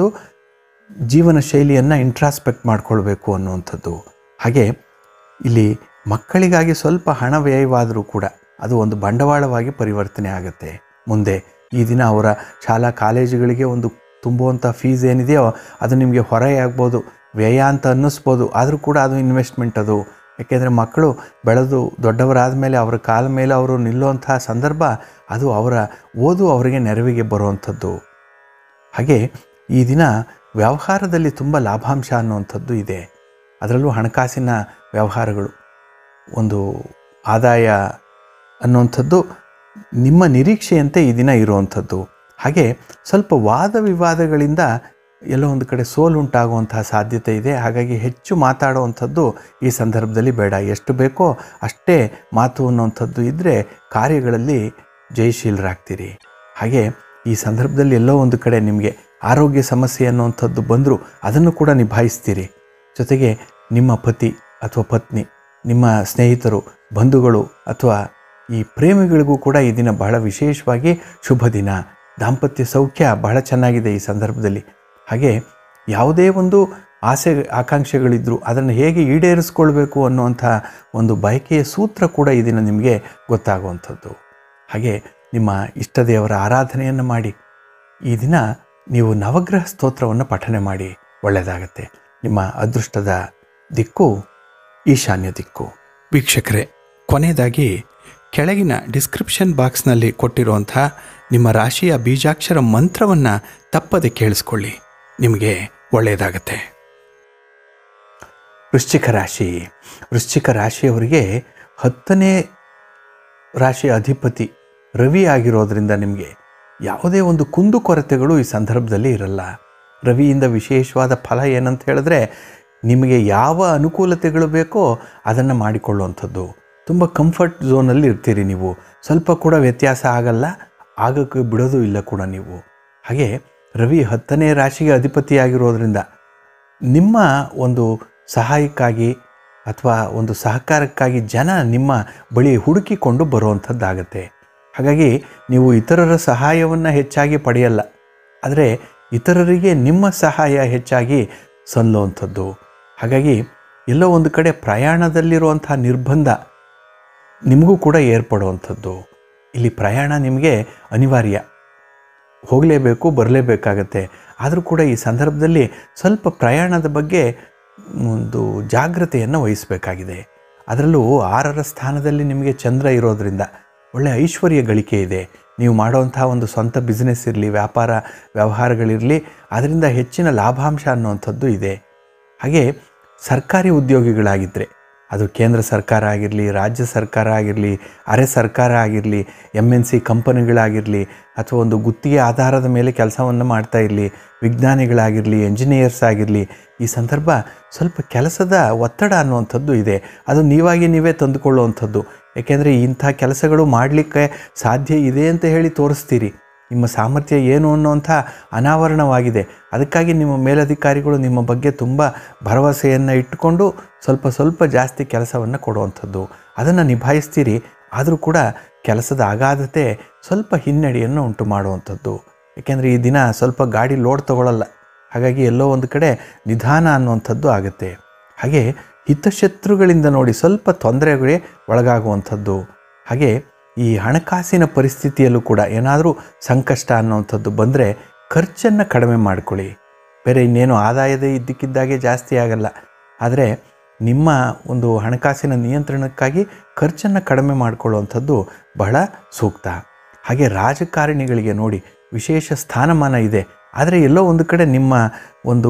ಜೀವನ ಶೈಲಿಯನ್ನು ಇಂಟ್ರಾಸ್ಪೆಕ್ಟ್ ಮಾಡ್ಕೊಳ್ಬೇಕು ಅನ್ನುವಂಥದ್ದು ಹಾಗೆ ಇಲ್ಲಿ ಮಕ್ಕಳಿಗಾಗಿ ಸ್ವಲ್ಪ ಹಣ ವ್ಯಯವಾದರೂ ಕೂಡ ಅದು ಒಂದು ಬಂಡವಾಳವಾಗಿ ಪರಿವರ್ತನೆ ಆಗುತ್ತೆ ಮುಂದೆ ಈ ದಿನ ಅವರ ಶಾಲಾ ಕಾಲೇಜುಗಳಿಗೆ ಒಂದು ತುಂಬುವಂಥ ಫೀಸ್ ಏನಿದೆಯೋ ಅದು ನಿಮಗೆ ಹೊರೆ ಆಗ್ಬೋದು ವ್ಯಯ ಅಂತ ಅನ್ನಿಸ್ಬೋದು ಆದರೂ ಕೂಡ ಅದು ಇನ್ವೆಸ್ಟ್ಮೆಂಟ್ ಅದು ಯಾಕೆಂದರೆ ಮಕ್ಕಳು ಬೆಳೆದು ದೊಡ್ಡವರಾದ ಮೇಲೆ ಅವರ ಕಾಲ ಮೇಲೆ ಅವರು ನಿಲ್ಲುವಂತಹ ಸಂದರ್ಭ ಅದು ಅವರ ಓದು ಅವರಿಗೆ ನೆರವಿಗೆ ಬರುವಂಥದ್ದು ಹಾಗೆ ಈ ದಿನ ವ್ಯವಹಾರದಲ್ಲಿ ತುಂಬ ಲಾಭಾಂಶ ಅನ್ನುವಂಥದ್ದು ಇದೆ ಅದರಲ್ಲೂ ಹಣಕಾಸಿನ ವ್ಯವಹಾರಗಳು ಒಂದು ಆದಾಯ ಅನ್ನುವಂಥದ್ದು ನಿಮ್ಮ ನಿರೀಕ್ಷೆಯಂತೆ ಈ ದಿನ ಇರುವಂಥದ್ದು ಹಾಗೆ ಸ್ವಲ್ಪ ವಾದ ವಿವಾದಗಳಿಂದ ಎಲ್ಲೋ ಒಂದು ಕಡೆ ಸೋಲುಂಟಾಗುವಂತಹ ಸಾಧ್ಯತೆ ಇದೆ ಹಾಗಾಗಿ ಹೆಚ್ಚು ಮಾತಾಡುವಂಥದ್ದು ಈ ಸಂದರ್ಭದಲ್ಲಿ ಬೇಡ ಎಷ್ಟು ಬೇಕೋ ಅಷ್ಟೇ ಮಾತು ಅನ್ನುವಂಥದ್ದು ಇದ್ದರೆ ಕಾರ್ಯಗಳಲ್ಲಿ ಜಯಶೀಲರಾಗ್ತೀರಿ ಹಾಗೆ ಈ ಸಂದರ್ಭದಲ್ಲಿ ಎಲ್ಲೋ ಒಂದು ಕಡೆ ನಿಮಗೆ ಆರೋಗ್ಯ ಸಮಸ್ಯೆ ಅನ್ನುವಂಥದ್ದು ಬಂದರೂ ಅದನ್ನು ಕೂಡ ನಿಭಾಯಿಸ್ತೀರಿ ಜೊತೆಗೆ ನಿಮ್ಮ ಪತಿ ಅಥವಾ ಪತ್ನಿ ನಿಮ್ಮ ಸ್ನೇಹಿತರು ಬಂಧುಗಳು ಅಥವಾ ಈ ಪ್ರೇಮಿಗಳಿಗೂ ಕೂಡ ಈ ದಿನ ಬಹಳ ವಿಶೇಷವಾಗಿ ಶುಭ ದಿನ ದಾಂಪತ್ಯ ಸೌಖ್ಯ ಬಹಳ ಚೆನ್ನಾಗಿದೆ ಈ ಸಂದರ್ಭದಲ್ಲಿ ಹಾಗೆ ಯಾವುದೇ ಒಂದು ಆಸೆ ಆಕಾಂಕ್ಷೆಗಳಿದ್ದರೂ ಅದನ್ನು ಹೇಗೆ ಈಡೇರಿಸ್ಕೊಳ್ಬೇಕು ಅನ್ನುವಂಥ ಒಂದು ಬಯಕೆಯ ಸೂತ್ರ ಕೂಡ ಈ ದಿನ ನಿಮಗೆ ಗೊತ್ತಾಗುವಂಥದ್ದು ಹಾಗೆ ನಿಮ್ಮ ಇಷ್ಟ ದೇವರ ಆರಾಧನೆಯನ್ನು ಮಾಡಿ ಈ ದಿನ ನೀವು ನವಗ್ರಹ ಸ್ತೋತ್ರವನ್ನು ಪಠನೆ ಮಾಡಿ ಒಳ್ಳೆಯದಾಗತ್ತೆ ನಿಮ್ಮ ಅದೃಷ್ಟದ ದಿಕ್ಕು ಈಶಾನ್ಯ ದಿಕ್ಕು ವೀಕ್ಷಕರೇ ಕೊನೆಯದಾಗಿ ಕೆಳಗಿನ ಡಿಸ್ಕ್ರಿಪ್ಷನ್ ಬಾಕ್ಸ್ನಲ್ಲಿ ಕೊಟ್ಟಿರುವಂಥ ನಿಮ್ಮ ರಾಶಿಯ ಬೀಜಾಕ್ಷರ ಮಂತ್ರವನ್ನು ತಪ್ಪದೆ ಕೇಳಿಸ್ಕೊಳ್ಳಿ ನಿಮಗೆ ಒಳ್ಳೆಯದಾಗತ್ತೆ ವೃಶ್ಚಿಕ ರಾಶಿ ವೃಶ್ಚಿಕ ರಾಶಿಯವರಿಗೆ ಹತ್ತನೇ ರಾಶಿಯ ಅಧಿಪತಿ ರವಿ ಆಗಿರೋದ್ರಿಂದ ನಿಮಗೆ ಯಾವುದೇ ಒಂದು ಕುಂದುಕೊರತೆಗಳು ಈ ಸಂದರ್ಭದಲ್ಲಿ ಇರಲ್ಲ ರವಿಯಿಂದ ವಿಶೇಷವಾದ ಫಲ ಏನಂತ ಹೇಳಿದ್ರೆ ನಿಮಗೆ ಯಾವ ಅನುಕೂಲತೆಗಳು ಬೇಕೋ ಅದನ್ನು ಮಾಡಿಕೊಳ್ಳುವಂಥದ್ದು ತುಂಬ ಕಂಫರ್ಟ್ ಝೋನಲ್ಲಿ ಇರ್ತೀರಿ ನೀವು ಸ್ವಲ್ಪ ಕೂಡ ವ್ಯತ್ಯಾಸ ಆಗಲ್ಲ ಆಗೋಕ್ಕೆ ಬಿಡೋದು ಇಲ್ಲ ಕೂಡ ನೀವು ಹಾಗೆ ರವಿ ಹತ್ತನೇ ರಾಶಿಗೆ ಅಧಿಪತಿಯಾಗಿರೋದ್ರಿಂದ ನಿಮ್ಮ ಒಂದು ಸಹಾಯಕ್ಕಾಗಿ ಅಥವಾ ಒಂದು ಸಹಕಾರಕ್ಕಾಗಿ ಜನ ನಿಮ್ಮ ಬಳಿ ಹುಡುಕಿಕೊಂಡು ಬರುವಂಥದ್ದಾಗತ್ತೆ ಹಾಗಾಗಿ ನೀವು ಇತರರ ಸಹಾಯವನ್ನು ಹೆಚ್ಚಾಗಿ ಪಡೆಯಲ್ಲ ಆದರೆ ಇತರರಿಗೆ ನಿಮ್ಮ ಸಹಾಯ ಹೆಚ್ಚಾಗಿ ಸಲ್ಲುವಂಥದ್ದು ಹಾಗಾಗಿ ಎಲ್ಲೋ ಒಂದು ಕಡೆ ಪ್ರಯಾಣದಲ್ಲಿರುವಂಥ ನಿರ್ಬಂಧ ನಿಮಗೂ ಕೂಡ ಏರ್ಪಡುವಂಥದ್ದು ಇಲ್ಲಿ ಪ್ರಯಾಣ ನಿಮಗೆ ಅನಿವಾರ್ಯ ಹೋಗಲೇಬೇಕು ಬರಲೇಬೇಕಾಗತ್ತೆ ಆದರೂ ಕೂಡ ಈ ಸಂದರ್ಭದಲ್ಲಿ ಸ್ವಲ್ಪ ಪ್ರಯಾಣದ ಬಗ್ಗೆ ಒಂದು ಜಾಗ್ರತೆಯನ್ನು ವಹಿಸಬೇಕಾಗಿದೆ ಅದರಲ್ಲೂ ಆರರ ಸ್ಥಾನದಲ್ಲಿ ನಿಮಗೆ ಚಂದ್ರ ಇರೋದರಿಂದ ಒಳ್ಳೆಯ ಐಶ್ವರ್ಯ ಗಳಿಕೆ ಇದೆ ನೀವು ಮಾಡುವಂತಹ ಒಂದು ಸ್ವಂತ ಬಿಸ್ನೆಸ್ ಇರಲಿ ವ್ಯಾಪಾರ ವ್ಯವಹಾರಗಳಿರಲಿ ಅದರಿಂದ ಹೆಚ್ಚಿನ ಲಾಭಾಂಶ ಅನ್ನುವಂಥದ್ದು ಇದೆ ಹಾಗೆ ಸರ್ಕಾರಿ ಉದ್ಯೋಗಿಗಳಾಗಿದ್ದರೆ ಅದು ಕೇಂದ್ರ ಸರ್ಕಾರ ಆಗಿರಲಿ ರಾಜ್ಯ ಸರ್ಕಾರ ಆಗಿರಲಿ ಅರೆ ಸರ್ಕಾರ ಆಗಿರಲಿ ಎಮ್ ಎನ್ ಸಿ ಕಂಪನಿಗಳಾಗಿರಲಿ ಅಥವಾ ಒಂದು ಗುತ್ತಿಗೆ ಆಧಾರದ ಮೇಲೆ ಕೆಲಸವನ್ನು ಮಾಡ್ತಾ ಇರಲಿ ವಿಜ್ಞಾನಿಗಳಾಗಿರಲಿ ಎಂಜಿನಿಯರ್ಸ್ ಆಗಿರಲಿ ಈ ಸಂದರ್ಭ ಸ್ವಲ್ಪ ಕೆಲಸದ ಒತ್ತಡ ಅನ್ನುವಂಥದ್ದು ಇದೆ ಅದು ನೀವಾಗಿ ನೀವೇ ತಂದುಕೊಳ್ಳುವಂಥದ್ದು ಏಕೆಂದರೆ ಇಂಥ ಕೆಲಸಗಳು ಮಾಡಲಿಕ್ಕೆ ಸಾಧ್ಯ ಇದೆ ಅಂತ ಹೇಳಿ ತೋರಿಸ್ತೀರಿ ನಿಮ್ಮ ಸಾಮರ್ಥ್ಯ ಏನು ಅನ್ನುವಂಥ ಅನಾವರಣವಾಗಿದೆ ಅದಕ್ಕಾಗಿ ನಿಮ್ಮ ಮೇಲಧಿಕಾರಿಗಳು ನಿಮ್ಮ ಬಗ್ಗೆ ತುಂಬ ಭರವಸೆಯನ್ನು ಇಟ್ಟುಕೊಂಡು ಸ್ವಲ್ಪ ಸ್ವಲ್ಪ ಜಾಸ್ತಿ ಕೆಲಸವನ್ನು ಕೊಡುವಂಥದ್ದು ಅದನ್ನು ನಿಭಾಯಿಸ್ತೀರಿ ಆದರೂ ಕೂಡ ಕೆಲಸದ ಅಗಾಧತೆ ಸ್ವಲ್ಪ ಹಿನ್ನಡೆಯನ್ನು ಉಂಟು ಮಾಡುವಂಥದ್ದು ಏಕೆಂದರೆ ಈ ದಿನ ಸ್ವಲ್ಪ ಗಾಡಿ ಲೋಡ್ ತಗೊಳ್ಳಲ್ಲ ಹಾಗಾಗಿ ಎಲ್ಲೋ ಒಂದು ಕಡೆ ನಿಧಾನ ಅನ್ನುವಂಥದ್ದು ಆಗುತ್ತೆ ಹಾಗೆ ಹಿತಶತ್ರುಗಳಿಂದ ನೋಡಿ ಸ್ವಲ್ಪ ತೊಂದರೆಗೆ ಒಳಗಾಗುವಂಥದ್ದು ಹಾಗೆ ಈ ಹಣಕಾಸಿನ ಪರಿಸ್ಥಿತಿಯಲ್ಲೂ ಕೂಡ ಏನಾದರೂ ಸಂಕಷ್ಟ ಅನ್ನುವಂಥದ್ದು ಬಂದರೆ ಖರ್ಚನ್ನು ಕಡಿಮೆ ಮಾಡ್ಕೊಳ್ಳಿ ಬೇರೆ ಇನ್ನೇನು ಆದಾಯದ ಇದ್ದಕ್ಕಿದ್ದಾಗೆ ಜಾಸ್ತಿ ಆಗಲ್ಲ ಆದರೆ ನಿಮ್ಮ ಒಂದು ಹಣಕಾಸಿನ ನಿಯಂತ್ರಣಕ್ಕಾಗಿ ಖರ್ಚನ್ನು ಕಡಿಮೆ ಮಾಡಿಕೊಳ್ಳುವಂಥದ್ದು ಬಹಳ ಸೂಕ್ತ ಹಾಗೆ ರಾಜಕಾರಣಿಗಳಿಗೆ ನೋಡಿ ವಿಶೇಷ ಸ್ಥಾನಮಾನ ಇದೆ ಆದರೆ ಎಲ್ಲೋ ಒಂದು ಕಡೆ ನಿಮ್ಮ ಒಂದು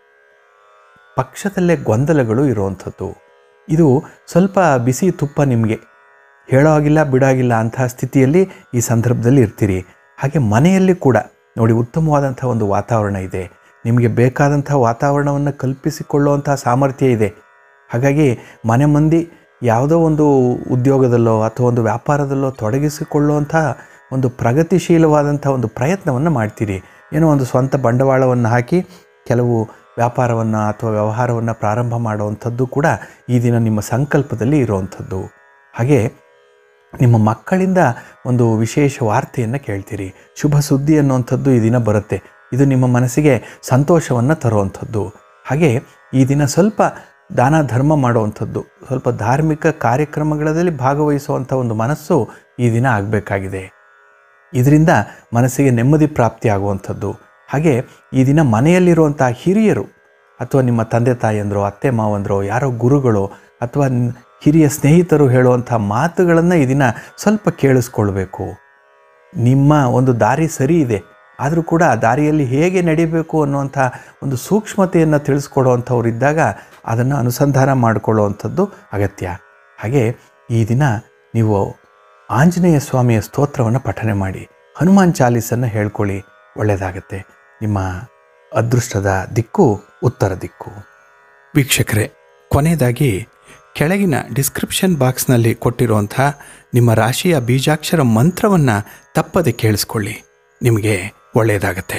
ಪಕ್ಷದಲ್ಲೇ ಗೊಂದಲಗಳು ಇರುವಂಥದ್ದು ಇದು ಸ್ವಲ್ಪ ಬಿಸಿ ತುಪ್ಪ ನಿಮಗೆ ಹೇಳೋ ಆಗಿಲ್ಲ ಬಿಡಾಗಿಲ್ಲ ಅಂತಹ ಸ್ಥಿತಿಯಲ್ಲಿ ಈ ಸಂದರ್ಭದಲ್ಲಿ ಇರ್ತೀರಿ ಹಾಗೆ ಮನೆಯಲ್ಲಿ ಕೂಡ ನೋಡಿ ಉತ್ತಮವಾದಂಥ ಒಂದು ವಾತಾವರಣ ಇದೆ ನಿಮಗೆ ಬೇಕಾದಂಥ ವಾತಾವರಣವನ್ನು ಕಲ್ಪಿಸಿಕೊಳ್ಳುವಂಥ ಸಾಮರ್ಥ್ಯ ಇದೆ ಹಾಗಾಗಿ ಮನೆ ಮಂದಿ ಯಾವುದೋ ಒಂದು ಉದ್ಯೋಗದಲ್ಲೋ ಅಥವಾ ಒಂದು ವ್ಯಾಪಾರದಲ್ಲೋ ತೊಡಗಿಸಿಕೊಳ್ಳುವಂಥ ಒಂದು ಪ್ರಗತಿಶೀಲವಾದಂಥ ಒಂದು ಪ್ರಯತ್ನವನ್ನು ಮಾಡ್ತೀರಿ ಏನೋ ಒಂದು ಸ್ವಂತ ಬಂಡವಾಳವನ್ನು ಹಾಕಿ ಕೆಲವು ವ್ಯಾಪಾರವನ್ನು ಅಥವಾ ವ್ಯವಹಾರವನ್ನು ಪ್ರಾರಂಭ ಮಾಡುವಂಥದ್ದು ಕೂಡ ಈ ದಿನ ನಿಮ್ಮ ಸಂಕಲ್ಪದಲ್ಲಿ ಇರುವಂಥದ್ದು ಹಾಗೆ ನಿಮ್ಮ ಮಕ್ಕಳಿಂದ ಒಂದು ವಿಶೇಷ ವಾರ್ತೆಯನ್ನು ಕೇಳ್ತೀರಿ ಶುಭ ಸುದ್ದಿ ಅನ್ನುವಂಥದ್ದು ಈ ದಿನ ಬರುತ್ತೆ ಇದು ನಿಮ್ಮ ಮನಸ್ಸಿಗೆ ಸಂತೋಷವನ್ನು ತರುವಂಥದ್ದು ಹಾಗೆ ಈ ದಿನ ಸ್ವಲ್ಪ ದಾನ ಧರ್ಮ ಮಾಡುವಂಥದ್ದು ಸ್ವಲ್ಪ ಧಾರ್ಮಿಕ ಕಾರ್ಯಕ್ರಮಗಳಲ್ಲಿ ಭಾಗವಹಿಸುವಂಥ ಒಂದು ಮನಸ್ಸು ಈ ದಿನ ಆಗಬೇಕಾಗಿದೆ ಇದರಿಂದ ಮನಸ್ಸಿಗೆ ನೆಮ್ಮದಿ ಪ್ರಾಪ್ತಿ ಆಗುವಂಥದ್ದು ಹಾಗೆ ಈ ದಿನ ಮನೆಯಲ್ಲಿರುವಂಥ ಹಿರಿಯರು ಅಥವಾ ನಿಮ್ಮ ತಂದೆ ತಾಯಿಯಂದರು ಅತ್ತೆ ಮಾವಂದರು ಯಾರೋ ಗುರುಗಳು ಅಥವಾ ನ್- ಹಿರಿಯ ಸ್ನೇಹಿತರು ಹೇಳುವಂಥ ಮಾತುಗಳನ್ನು ಈ ದಿನ ಸ್ವಲ್ಪ ಕೇಳಿಸ್ಕೊಳ್ಬೇಕು ನಿಮ್ಮ ಒಂದು ದಾರಿ ಸರಿ ಇದೆ ಆದರೂ ಕೂಡ ಆ ದಾರಿಯಲ್ಲಿ ಹೇಗೆ ನಡಿಬೇಕು ಅನ್ನುವಂಥ ಒಂದು ಸೂಕ್ಷ್ಮತೆಯನ್ನು ತಿಳಿಸ್ಕೊಡುವಂಥವ್ರು ಇದ್ದಾಗ ಅದನ್ನು ಅನುಸಂಧಾನ ಮಾಡಿಕೊಳ್ಳುವಂಥದ್ದು ಅಗತ್ಯ ಹಾಗೆ ಈ ದಿನ ನೀವು ಆಂಜನೇಯ ಸ್ವಾಮಿಯ ಸ್ತೋತ್ರವನ್ನು ಪಠನೆ ಮಾಡಿ ಹನುಮಾನ್ ಚಾಲೀಸನ್ನು ಹೇಳ್ಕೊಳ್ಳಿ ಒಳ್ಳೆಯದಾಗತ್ತೆ ನಿಮ್ಮ ಅದೃಷ್ಟದ ದಿಕ್ಕು ಉತ್ತರ ದಿಕ್ಕು ವೀಕ್ಷಕರೇ ಕೊನೆಯದಾಗಿ ಕೆಳಗಿನ ಡಿಸ್ಕ್ರಿಪ್ಷನ್ ಬಾಕ್ಸ್ನಲ್ಲಿ ಕೊಟ್ಟಿರುವಂಥ ನಿಮ್ಮ ರಾಶಿಯ ಬೀಜಾಕ್ಷರ ಮಂತ್ರವನ್ನು ತಪ್ಪದೆ ಕೇಳಿಸ್ಕೊಳ್ಳಿ ನಿಮಗೆ ಒಳ್ಳೆಯದಾಗತ್ತೆ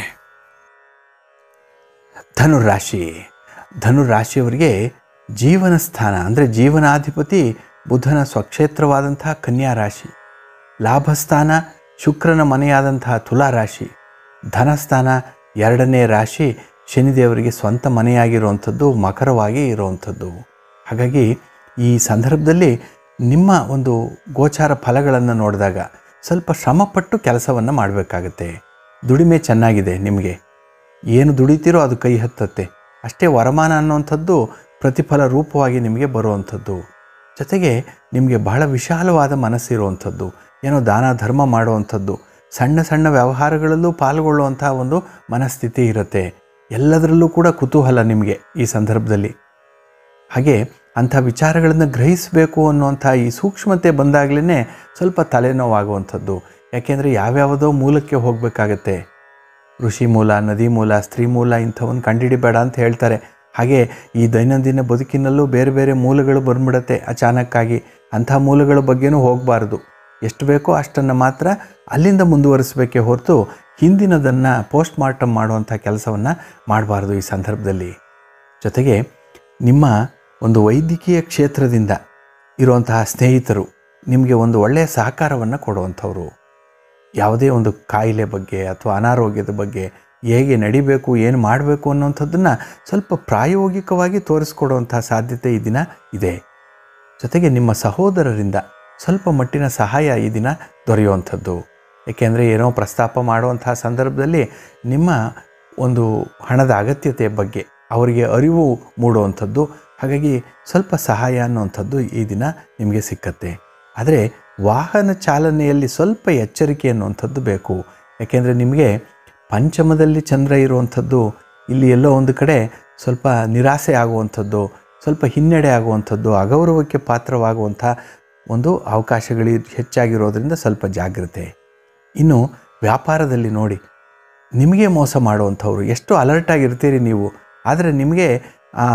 ಧನುರಾಶಿ ಧನುರಾಶಿಯವರಿಗೆ ಜೀವನ ಸ್ಥಾನ ಅಂದರೆ ಜೀವನಾಧಿಪತಿ ಬುಧನ ಸ್ವಕ್ಷೇತ್ರವಾದಂತಹ ಕನ್ಯಾ ರಾಶಿ ಲಾಭಸ್ಥಾನ ಶುಕ್ರನ ಮನೆಯಾದಂತಹ ತುಲಾ ರಾಶಿ ಧನಸ್ಥಾನ ಎರಡನೇ ರಾಶಿ ಶನಿದೇವರಿಗೆ ಸ್ವಂತ ಮನೆಯಾಗಿರುವಂಥದ್ದು ಮಕರವಾಗಿ ಇರುವಂಥದ್ದು ಹಾಗಾಗಿ ಈ ಸಂದರ್ಭದಲ್ಲಿ ನಿಮ್ಮ ಒಂದು ಗೋಚಾರ ಫಲಗಳನ್ನು ನೋಡಿದಾಗ ಸ್ವಲ್ಪ ಶ್ರಮಪಟ್ಟು ಕೆಲಸವನ್ನು ಮಾಡಬೇಕಾಗತ್ತೆ ದುಡಿಮೆ ಚೆನ್ನಾಗಿದೆ ನಿಮಗೆ ಏನು ದುಡಿತೀರೋ ಅದು ಕೈ ಹತ್ತತ್ತೆ ಅಷ್ಟೇ ವರಮಾನ ಅನ್ನುವಂಥದ್ದು ಪ್ರತಿಫಲ ರೂಪವಾಗಿ ನಿಮಗೆ ಬರುವಂಥದ್ದು ಜೊತೆಗೆ ನಿಮಗೆ ಬಹಳ ವಿಶಾಲವಾದ ಮನಸ್ಸಿರುವಂಥದ್ದು ಏನೋ ದಾನ ಧರ್ಮ ಮಾಡುವಂಥದ್ದು ಸಣ್ಣ ಸಣ್ಣ ವ್ಯವಹಾರಗಳಲ್ಲೂ ಪಾಲ್ಗೊಳ್ಳುವಂಥ ಒಂದು ಮನಸ್ಥಿತಿ ಇರುತ್ತೆ ಎಲ್ಲದರಲ್ಲೂ ಕೂಡ ಕುತೂಹಲ ನಿಮಗೆ ಈ ಸಂದರ್ಭದಲ್ಲಿ ಹಾಗೆ ಅಂಥ ವಿಚಾರಗಳನ್ನು ಗ್ರಹಿಸಬೇಕು ಅನ್ನುವಂಥ ಈ ಸೂಕ್ಷ್ಮತೆ ಬಂದಾಗಲೇ ಸ್ವಲ್ಪ ತಲೆನೋವಾಗುವಂಥದ್ದು ಯಾಕೆಂದರೆ ಯಾವ್ಯಾವುದೋ ಮೂಲಕ್ಕೆ ಹೋಗಬೇಕಾಗತ್ತೆ ಋಷಿ ಮೂಲ ನದಿ ಮೂಲ ಸ್ತ್ರೀ ಮೂಲ ಇಂಥವನ್ನು ಕಂಡುಹಿಡಿಬೇಡ ಅಂತ ಹೇಳ್ತಾರೆ ಹಾಗೆ ಈ ದೈನಂದಿನ ಬದುಕಿನಲ್ಲೂ ಬೇರೆ ಬೇರೆ ಮೂಲಗಳು ಬಂದ್ಬಿಡತ್ತೆ ಅಚಾನಕ್ಕಾಗಿ ಅಂಥ ಮೂಲಗಳ ಬಗ್ಗೆನೂ ಹೋಗಬಾರ್ದು ಎಷ್ಟು ಬೇಕೋ ಅಷ್ಟನ್ನು ಮಾತ್ರ ಅಲ್ಲಿಂದ ಮುಂದುವರಿಸಬೇಕೇ ಹೊರತು ಹಿಂದಿನದನ್ನು ಪೋಸ್ಟ್ ಮಾರ್ಟಮ್ ಮಾಡುವಂಥ ಕೆಲಸವನ್ನು ಮಾಡಬಾರ್ದು ಈ ಸಂದರ್ಭದಲ್ಲಿ ಜೊತೆಗೆ ನಿಮ್ಮ ಒಂದು ವೈದ್ಯಕೀಯ ಕ್ಷೇತ್ರದಿಂದ ಇರುವಂತಹ ಸ್ನೇಹಿತರು ನಿಮಗೆ ಒಂದು ಒಳ್ಳೆಯ ಸಹಕಾರವನ್ನು ಕೊಡುವಂಥವ್ರು ಯಾವುದೇ ಒಂದು ಕಾಯಿಲೆ ಬಗ್ಗೆ ಅಥವಾ ಅನಾರೋಗ್ಯದ ಬಗ್ಗೆ ಹೇಗೆ ನಡಿಬೇಕು ಏನು ಮಾಡಬೇಕು ಅನ್ನೋಂಥದ್ದನ್ನು ಸ್ವಲ್ಪ ಪ್ರಾಯೋಗಿಕವಾಗಿ ತೋರಿಸ್ಕೊಡುವಂಥ ಸಾಧ್ಯತೆ ಈ ದಿನ ಇದೆ ಜೊತೆಗೆ ನಿಮ್ಮ ಸಹೋದರರಿಂದ ಸ್ವಲ್ಪ ಮಟ್ಟಿನ ಸಹಾಯ ಈ ದಿನ ದೊರೆಯುವಂಥದ್ದು ಏಕೆಂದರೆ ಏನೋ ಪ್ರಸ್ತಾಪ ಮಾಡುವಂತಹ ಸಂದರ್ಭದಲ್ಲಿ ನಿಮ್ಮ ಒಂದು ಹಣದ ಅಗತ್ಯತೆಯ ಬಗ್ಗೆ ಅವರಿಗೆ ಅರಿವು ಮೂಡುವಂಥದ್ದು ಹಾಗಾಗಿ ಸ್ವಲ್ಪ ಸಹಾಯ ಅನ್ನುವಂಥದ್ದು ಈ ದಿನ ನಿಮಗೆ ಸಿಕ್ಕತ್ತೆ ಆದರೆ ವಾಹನ ಚಾಲನೆಯಲ್ಲಿ ಸ್ವಲ್ಪ ಎಚ್ಚರಿಕೆ ಅನ್ನುವಂಥದ್ದು ಬೇಕು ಯಾಕೆಂದರೆ ನಿಮಗೆ ಪಂಚಮದಲ್ಲಿ ಚಂದ್ರ ಇರುವಂಥದ್ದು ಇಲ್ಲಿ ಎಲ್ಲೋ ಒಂದು ಕಡೆ ಸ್ವಲ್ಪ ನಿರಾಸೆ ಆಗುವಂಥದ್ದು ಸ್ವಲ್ಪ ಹಿನ್ನಡೆ ಆಗುವಂಥದ್ದು ಅಗೌರವಕ್ಕೆ ಪಾತ್ರವಾಗುವಂಥ ಒಂದು ಅವಕಾಶಗಳು ಹೆಚ್ಚಾಗಿರೋದ್ರಿಂದ ಸ್ವಲ್ಪ ಜಾಗ್ರತೆ ಇನ್ನು ವ್ಯಾಪಾರದಲ್ಲಿ ನೋಡಿ ನಿಮಗೆ ಮೋಸ ಮಾಡುವಂಥವ್ರು ಎಷ್ಟು ಅಲರ್ಟ್ ಆಗಿರ್ತೀರಿ ನೀವು ಆದರೆ ನಿಮಗೆ ಆ,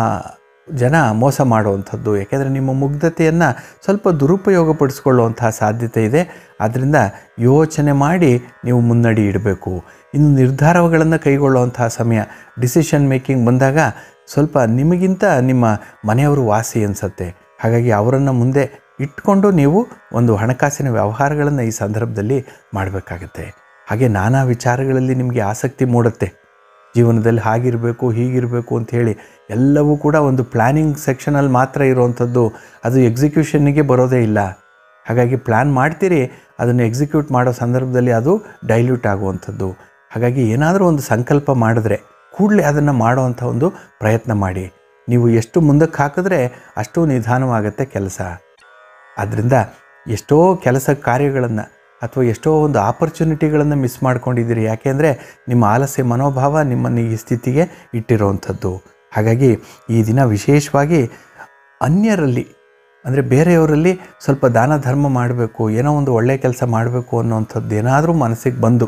ಜನ ಮೋಸ ಮಾಡುವಂಥದ್ದು ಯಾಕೆಂದರೆ ನಿಮ್ಮ ಮುಗ್ಧತೆಯನ್ನು ಸ್ವಲ್ಪ ದುರುಪಯೋಗಪಡಿಸ್ಕೊಳ್ಳುವಂತಹ ಸಾಧ್ಯತೆ ಇದೆ ಆದ್ದರಿಂದ ಯೋಚನೆ ಮಾಡಿ ನೀವು ಮುನ್ನಡಿ ಇಡಬೇಕು ಇನ್ನು ನಿರ್ಧಾರಗಳನ್ನು ಕೈಗೊಳ್ಳುವಂತಹ ಸಮಯ ಡಿಸಿಷನ್ ಮೇಕಿಂಗ್ ಬಂದಾಗ ಸ್ವಲ್ಪ ನಿಮಗಿಂತ ನಿಮ್ಮ ಮನೆಯವರು ವಾಸಿ ಅನಿಸತ್ತೆ ಹಾಗಾಗಿ ಅವರನ್ನು ಮುಂದೆ ಇಟ್ಕೊಂಡು ನೀವು ಒಂದು ಹಣಕಾಸಿನ ವ್ಯವಹಾರಗಳನ್ನು ಈ ಸಂದರ್ಭದಲ್ಲಿ ಮಾಡಬೇಕಾಗತ್ತೆ ಹಾಗೆ ನಾನಾ ವಿಚಾರಗಳಲ್ಲಿ ನಿಮಗೆ ಆಸಕ್ತಿ ಮೂಡುತ್ತೆ ಜೀವನದಲ್ಲಿ ಹಾಗಿರಬೇಕು ಹೀಗಿರಬೇಕು ಅಂಥೇಳಿ ಎಲ್ಲವೂ ಕೂಡ ಒಂದು ಪ್ಲ್ಯಾನಿಂಗ್ ಸೆಕ್ಷನಲ್ಲಿ ಮಾತ್ರ ಇರುವಂಥದ್ದು ಅದು ಎಕ್ಸಿಕ್ಯೂಷನ್ನಿಗೆ ಬರೋದೇ ಇಲ್ಲ ಹಾಗಾಗಿ ಪ್ಲ್ಯಾನ್ ಮಾಡ್ತೀರಿ ಅದನ್ನು ಎಕ್ಸಿಕ್ಯೂಟ್ ಮಾಡೋ ಸಂದರ್ಭದಲ್ಲಿ ಅದು ಡೈಲ್ಯೂಟ್ ಆಗುವಂಥದ್ದು ಹಾಗಾಗಿ ಏನಾದರೂ ಒಂದು ಸಂಕಲ್ಪ ಮಾಡಿದ್ರೆ ಕೂಡಲೇ ಅದನ್ನು ಮಾಡುವಂಥ ಒಂದು ಪ್ರಯತ್ನ ಮಾಡಿ ನೀವು ಎಷ್ಟು ಮುಂದಕ್ಕೆ ಹಾಕಿದ್ರೆ ಅಷ್ಟು ನಿಧಾನವಾಗುತ್ತೆ ಕೆಲಸ ಆದ್ದರಿಂದ ಎಷ್ಟೋ ಕೆಲಸ ಕಾರ್ಯಗಳನ್ನು ಅಥವಾ ಎಷ್ಟೋ ಒಂದು ಆಪರ್ಚುನಿಟಿಗಳನ್ನು ಮಿಸ್ ಮಾಡ್ಕೊಂಡಿದ್ದೀರಿ ಯಾಕೆಂದರೆ ನಿಮ್ಮ ಆಲಸ್ಯ ಮನೋಭಾವ ನಿಮ್ಮನ್ನು ಈ ಸ್ಥಿತಿಗೆ ಇಟ್ಟಿರುವಂಥದ್ದು ಹಾಗಾಗಿ ಈ ದಿನ ವಿಶೇಷವಾಗಿ ಅನ್ಯರಲ್ಲಿ ಅಂದರೆ ಬೇರೆಯವರಲ್ಲಿ ಸ್ವಲ್ಪ ದಾನ ಧರ್ಮ ಮಾಡಬೇಕು ಏನೋ ಒಂದು ಒಳ್ಳೆಯ ಕೆಲಸ ಮಾಡಬೇಕು ಅನ್ನೋವಂಥದ್ದು ಏನಾದರೂ ಮನಸ್ಸಿಗೆ ಬಂದು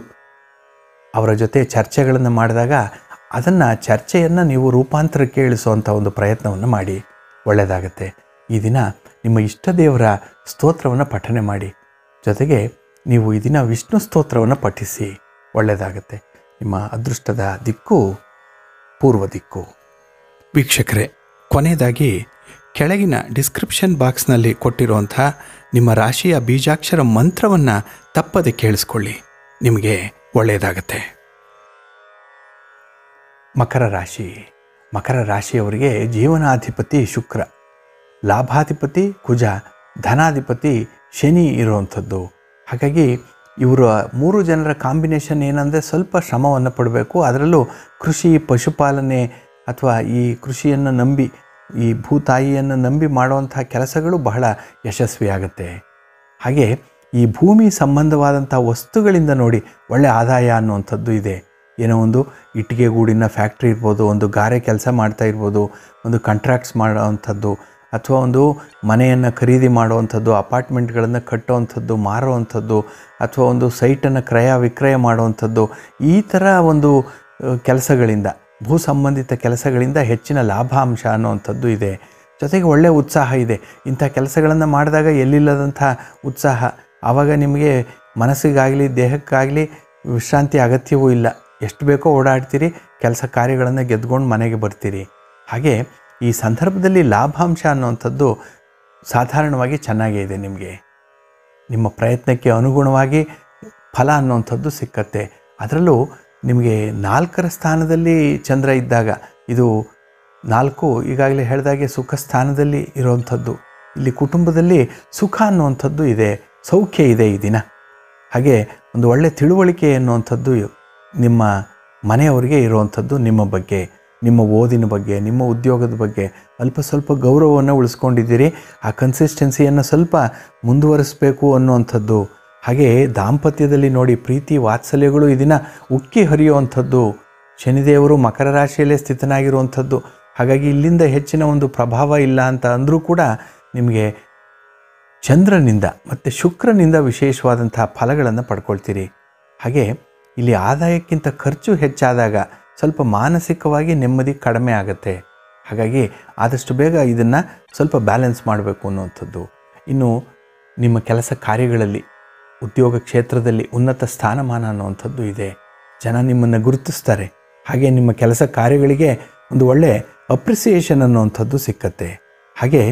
ಅವರ ಜೊತೆ ಚರ್ಚೆಗಳನ್ನು ಮಾಡಿದಾಗ ಅದನ್ನು ಚರ್ಚೆಯನ್ನು ನೀವು ರೂಪಾಂತರಕ್ಕೆ ಇಳಿಸುವಂಥ ಒಂದು ಪ್ರಯತ್ನವನ್ನು ಮಾಡಿ ಒಳ್ಳೆಯದಾಗತ್ತೆ ಈ ದಿನ ನಿಮ್ಮ ಇಷ್ಟ ದೇವರ ಸ್ತೋತ್ರವನ್ನು ಪಠನೆ ಮಾಡಿ ಜೊತೆಗೆ ನೀವು ಈ ದಿನ ವಿಷ್ಣು ಸ್ತೋತ್ರವನ್ನು ಪಠಿಸಿ ಒಳ್ಳೆಯದಾಗತ್ತೆ ನಿಮ್ಮ ಅದೃಷ್ಟದ ದಿಕ್ಕು ಪೂರ್ವ ದಿಕ್ಕು ವೀಕ್ಷಕರೇ ಕೊನೆಯದಾಗಿ ಕೆಳಗಿನ ಡಿಸ್ಕ್ರಿಪ್ಷನ್ ಬಾಕ್ಸ್ನಲ್ಲಿ ಕೊಟ್ಟಿರುವಂಥ ನಿಮ್ಮ ರಾಶಿಯ ಬೀಜಾಕ್ಷರ ಮಂತ್ರವನ್ನು ತಪ್ಪದೆ ಕೇಳಿಸ್ಕೊಳ್ಳಿ ನಿಮಗೆ ಒಳ್ಳೆಯದಾಗತ್ತೆ ಮಕರ ರಾಶಿ ಮಕರ ರಾಶಿಯವರಿಗೆ ಜೀವನಾಧಿಪತಿ ಶುಕ್ರ ಲಾಭಾಧಿಪತಿ ಕುಜ ಧನಾಧಿಪತಿ ಶನಿ ಇರುವಂಥದ್ದು ಹಾಗಾಗಿ ಇವರ ಮೂರು ಜನರ ಕಾಂಬಿನೇಷನ್ ಏನಂದರೆ ಸ್ವಲ್ಪ ಶ್ರಮವನ್ನು ಪಡಬೇಕು ಅದರಲ್ಲೂ ಕೃಷಿ ಪಶುಪಾಲನೆ ಅಥವಾ ಈ ಕೃಷಿಯನ್ನು ನಂಬಿ ಈ ಭೂತಾಯಿಯನ್ನು ನಂಬಿ ಮಾಡುವಂಥ ಕೆಲಸಗಳು ಬಹಳ ಯಶಸ್ವಿಯಾಗುತ್ತೆ ಹಾಗೆ ಈ ಭೂಮಿ ಸಂಬಂಧವಾದಂಥ ವಸ್ತುಗಳಿಂದ ನೋಡಿ ಒಳ್ಳೆ ಆದಾಯ ಅನ್ನುವಂಥದ್ದು ಇದೆ ಏನೋ ಒಂದು ಇಟ್ಟಿಗೆ ಗೂಡಿನ ಫ್ಯಾಕ್ಟ್ರಿ ಇರ್ಬೋದು ಒಂದು ಗಾರೆ ಕೆಲಸ ಮಾಡ್ತಾ ಇರ್ಬೋದು ಒಂದು ಕಾಂಟ್ರಾಕ್ಟ್ಸ್ ಮಾಡೋವಂಥದ್ದು ಅಥವಾ ಒಂದು ಮನೆಯನ್ನು ಖರೀದಿ ಮಾಡುವಂಥದ್ದು ಅಪಾರ್ಟ್ಮೆಂಟ್ಗಳನ್ನು ಕಟ್ಟುವಂಥದ್ದು ಮಾರುವಂಥದ್ದು ಅಥವಾ ಒಂದು ಸೈಟನ್ನು ಕ್ರಯ ವಿಕ್ರಯ ಮಾಡುವಂಥದ್ದು ಈ ಥರ ಒಂದು ಅಹ್, ಕೆಲಸಗಳಿಂದ ಭೂ ಸಂಬಂಧಿತ ಕೆಲಸಗಳಿಂದ ಹೆಚ್ಚಿನ ಲಾಭಾಂಶ ಅನ್ನುವಂಥದ್ದು ಇದೆ ಜೊತೆಗೆ ಒಳ್ಳೆಯ ಉತ್ಸಾಹ ಇದೆ ಇಂಥ ಕೆಲಸಗಳನ್ನು ಮಾಡಿದಾಗ ಎಲ್ಲಿಲ್ಲದಂಥ ಉತ್ಸಾಹ ಆವಾಗ ನಿಮಗೆ ಮನಸ್ಸಿಗಾಗಲಿ ದೇಹಕ್ಕಾಗಲಿ ವಿಶ್ರಾಂತಿ ಅಗತ್ಯವೂ ಇಲ್ಲ ಎಷ್ಟು ಬೇಕೋ ಓಡಾಡ್ತೀರಿ ಕೆಲಸ ಕಾರ್ಯಗಳನ್ನು ಗೆದ್ಕೊಂಡು ಮನೆಗೆ ಬರ್ತೀರಿ ಹಾಗೆ ಈ ಸಂದರ್ಭದಲ್ಲಿ ಲಾಭಾಂಶ ಅನ್ನುವಂಥದ್ದು ಸಾಧಾರಣವಾಗಿ ಚೆನ್ನಾಗೇ ಇದೆ ನಿಮಗೆ ನಿಮ್ಮ ಪ್ರಯತ್ನಕ್ಕೆ ಅನುಗುಣವಾಗಿ ಫಲ ಅನ್ನುವಂಥದ್ದು ಸಿಕ್ಕತ್ತೆ ಅದರಲ್ಲೂ ನಿಮಗೆ ನಾಲ್ಕರ ಸ್ಥಾನದಲ್ಲಿ ಚಂದ್ರ ಇದ್ದಾಗ ಇದು ನಾಲ್ಕು ಈಗಾಗಲೇ ಹೇಳಿದಾಗೆ ಸುಖ ಸ್ಥಾನದಲ್ಲಿ ಇರುವಂಥದ್ದು ಇಲ್ಲಿ ಕುಟುಂಬದಲ್ಲಿ ಸುಖ ಅನ್ನುವಂಥದ್ದು ಇದೆ ಸೌಖ್ಯ ಇದೆ ಈ ದಿನ ಹಾಗೆ ಒಂದು ಒಳ್ಳೆ ತಿಳುವಳಿಕೆ ಅನ್ನುವಂಥದ್ದು ನಿಮ್ಮ ಮನೆಯವರಿಗೆ ಇರುವಂಥದ್ದು ನಿಮ್ಮ ಬಗ್ಗೆ ನಿಮ್ಮ ಓದಿನ ಬಗ್ಗೆ ನಿಮ್ಮ ಉದ್ಯೋಗದ ಬಗ್ಗೆ ಅಲ್ಪ ಸ್ವಲ್ಪ ಗೌರವವನ್ನು ಉಳಿಸ್ಕೊಂಡಿದ್ದೀರಿ ಆ ಕನ್ಸಿಸ್ಟೆನ್ಸಿಯನ್ನು ಸ್ವಲ್ಪ ಮುಂದುವರಿಸಬೇಕು ಅನ್ನುವಂಥದ್ದು ಹಾಗೆ ದಾಂಪತ್ಯದಲ್ಲಿ ನೋಡಿ ಪ್ರೀತಿ ವಾತ್ಸಲ್ಯಗಳು ಈ ದಿನ ಉಕ್ಕಿ ಹರಿಯುವಂಥದ್ದು ಶನಿದೇವರು ಮಕರ ರಾಶಿಯಲ್ಲೇ ಸ್ಥಿತನಾಗಿರುವಂಥದ್ದು ಹಾಗಾಗಿ ಇಲ್ಲಿಂದ ಹೆಚ್ಚಿನ ಒಂದು ಪ್ರಭಾವ ಇಲ್ಲ ಅಂತ ಅಂದರೂ ಕೂಡ ನಿಮಗೆ ಚಂದ್ರನಿಂದ ಮತ್ತು ಶುಕ್ರನಿಂದ ವಿಶೇಷವಾದಂತಹ ಫಲಗಳನ್ನು ಪಡ್ಕೊಳ್ತೀರಿ ಹಾಗೆ ಇಲ್ಲಿ ಆದಾಯಕ್ಕಿಂತ ಖರ್ಚು ಹೆಚ್ಚಾದಾಗ ಸ್ವಲ್ಪ ಮಾನಸಿಕವಾಗಿ ನೆಮ್ಮದಿ ಕಡಿಮೆ ಆಗುತ್ತೆ ಹಾಗಾಗಿ ಆದಷ್ಟು ಬೇಗ ಇದನ್ನು ಸ್ವಲ್ಪ ಬ್ಯಾಲೆನ್ಸ್ ಮಾಡಬೇಕು ಅನ್ನುವಂಥದ್ದು ಇನ್ನು ನಿಮ್ಮ ಕೆಲಸ ಕಾರ್ಯಗಳಲ್ಲಿ ಉದ್ಯೋಗ ಕ್ಷೇತ್ರದಲ್ಲಿ ಉನ್ನತ ಸ್ಥಾನಮಾನ ಅನ್ನುವಂಥದ್ದು ಇದೆ ಜನ ನಿಮ್ಮನ್ನು ಗುರುತಿಸ್ತಾರೆ ಹಾಗೆ ನಿಮ್ಮ ಕೆಲಸ ಕಾರ್ಯಗಳಿಗೆ ಒಂದು ಒಳ್ಳೆ ಅಪ್ರಿಸಿಯೇಷನ್ ಅನ್ನುವಂಥದ್ದು ಸಿಕ್ಕತ್ತೆ ಹಾಗೆ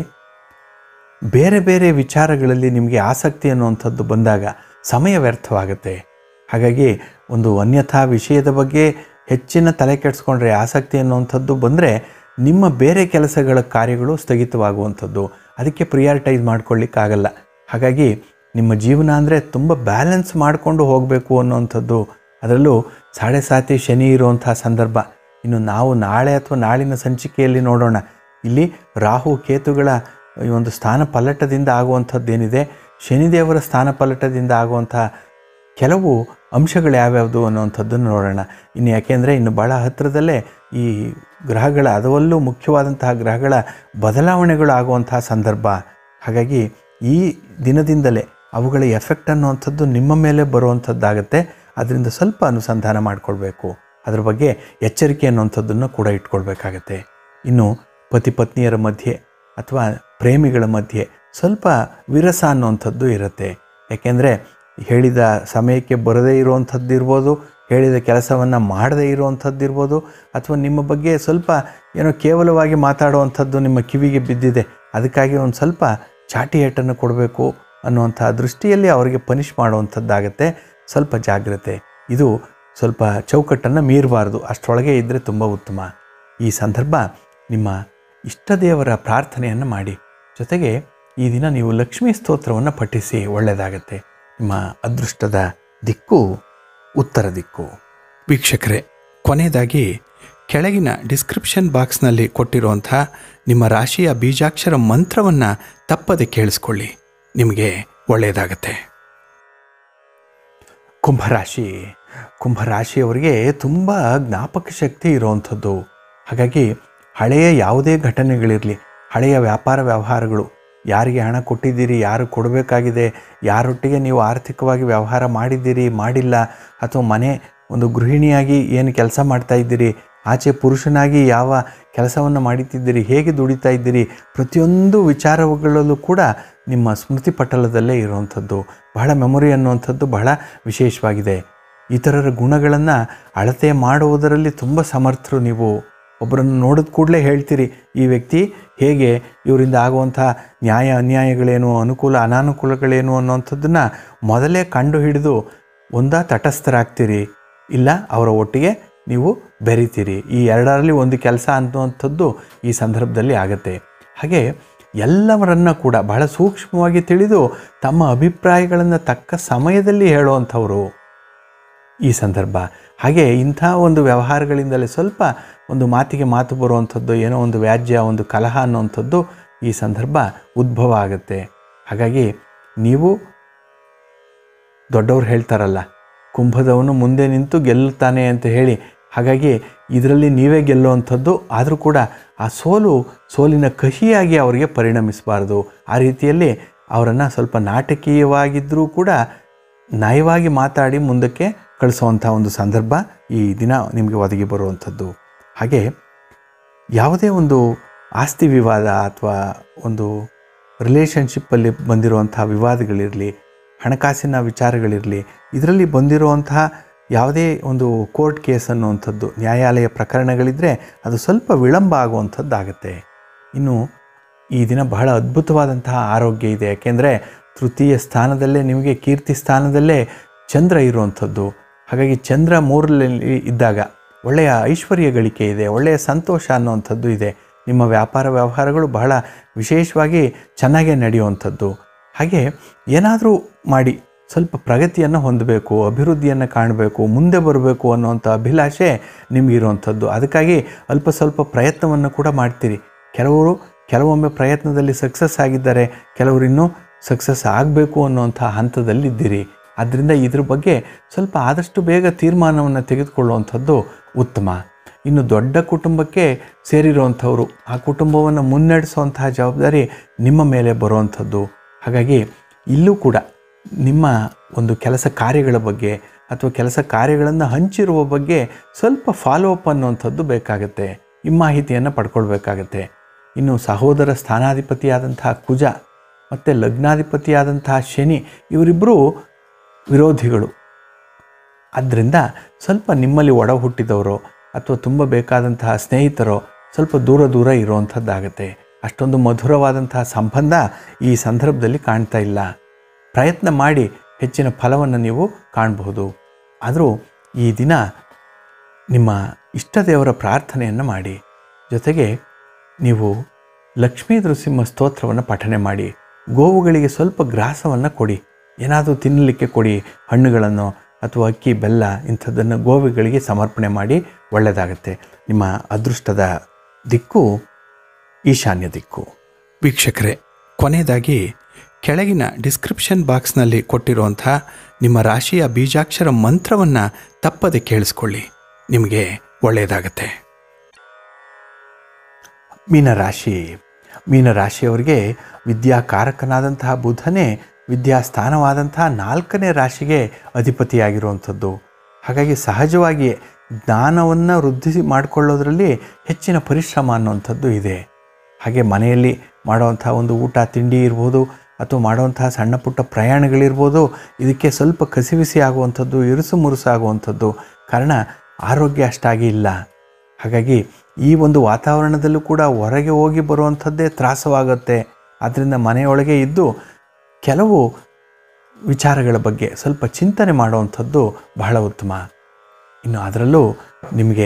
ಬೇರೆ ಬೇರೆ ವಿಚಾರಗಳಲ್ಲಿ ನಿಮಗೆ ಆಸಕ್ತಿ ಅನ್ನುವಂಥದ್ದು ಬಂದಾಗ ಸಮಯ ವ್ಯರ್ಥವಾಗುತ್ತೆ ಹಾಗಾಗಿ ಒಂದು ಅನ್ಯಥಾ ವಿಷಯದ ಬಗ್ಗೆ ಹೆಚ್ಚಿನ ತಲೆ ಕೆಡಿಸ್ಕೊಂಡ್ರೆ ಆಸಕ್ತಿ ಅನ್ನುವಂಥದ್ದು ಬಂದರೆ ನಿಮ್ಮ ಬೇರೆ ಕೆಲಸಗಳ ಕಾರ್ಯಗಳು ಸ್ಥಗಿತವಾಗುವಂಥದ್ದು ಅದಕ್ಕೆ ಪ್ರಿಯಾರಿಟೈಸ್ ಮಾಡ್ಕೊಳ್ಳಿಕ್ಕಾಗಲ್ಲ ಹಾಗಾಗಿ ನಿಮ್ಮ ಜೀವನ ಅಂದರೆ ತುಂಬ ಬ್ಯಾಲೆನ್ಸ್ ಮಾಡಿಕೊಂಡು ಹೋಗಬೇಕು ಅನ್ನುವಂಥದ್ದು ಅದರಲ್ಲೂ ಸಾಡೆ ಸಾತಿ ಶನಿ ಇರುವಂಥ ಸಂದರ್ಭ ಇನ್ನು ನಾವು ನಾಳೆ ಅಥವಾ ನಾಳಿನ ಸಂಚಿಕೆಯಲ್ಲಿ ನೋಡೋಣ ಇಲ್ಲಿ ರಾಹು ಕೇತುಗಳ ಈ ಒಂದು ಸ್ಥಾನ ಪಲ್ಲಟದಿಂದ ಆಗುವಂಥದ್ದೇನಿದೆ ಶನಿದೇವರ ಸ್ಥಾನ ಪಲ್ಲಟದಿಂದ ಆಗುವಂಥ ಕೆಲವು ಅಂಶಗಳು ಯಾವ್ಯಾವುದು ಅನ್ನುವಂಥದ್ದನ್ನು ನೋಡೋಣ ಇನ್ನು ಯಾಕೆಂದರೆ ಇನ್ನು ಭಾಳ ಹತ್ತಿರದಲ್ಲೇ ಈ ಗ್ರಹಗಳ ಅದರಲ್ಲೂ ಮುಖ್ಯವಾದಂತಹ ಗ್ರಹಗಳ ಬದಲಾವಣೆಗಳು ಆಗುವಂತಹ ಸಂದರ್ಭ ಹಾಗಾಗಿ ಈ ದಿನದಿಂದಲೇ ಅವುಗಳ ಎಫೆಕ್ಟ್ ಅನ್ನುವಂಥದ್ದು ನಿಮ್ಮ ಮೇಲೆ ಬರುವಂಥದ್ದಾಗತ್ತೆ ಅದರಿಂದ ಸ್ವಲ್ಪ ಅನುಸಂಧಾನ ಮಾಡಿಕೊಳ್ಬೇಕು ಅದ್ರ ಬಗ್ಗೆ ಎಚ್ಚರಿಕೆ ಅನ್ನುವಂಥದ್ದನ್ನು ಕೂಡ ಇಟ್ಕೊಳ್ಬೇಕಾಗತ್ತೆ ಇನ್ನು ಪತಿ ಪತ್ನಿಯರ ಮಧ್ಯೆ ಅಥವಾ ಪ್ರೇಮಿಗಳ ಮಧ್ಯೆ ಸ್ವಲ್ಪ ವಿರಸ ಅನ್ನುವಂಥದ್ದು ಇರುತ್ತೆ ಯಾಕೆಂದರೆ ಹೇಳಿದ ಸಮಯಕ್ಕೆ ಬರದೇ ಇರುವಂಥದ್ದು ಇರ್ಬೋದು ಹೇಳಿದ ಕೆಲಸವನ್ನು ಮಾಡದೇ ಇರುವಂಥದ್ದು ಇರ್ಬೋದು ಅಥವಾ ನಿಮ್ಮ ಬಗ್ಗೆ ಸ್ವಲ್ಪ ಏನೋ ಕೇವಲವಾಗಿ ಮಾತಾಡುವಂಥದ್ದು ನಿಮ್ಮ ಕಿವಿಗೆ ಬಿದ್ದಿದೆ ಅದಕ್ಕಾಗಿ ಒಂದು ಸ್ವಲ್ಪ ಚಾಟಿ ಏಟನ್ನು ಕೊಡಬೇಕು ಅನ್ನುವಂಥ ದೃಷ್ಟಿಯಲ್ಲಿ ಅವರಿಗೆ ಪನಿಷ್ ಮಾಡುವಂಥದ್ದಾಗತ್ತೆ ಸ್ವಲ್ಪ ಜಾಗ್ರತೆ ಇದು ಸ್ವಲ್ಪ ಚೌಕಟ್ಟನ್ನು ಮೀರಬಾರ್ದು ಅಷ್ಟರೊಳಗೆ ಇದ್ದರೆ ತುಂಬ ಉತ್ತಮ ಈ ಸಂದರ್ಭ ನಿಮ್ಮ ಇಷ್ಟ ದೇವರ ಪ್ರಾರ್ಥನೆಯನ್ನು ಮಾಡಿ ಜೊತೆಗೆ ಈ ದಿನ ನೀವು ಲಕ್ಷ್ಮೀ ಸ್ತೋತ್ರವನ್ನು ಪಠಿಸಿ ಒಳ್ಳೆಯದಾಗತ್ತೆ ನಿಮ್ಮ ಅದೃಷ್ಟದ ದಿಕ್ಕು ಉತ್ತರ ದಿಕ್ಕು ವೀಕ್ಷಕರೇ ಕೊನೆಯದಾಗಿ ಕೆಳಗಿನ ಡಿಸ್ಕ್ರಿಪ್ಷನ್ ಬಾಕ್ಸ್ನಲ್ಲಿ ಕೊಟ್ಟಿರುವಂಥ ನಿಮ್ಮ ರಾಶಿಯ ಬೀಜಾಕ್ಷರ ಮಂತ್ರವನ್ನು ತಪ್ಪದೆ ಕೇಳಿಸ್ಕೊಳ್ಳಿ ನಿಮಗೆ ಒಳ್ಳೆಯದಾಗತ್ತೆ ಕುಂಭರಾಶಿ ಕುಂಭರಾಶಿಯವರಿಗೆ ತುಂಬ ಜ್ಞಾಪಕ ಶಕ್ತಿ ಇರುವಂಥದ್ದು ಹಾಗಾಗಿ ಹಳೆಯ ಯಾವುದೇ ಘಟನೆಗಳಿರಲಿ ಹಳೆಯ ವ್ಯಾಪಾರ ವ್ಯವಹಾರಗಳು ಯಾರಿಗೆ ಹಣ ಕೊಟ್ಟಿದ್ದೀರಿ ಯಾರು ಕೊಡಬೇಕಾಗಿದೆ ಯಾರೊಟ್ಟಿಗೆ ನೀವು ಆರ್ಥಿಕವಾಗಿ ವ್ಯವಹಾರ ಮಾಡಿದ್ದೀರಿ ಮಾಡಿಲ್ಲ ಅಥವಾ ಮನೆ ಒಂದು ಗೃಹಿಣಿಯಾಗಿ ಏನು ಕೆಲಸ ಮಾಡ್ತಾ ಇದ್ದೀರಿ ಆಚೆ ಪುರುಷನಾಗಿ ಯಾವ ಕೆಲಸವನ್ನು ಮಾಡುತ್ತಿದ್ದೀರಿ ಹೇಗೆ ದುಡಿತಾ ಇದ್ದೀರಿ ಪ್ರತಿಯೊಂದು ವಿಚಾರಗಳಲ್ಲೂ ಕೂಡ ನಿಮ್ಮ ಸ್ಮೃತಿ ಪಟಲದಲ್ಲೇ ಇರುವಂಥದ್ದು ಬಹಳ ಮೆಮೊರಿ ಅನ್ನುವಂಥದ್ದು ಬಹಳ ವಿಶೇಷವಾಗಿದೆ ಇತರರ ಗುಣಗಳನ್ನು ಅಳತೆ ಮಾಡುವುದರಲ್ಲಿ ತುಂಬ ಸಮರ್ಥರು ನೀವು ಒಬ್ಬರನ್ನು ನೋಡಿದ ಕೂಡಲೇ ಹೇಳ್ತೀರಿ ಈ ವ್ಯಕ್ತಿ ಹೇಗೆ ಇವರಿಂದ ಆಗುವಂಥ ನ್ಯಾಯ ಅನ್ಯಾಯಗಳೇನು ಅನುಕೂಲ ಅನಾನುಕೂಲಗಳೇನು ಅನ್ನುವಂಥದ್ದನ್ನು ಮೊದಲೇ ಕಂಡು ಹಿಡಿದು ಒಂದಾ ತಟಸ್ಥರಾಗ್ತೀರಿ ಇಲ್ಲ ಅವರ ಒಟ್ಟಿಗೆ ನೀವು ಬೆರಿತೀರಿ ಈ ಎರಡರಲ್ಲಿ ಒಂದು ಕೆಲಸ ಅನ್ನುವಂಥದ್ದು ಈ ಸಂದರ್ಭದಲ್ಲಿ ಆಗುತ್ತೆ ಹಾಗೆ ಎಲ್ಲವರನ್ನ ಕೂಡ ಬಹಳ ಸೂಕ್ಷ್ಮವಾಗಿ ತಿಳಿದು ತಮ್ಮ ಅಭಿಪ್ರಾಯಗಳನ್ನು ತಕ್ಕ ಸಮಯದಲ್ಲಿ ಹೇಳುವಂಥವರು ಈ ಸಂದರ್ಭ ಹಾಗೆ ಇಂಥ ಒಂದು ವ್ಯವಹಾರಗಳಿಂದಲೇ ಸ್ವಲ್ಪ ಒಂದು ಮಾತಿಗೆ ಮಾತು ಬರುವಂಥದ್ದು ಏನೋ ಒಂದು ವ್ಯಾಜ್ಯ ಒಂದು ಕಲಹ ಅನ್ನುವಂಥದ್ದು ಈ ಸಂದರ್ಭ ಉದ್ಭವ ಆಗುತ್ತೆ ಹಾಗಾಗಿ ನೀವು ದೊಡ್ಡವ್ರು ಹೇಳ್ತಾರಲ್ಲ ಕುಂಭದವನು ಮುಂದೆ ನಿಂತು ಗೆಲ್ಲುತ್ತಾನೆ ಅಂತ ಹೇಳಿ ಹಾಗಾಗಿ ಇದರಲ್ಲಿ ನೀವೇ ಗೆಲ್ಲುವಂಥದ್ದು ಆದರೂ ಕೂಡ ಆ ಸೋಲು ಸೋಲಿನ ಕಹಿಯಾಗಿ ಅವರಿಗೆ ಪರಿಣಮಿಸಬಾರ್ದು ಆ ರೀತಿಯಲ್ಲಿ ಅವರನ್ನು ಸ್ವಲ್ಪ ನಾಟಕೀಯವಾಗಿದ್ದರೂ ಕೂಡ ನಯವಾಗಿ ಮಾತಾಡಿ ಮುಂದಕ್ಕೆ ಕಳಿಸುವಂಥ ಒಂದು ಸಂದರ್ಭ ಈ ದಿನ ನಿಮಗೆ ಒದಗಿ ಬರುವಂಥದ್ದು ಹಾಗೆ ಯಾವುದೇ ಒಂದು ಆಸ್ತಿ ವಿವಾದ ಅಥವಾ ಒಂದು ರಿಲೇಷನ್ಶಿಪ್ಪಲ್ಲಿ ಬಂದಿರುವಂಥ ವಿವಾದಗಳಿರಲಿ ಹಣಕಾಸಿನ ವಿಚಾರಗಳಿರಲಿ ಇದರಲ್ಲಿ ಬಂದಿರುವಂತಹ ಯಾವುದೇ ಒಂದು ಕೋರ್ಟ್ ಕೇಸ್ ಅನ್ನುವಂಥದ್ದು ನ್ಯಾಯಾಲಯ ಪ್ರಕರಣಗಳಿದ್ದರೆ ಅದು ಸ್ವಲ್ಪ ವಿಳಂಬ ಆಗುವಂಥದ್ದಾಗತ್ತೆ ಇನ್ನು ಈ ದಿನ ಬಹಳ ಅದ್ಭುತವಾದಂತಹ ಆರೋಗ್ಯ ಇದೆ ಯಾಕೆಂದರೆ ತೃತೀಯ ಸ್ಥಾನದಲ್ಲೇ ನಿಮಗೆ ಕೀರ್ತಿ ಸ್ಥಾನದಲ್ಲೇ ಚಂದ್ರ ಇರುವಂಥದ್ದು ಹಾಗಾಗಿ ಚಂದ್ರ ಮೂರರಲ್ಲಿ ಇದ್ದಾಗ ಒಳ್ಳೆಯ ಐಶ್ವರ್ಯ ಗಳಿಕೆ ಇದೆ ಒಳ್ಳೆಯ ಸಂತೋಷ ಅನ್ನುವಂಥದ್ದು ಇದೆ ನಿಮ್ಮ ವ್ಯಾಪಾರ ವ್ಯವಹಾರಗಳು ಬಹಳ ವಿಶೇಷವಾಗಿ ಚೆನ್ನಾಗೇ ನಡೆಯುವಂಥದ್ದು ಹಾಗೆ ಏನಾದರೂ ಮಾಡಿ ಸ್ವಲ್ಪ ಪ್ರಗತಿಯನ್ನು ಹೊಂದಬೇಕು ಅಭಿವೃದ್ಧಿಯನ್ನು ಕಾಣಬೇಕು ಮುಂದೆ ಬರಬೇಕು ಅನ್ನುವಂಥ ಅಭಿಲಾಷೆ ನಿಮಗಿರುವಂಥದ್ದು ಅದಕ್ಕಾಗಿ ಅಲ್ಪ ಸ್ವಲ್ಪ ಪ್ರಯತ್ನವನ್ನು ಕೂಡ ಮಾಡ್ತೀರಿ ಕೆಲವರು ಕೆಲವೊಮ್ಮೆ ಪ್ರಯತ್ನದಲ್ಲಿ ಸಕ್ಸಸ್ ಆಗಿದ್ದಾರೆ ಕೆಲವರು ಇನ್ನೂ ಸಕ್ಸಸ್ ಆಗಬೇಕು ಅನ್ನುವಂಥ ಹಂತದಲ್ಲಿದ್ದೀರಿ ಆದ್ದರಿಂದ ಇದ್ರ ಬಗ್ಗೆ ಸ್ವಲ್ಪ ಆದಷ್ಟು ಬೇಗ ತೀರ್ಮಾನವನ್ನು ತೆಗೆದುಕೊಳ್ಳುವಂಥದ್ದು ಉತ್ತಮ ಇನ್ನು ದೊಡ್ಡ ಕುಟುಂಬಕ್ಕೆ ಸೇರಿರುವಂಥವರು ಆ ಕುಟುಂಬವನ್ನು ಮುನ್ನಡೆಸುವಂತಹ ಜವಾಬ್ದಾರಿ ನಿಮ್ಮ ಮೇಲೆ ಬರುವಂಥದ್ದು ಹಾಗಾಗಿ ಇಲ್ಲೂ ಕೂಡ ನಿಮ್ಮ ಒಂದು ಕೆಲಸ ಕಾರ್ಯಗಳ ಬಗ್ಗೆ ಅಥವಾ ಕೆಲಸ ಕಾರ್ಯಗಳನ್ನು ಹಂಚಿರುವ ಬಗ್ಗೆ ಸ್ವಲ್ಪ ಫಾಲೋ ಅಪ್ ಅನ್ನುವಂಥದ್ದು ಬೇಕಾಗುತ್ತೆ ಈ ಮಾಹಿತಿಯನ್ನು ಪಡ್ಕೊಳ್ಬೇಕಾಗತ್ತೆ ಇನ್ನು ಸಹೋದರ ಸ್ಥಾನಾಧಿಪತಿಯಾದಂತಹ ಕುಜ ಮತ್ತು ಲಗ್ನಾಧಿಪತಿಯಾದಂತಹ ಶನಿ ಇವರಿಬ್ಬರೂ ವಿರೋಧಿಗಳು ಆದ್ದರಿಂದ ಸ್ವಲ್ಪ ನಿಮ್ಮಲ್ಲಿ ಒಡ ಹುಟ್ಟಿದವರು ಅಥವಾ ತುಂಬ ಬೇಕಾದಂತಹ ಸ್ನೇಹಿತರು ಸ್ವಲ್ಪ ದೂರ ದೂರ ಇರುವಂಥದ್ದಾಗತ್ತೆ ಅಷ್ಟೊಂದು ಮಧುರವಾದಂತಹ ಸಂಬಂಧ ಈ ಸಂದರ್ಭದಲ್ಲಿ ಕಾಣ್ತಾ ಇಲ್ಲ ಪ್ರಯತ್ನ ಮಾಡಿ ಹೆಚ್ಚಿನ ಫಲವನ್ನು ನೀವು ಕಾಣಬಹುದು ಆದರೂ ಈ ದಿನ ನಿಮ್ಮ ಇಷ್ಟ ದೇವರ ಪ್ರಾರ್ಥನೆಯನ್ನು ಮಾಡಿ ಜೊತೆಗೆ ನೀವು ಲಕ್ಷ್ಮೀ ನೃಸಿಂಹ ಸ್ತೋತ್ರವನ್ನು ಪಠನೆ ಮಾಡಿ ಗೋವುಗಳಿಗೆ ಸ್ವಲ್ಪ ಗ್ರಾಸವನ್ನು ಕೊಡಿ ಏನಾದರೂ ತಿನ್ನಲಿಕ್ಕೆ ಕೊಡಿ ಹಣ್ಣುಗಳನ್ನು ಅಥವಾ ಅಕ್ಕಿ ಬೆಲ್ಲ ಇಂಥದ್ದನ್ನು ಗೋವುಗಳಿಗೆ ಸಮರ್ಪಣೆ ಮಾಡಿ ಒಳ್ಳೆಯದಾಗತ್ತೆ ನಿಮ್ಮ ಅದೃಷ್ಟದ ದಿಕ್ಕು ಈಶಾನ್ಯ ದಿಕ್ಕು ವೀಕ್ಷಕರೇ ಕೊನೆಯದಾಗಿ ಕೆಳಗಿನ ಡಿಸ್ಕ್ರಿಪ್ಷನ್ ಬಾಕ್ಸ್ನಲ್ಲಿ ಕೊಟ್ಟಿರುವಂಥ ನಿಮ್ಮ ರಾಶಿಯ ಬೀಜಾಕ್ಷರ ಮಂತ್ರವನ್ನು ತಪ್ಪದೆ ಕೇಳಿಸ್ಕೊಳ್ಳಿ ನಿಮಗೆ ಒಳ್ಳೆಯದಾಗತ್ತೆ ಮೀನರಾಶಿ ಮೀನರಾಶಿಯವರಿಗೆ ವಿದ್ಯಾಕಾರಕನಾದಂತಹ ಬುಧನೇ ವಿದ್ಯಾಸ್ಥಾನವಾದಂತಹ ನಾಲ್ಕನೇ ರಾಶಿಗೆ ಅಧಿಪತಿಯಾಗಿರುವಂಥದ್ದು ಹಾಗಾಗಿ ಸಹಜವಾಗಿಯೇ ಜ್ಞಾನವನ್ನು ವೃದ್ಧಿ ಮಾಡಿಕೊಳ್ಳೋದ್ರಲ್ಲಿ ಹೆಚ್ಚಿನ ಪರಿಶ್ರಮ ಅನ್ನುವಂಥದ್ದು ಇದೆ ಹಾಗೆ ಮನೆಯಲ್ಲಿ ಮಾಡುವಂಥ ಒಂದು ಊಟ ತಿಂಡಿ ಇರ್ಬೋದು ಅಥವಾ ಮಾಡುವಂತಹ ಸಣ್ಣ ಪುಟ್ಟ ಪ್ರಯಾಣಗಳಿರ್ಬೋದು ಇದಕ್ಕೆ ಸ್ವಲ್ಪ ಕಸಿವಿಸಿ ಆಗುವಂಥದ್ದು ಇರುಸು ಮುರುಸು ಆಗುವಂಥದ್ದು ಕಾರಣ ಆರೋಗ್ಯ ಅಷ್ಟಾಗಿ ಇಲ್ಲ ಹಾಗಾಗಿ ಈ ಒಂದು ವಾತಾವರಣದಲ್ಲೂ ಕೂಡ ಹೊರಗೆ ಹೋಗಿ ಬರುವಂಥದ್ದೇ ತ್ರಾಸವಾಗುತ್ತೆ ಆದ್ದರಿಂದ ಮನೆಯೊಳಗೆ ಇದ್ದು ಕೆಲವು ವಿಚಾರಗಳ ಬಗ್ಗೆ ಸ್ವಲ್ಪ ಚಿಂತನೆ ಮಾಡುವಂಥದ್ದು ಬಹಳ ಉತ್ತಮ ಇನ್ನು ಅದರಲ್ಲೂ ನಿಮಗೆ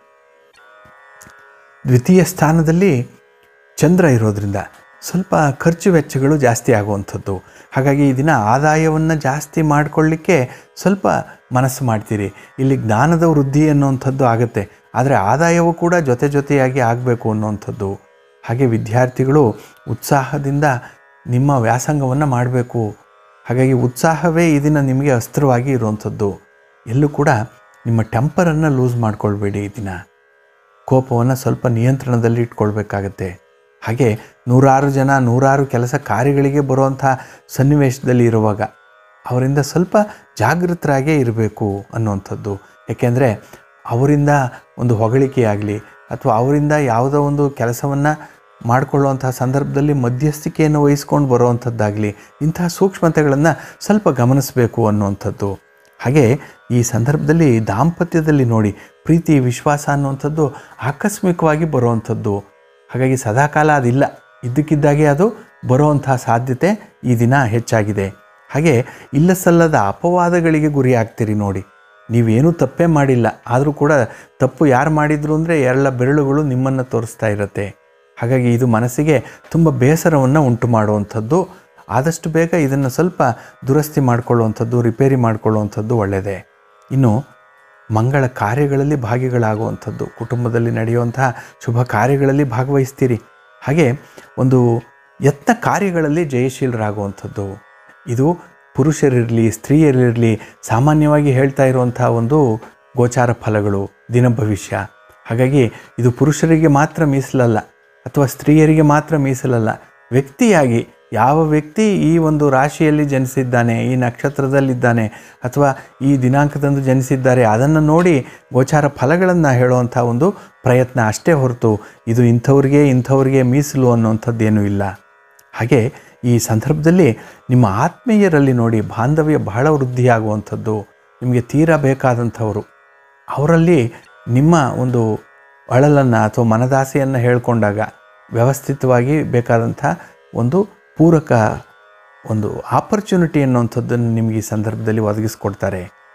ದ್ವಿತೀಯ ಸ್ಥಾನದಲ್ಲಿ ಚಂದ್ರ ಇರೋದ್ರಿಂದ ಸ್ವಲ್ಪ ಖರ್ಚು ವೆಚ್ಚಗಳು ಜಾಸ್ತಿ ಆಗುವಂಥದ್ದು ಹಾಗಾಗಿ ಈ ದಿನ ಆದಾಯವನ್ನು ಜಾಸ್ತಿ ಮಾಡಿಕೊಳ್ಳಿಕ್ಕೆ ಸ್ವಲ್ಪ ಮನಸ್ಸು ಮಾಡ್ತೀರಿ ಇಲ್ಲಿ ಜ್ಞಾನದ ವೃದ್ಧಿ ಅನ್ನುವಂಥದ್ದು ಆಗುತ್ತೆ ಆದರೆ ಆದಾಯವೂ ಕೂಡ ಜೊತೆ ಜೊತೆಯಾಗಿ ಆಗಬೇಕು ಅನ್ನುವಂಥದ್ದು ಹಾಗೆ ವಿದ್ಯಾರ್ಥಿಗಳು ಉತ್ಸಾಹದಿಂದ ನಿಮ್ಮ ವ್ಯಾಸಂಗವನ್ನು ಮಾಡಬೇಕು ಹಾಗಾಗಿ ಉತ್ಸಾಹವೇ ಈ ದಿನ ನಿಮಗೆ ಅಸ್ತ್ರವಾಗಿ ಇರುವಂಥದ್ದು ಎಲ್ಲೂ ಕೂಡ ನಿಮ್ಮ ಟೆಂಪರನ್ನು ಲೂಸ್ ಮಾಡ್ಕೊಳ್ಬೇಡಿ ಈ ದಿನ ಕೋಪವನ್ನು ಸ್ವಲ್ಪ ನಿಯಂತ್ರಣದಲ್ಲಿ ಇಟ್ಕೊಳ್ಬೇಕಾಗತ್ತೆ ಹಾಗೆ ನೂರಾರು ಜನ ನೂರಾರು ಕೆಲಸ ಕಾರ್ಯಗಳಿಗೆ ಬರುವಂಥ ಸನ್ನಿವೇಶದಲ್ಲಿ ಇರುವಾಗ ಅವರಿಂದ ಸ್ವಲ್ಪ ಜಾಗೃತರಾಗೇ ಇರಬೇಕು ಅನ್ನುವಂಥದ್ದು ಯಾಕೆಂದರೆ ಅವರಿಂದ ಒಂದು ಹೊಗಳಿಕೆಯಾಗಲಿ ಅಥವಾ ಅವರಿಂದ ಯಾವುದೋ ಒಂದು ಕೆಲಸವನ್ನು ಮಾಡಿಕೊಳ್ಳುವಂಥ ಸಂದರ್ಭದಲ್ಲಿ ಮಧ್ಯಸ್ಥಿಕೆಯನ್ನು ವಹಿಸ್ಕೊಂಡು ಬರುವಂಥದ್ದಾಗಲಿ ಇಂತಹ ಸೂಕ್ಷ್ಮತೆಗಳನ್ನು ಸ್ವಲ್ಪ ಗಮನಿಸಬೇಕು ಅನ್ನುವಂಥದ್ದು ಹಾಗೆ ಈ ಸಂದರ್ಭದಲ್ಲಿ ದಾಂಪತ್ಯದಲ್ಲಿ ನೋಡಿ ಪ್ರೀತಿ ವಿಶ್ವಾಸ ಅನ್ನುವಂಥದ್ದು ಆಕಸ್ಮಿಕವಾಗಿ ಬರುವಂಥದ್ದು ಹಾಗಾಗಿ ಸದಾಕಾಲ ಅದಿಲ್ಲ ಇದ್ದಕ್ಕಿದ್ದಾಗೆ ಅದು ಬರುವಂತಹ ಸಾಧ್ಯತೆ ಈ ದಿನ ಹೆಚ್ಚಾಗಿದೆ ಹಾಗೆ ಇಲ್ಲ ಸಲ್ಲದ ಅಪವಾದಗಳಿಗೆ ಗುರಿ ಆಗ್ತೀರಿ ನೋಡಿ ನೀವೇನೂ ತಪ್ಪೇ ಮಾಡಿಲ್ಲ ಆದರೂ ಕೂಡ ತಪ್ಪು ಯಾರು ಮಾಡಿದ್ರು ಅಂದರೆ ಎಲ್ಲ ಬೆರಳುಗಳು ನಿಮ್ಮನ್ನು ತೋರಿಸ್ತಾ ಇರುತ್ತೆ ಹಾಗಾಗಿ ಇದು ಮನಸ್ಸಿಗೆ ತುಂಬ ಬೇಸರವನ್ನು ಉಂಟು ಮಾಡುವಂಥದ್ದು ಆದಷ್ಟು ಬೇಗ ಇದನ್ನು ಸ್ವಲ್ಪ ದುರಸ್ತಿ ಮಾಡಿಕೊಳ್ಳುವಂಥದ್ದು ರಿಪೇರಿ ಮಾಡಿಕೊಳ್ಳುವಂಥದ್ದು ಒಳ್ಳೆಯದೇ ಇನ್ನು ಮಂಗಳ ಕಾರ್ಯಗಳಲ್ಲಿ ಭಾಗಿಗಳಾಗುವಂಥದ್ದು ಕುಟುಂಬದಲ್ಲಿ ನಡೆಯುವಂತಹ ಶುಭ ಕಾರ್ಯಗಳಲ್ಲಿ ಭಾಗವಹಿಸ್ತೀರಿ ಹಾಗೆ ಒಂದು ಯತ್ನ ಕಾರ್ಯಗಳಲ್ಲಿ ಜಯಶೀಲರಾಗುವಂಥದ್ದು ಇದು ಪುರುಷರಿರಲಿ ಸ್ತ್ರೀಯರಿರಲಿ ಸಾಮಾನ್ಯವಾಗಿ ಹೇಳ್ತಾ ಇರುವಂಥ ಒಂದು ಗೋಚಾರ ಫಲಗಳು ದಿನ ಭವಿಷ್ಯ ಹಾಗಾಗಿ ಇದು ಪುರುಷರಿಗೆ ಮಾತ್ರ ಮೀಸಲಲ್ಲ ಅಥವಾ ಸ್ತ್ರೀಯರಿಗೆ ಮಾತ್ರ ಮೀಸಲಲ್ಲ ವ್ಯಕ್ತಿಯಾಗಿ ಯಾವ ವ್ಯಕ್ತಿ ಈ ಒಂದು ರಾಶಿಯಲ್ಲಿ ಜನಿಸಿದ್ದಾನೆ ಈ ನಕ್ಷತ್ರದಲ್ಲಿದ್ದಾನೆ ಅಥವಾ ಈ ದಿನಾಂಕದಂದು ಜನಿಸಿದ್ದಾರೆ ಅದನ್ನು ನೋಡಿ ಗೋಚಾರ ಫಲಗಳನ್ನು ಹೇಳುವಂಥ ಒಂದು ಪ್ರಯತ್ನ ಅಷ್ಟೇ ಹೊರತು ಇದು ಇಂಥವ್ರಿಗೆ ಇಂಥವ್ರಿಗೆ ಮೀಸಲು ಅನ್ನುವಂಥದ್ದೇನೂ ಇಲ್ಲ ಹಾಗೆ ಈ ಸಂದರ್ಭದಲ್ಲಿ ನಿಮ್ಮ ಆತ್ಮೀಯರಲ್ಲಿ ನೋಡಿ ಬಾಂಧವ್ಯ ಬಹಳ ವೃದ್ಧಿಯಾಗುವಂಥದ್ದು ನಿಮಗೆ ತೀರಾ ಬೇಕಾದಂಥವರು ಅವರಲ್ಲಿ ನಿಮ್ಮ ಒಂದು ಅಳಲನ್ನು ಅಥವಾ ಮನದಾಸೆಯನ್ನು ಹೇಳಿಕೊಂಡಾಗ ವ್ಯವಸ್ಥಿತವಾಗಿ ಬೇಕಾದಂಥ ಒಂದು ಪೂರಕ ಒಂದು ಆಪರ್ಚುನಿಟಿ ಅನ್ನುವಂಥದ್ದನ್ನು ನಿಮಗೆ ಈ ಸಂದರ್ಭದಲ್ಲಿ ಒದಗಿಸ್ಕೊಡ್ತಾರೆ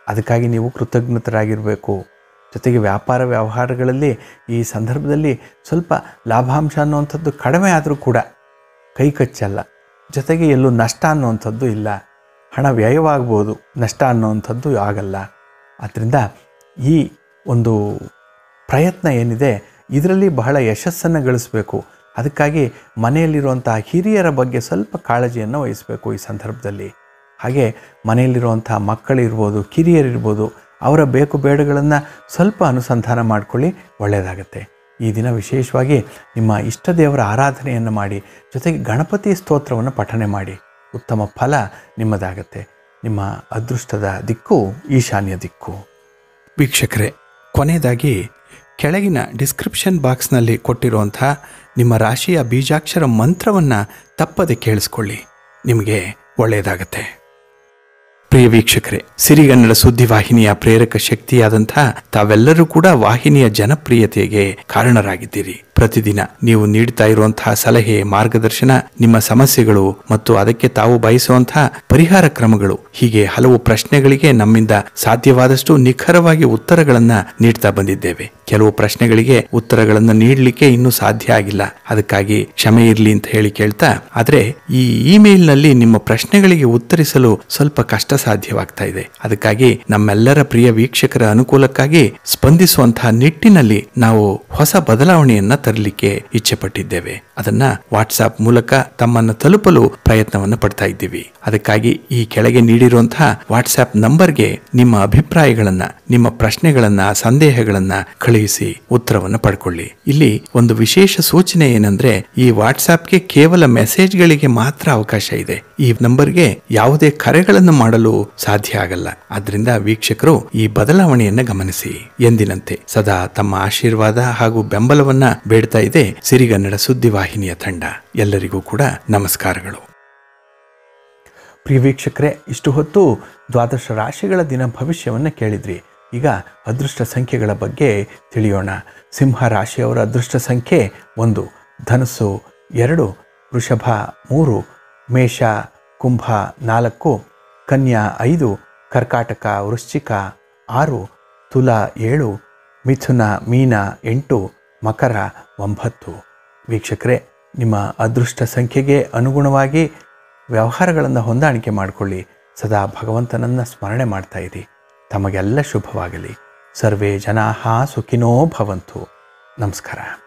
ಅದಕ್ಕಾಗಿ ನೀವು ಕೃತಜ್ಞತರಾಗಿರಬೇಕು ಜೊತೆಗೆ ವ್ಯಾಪಾರ ವ್ಯವಹಾರಗಳಲ್ಲಿ ಈ ಸಂದರ್ಭದಲ್ಲಿ ಸ್ವಲ್ಪ ಲಾಭಾಂಶ ಅನ್ನುವಂಥದ್ದು ಕಡಿಮೆ ಆದರೂ ಕೂಡ ಕೈ ಕಚ್ಚಲ್ಲ ಜೊತೆಗೆ ಎಲ್ಲೂ ನಷ್ಟ ಅನ್ನುವಂಥದ್ದು ಇಲ್ಲ ಹಣ ವ್ಯಯವಾಗ್ಬೋದು ನಷ್ಟ ಅನ್ನುವಂಥದ್ದು ಆಗಲ್ಲ ಆದ್ದರಿಂದ ಈ ಒಂದು ಪ್ರಯತ್ನ ಏನಿದೆ ಇದರಲ್ಲಿ ಬಹಳ ಯಶಸ್ಸನ್ನು ಗಳಿಸಬೇಕು ಅದಕ್ಕಾಗಿ ಮನೆಯಲ್ಲಿರುವಂಥ ಹಿರಿಯರ ಬಗ್ಗೆ ಸ್ವಲ್ಪ ಕಾಳಜಿಯನ್ನು ವಹಿಸಬೇಕು ಈ ಸಂದರ್ಭದಲ್ಲಿ ಹಾಗೆ ಮನೆಯಲ್ಲಿರುವಂಥ ಮಕ್ಕಳಿರ್ಬೋದು ಕಿರಿಯರಿರ್ಬೋದು ಅವರ ಬೇಕು ಬೇಡಗಳನ್ನು ಸ್ವಲ್ಪ ಅನುಸಂಧಾನ ಮಾಡಿಕೊಳ್ಳಿ ಒಳ್ಳೆಯದಾಗತ್ತೆ ಈ ದಿನ ವಿಶೇಷವಾಗಿ ನಿಮ್ಮ ಇಷ್ಟ ದೇವರ ಆರಾಧನೆಯನ್ನು ಮಾಡಿ ಜೊತೆಗೆ ಗಣಪತಿ ಸ್ತೋತ್ರವನ್ನು ಪಠನೆ ಮಾಡಿ ಉತ್ತಮ ಫಲ ನಿಮ್ಮದಾಗತ್ತೆ ನಿಮ್ಮ ಅದೃಷ್ಟದ ದಿಕ್ಕು ಈಶಾನ್ಯ ದಿಕ್ಕು ವೀಕ್ಷಕರೇ ಕೊನೆಯದಾಗಿ ಕೆಳಗಿನ ಡಿಸ್ಕ್ರಿಪ್ಷನ್ ಬಾಕ್ಸ್ನಲ್ಲಿ ಕೊಟ್ಟಿರುವಂಥ ನಿಮ್ಮ ರಾಶಿಯ ಬೀಜಾಕ್ಷರ ಮಂತ್ರವನ್ನು ತಪ್ಪದೆ ಕೇಳಿಸ್ಕೊಳ್ಳಿ ನಿಮಗೆ ಒಳ್ಳೆಯದಾಗತ್ತೆ ಪ್ರಿಯ ವೀಕ್ಷಕರೇ ಸಿರಿಗನ್ನಡ ಸುದ್ದಿವಾಹಿನಿಯ ಪ್ರೇರಕ ಶಕ್ತಿಯಾದಂಥ ತಾವೆಲ್ಲರೂ ಕೂಡ ವಾಹಿನಿಯ ಜನಪ್ರಿಯತೆಗೆ ಕಾರಣರಾಗಿದ್ದೀರಿ ಪ್ರತಿದಿನ ನೀವು ನೀಡ್ತಾ ಇರುವಂತಹ ಸಲಹೆ ಮಾರ್ಗದರ್ಶನ ನಿಮ್ಮ ಸಮಸ್ಯೆಗಳು ಮತ್ತು ಅದಕ್ಕೆ ತಾವು ಬಯಸುವಂತಹ ಪರಿಹಾರ ಕ್ರಮಗಳು ಹೀಗೆ ಹಲವು ಪ್ರಶ್ನೆಗಳಿಗೆ ನಮ್ಮಿಂದ ಸಾಧ್ಯವಾದಷ್ಟು ನಿಖರವಾಗಿ ಉತ್ತರಗಳನ್ನ ನೀಡ್ತಾ ಬಂದಿದ್ದೇವೆ ಕೆಲವು ಪ್ರಶ್ನೆಗಳಿಗೆ ಉತ್ತರಗಳನ್ನು ನೀಡಲಿಕ್ಕೆ ಇನ್ನೂ ಸಾಧ್ಯ ಆಗಿಲ್ಲ ಅದಕ್ಕಾಗಿ ಕ್ಷಮೆ ಇರಲಿ ಅಂತ ಹೇಳಿ ಕೇಳ್ತಾ ಆದ್ರೆ ಈ ಇಮೇಲ್ನಲ್ಲಿ ನಿಮ್ಮ ಪ್ರಶ್ನೆಗಳಿಗೆ ಉತ್ತರಿಸಲು ಸ್ವಲ್ಪ ಕಷ್ಟ ಸಾಧ್ಯವಾಗ್ತಾ ಇದೆ ಅದಕ್ಕಾಗಿ ನಮ್ಮೆಲ್ಲರ ಪ್ರಿಯ ವೀಕ್ಷಕರ ಅನುಕೂಲಕ್ಕಾಗಿ ಸ್ಪಂದಿಸುವಂತಹ ನಿಟ್ಟಿನಲ್ಲಿ ನಾವು ಹೊಸ ಬದಲಾವಣೆಯನ್ನ ತರಲಿಕ್ಕೆ ಇಚ್ಛೆ ಪಟ್ಟಿದ್ದೇವೆ ಅದನ್ನ ವಾಟ್ಸ್ಆಪ್ ಮೂಲಕ ತಮ್ಮನ್ನು ತಲುಪಲು ಪ್ರಯತ್ನವನ್ನು ಪಡ್ತಾ ಇದ್ದೀವಿ ಅದಕ್ಕಾಗಿ ಈ ಕೆಳಗೆ ನೀಡಿರುವಂತಹ ವಾಟ್ಸ್ಆಪ್ ನಂಬರ್ಗೆ ನಿಮ್ಮ ಅಭಿಪ್ರಾಯಗಳನ್ನ ನಿಮ್ಮ ಪ್ರಶ್ನೆಗಳನ್ನ ಸಂದೇಹಗಳನ್ನ ಕಳುಹಿಸಿ ಉತ್ತರವನ್ನು ಪಡ್ಕೊಳ್ಳಿ ಇಲ್ಲಿ ಒಂದು ವಿಶೇಷ ಸೂಚನೆ ಏನಂದ್ರೆ ಈ ವಾಟ್ಸ್ಆಪ್ಗೆ ಕೇವಲ ಮೆಸೇಜ್ಗಳಿಗೆ ಮಾತ್ರ ಅವಕಾಶ ಇದೆ ಈ ನಂಬರ್ಗೆ ಯಾವುದೇ ಕರೆಗಳನ್ನು ಮಾಡಲು ಸಾಧ್ಯ ಆಗಲ್ಲ ಆದ್ರಿಂದ ವೀಕ್ಷಕರು ಈ ಬದಲಾವಣೆಯನ್ನ ಗಮನಿಸಿ ಎಂದಿನಂತೆ ಸದಾ ತಮ್ಮ ಆಶೀರ್ವಾದ ಹಾಗೂ ಬೆಂಬಲವನ್ನ ಬೇಡ್ತಾ ಇದೆ ಸಿರಿಗನ್ನಡ ಸುದ್ದಿವಾಹಿನಿಯ ತಂಡ ಎಲ್ಲರಿಗೂ ಕೂಡ ನಮಸ್ಕಾರಗಳು ಪ್ರಿಯ ವೀಕ್ಷಕರೇ ಇಷ್ಟು ಹೊತ್ತು ದ್ವಾದಶ ರಾಶಿಗಳ ದಿನ ಭವಿಷ್ಯವನ್ನು ಕೇಳಿದ್ರಿ ಈಗ ಅದೃಷ್ಟ ಸಂಖ್ಯೆಗಳ ಬಗ್ಗೆ ತಿಳಿಯೋಣ ಸಿಂಹ ರಾಶಿಯವರ ಅದೃಷ್ಟ ಸಂಖ್ಯೆ ಒಂದು ಧನಸ್ಸು ಎರಡು ವೃಷಭ ಮೂರು ಮೇಷ ಕುಂಭ ನಾಲ್ಕು ಕನ್ಯಾ ಐದು ಕರ್ಕಾಟಕ ವೃಶ್ಚಿಕ ಆರು ತುಲ ಏಳು ಮಿಥುನ ಮೀನ ಎಂಟು ಮಕರ ಒಂಬತ್ತು ವೀಕ್ಷಕರೇ ನಿಮ್ಮ ಅದೃಷ್ಟ ಸಂಖ್ಯೆಗೆ ಅನುಗುಣವಾಗಿ ವ್ಯವಹಾರಗಳನ್ನು ಹೊಂದಾಣಿಕೆ ಮಾಡಿಕೊಳ್ಳಿ ಸದಾ ಭಗವಂತನನ್ನು ಸ್ಮರಣೆ ಮಾಡ್ತಾ ಇರಿ ತಮಗೆಲ್ಲ ಶುಭವಾಗಲಿ ಸರ್ವೇ ಜನಾಹ ಸುಖಿನೋ ಭವಂತು ನಮಸ್ಕಾರ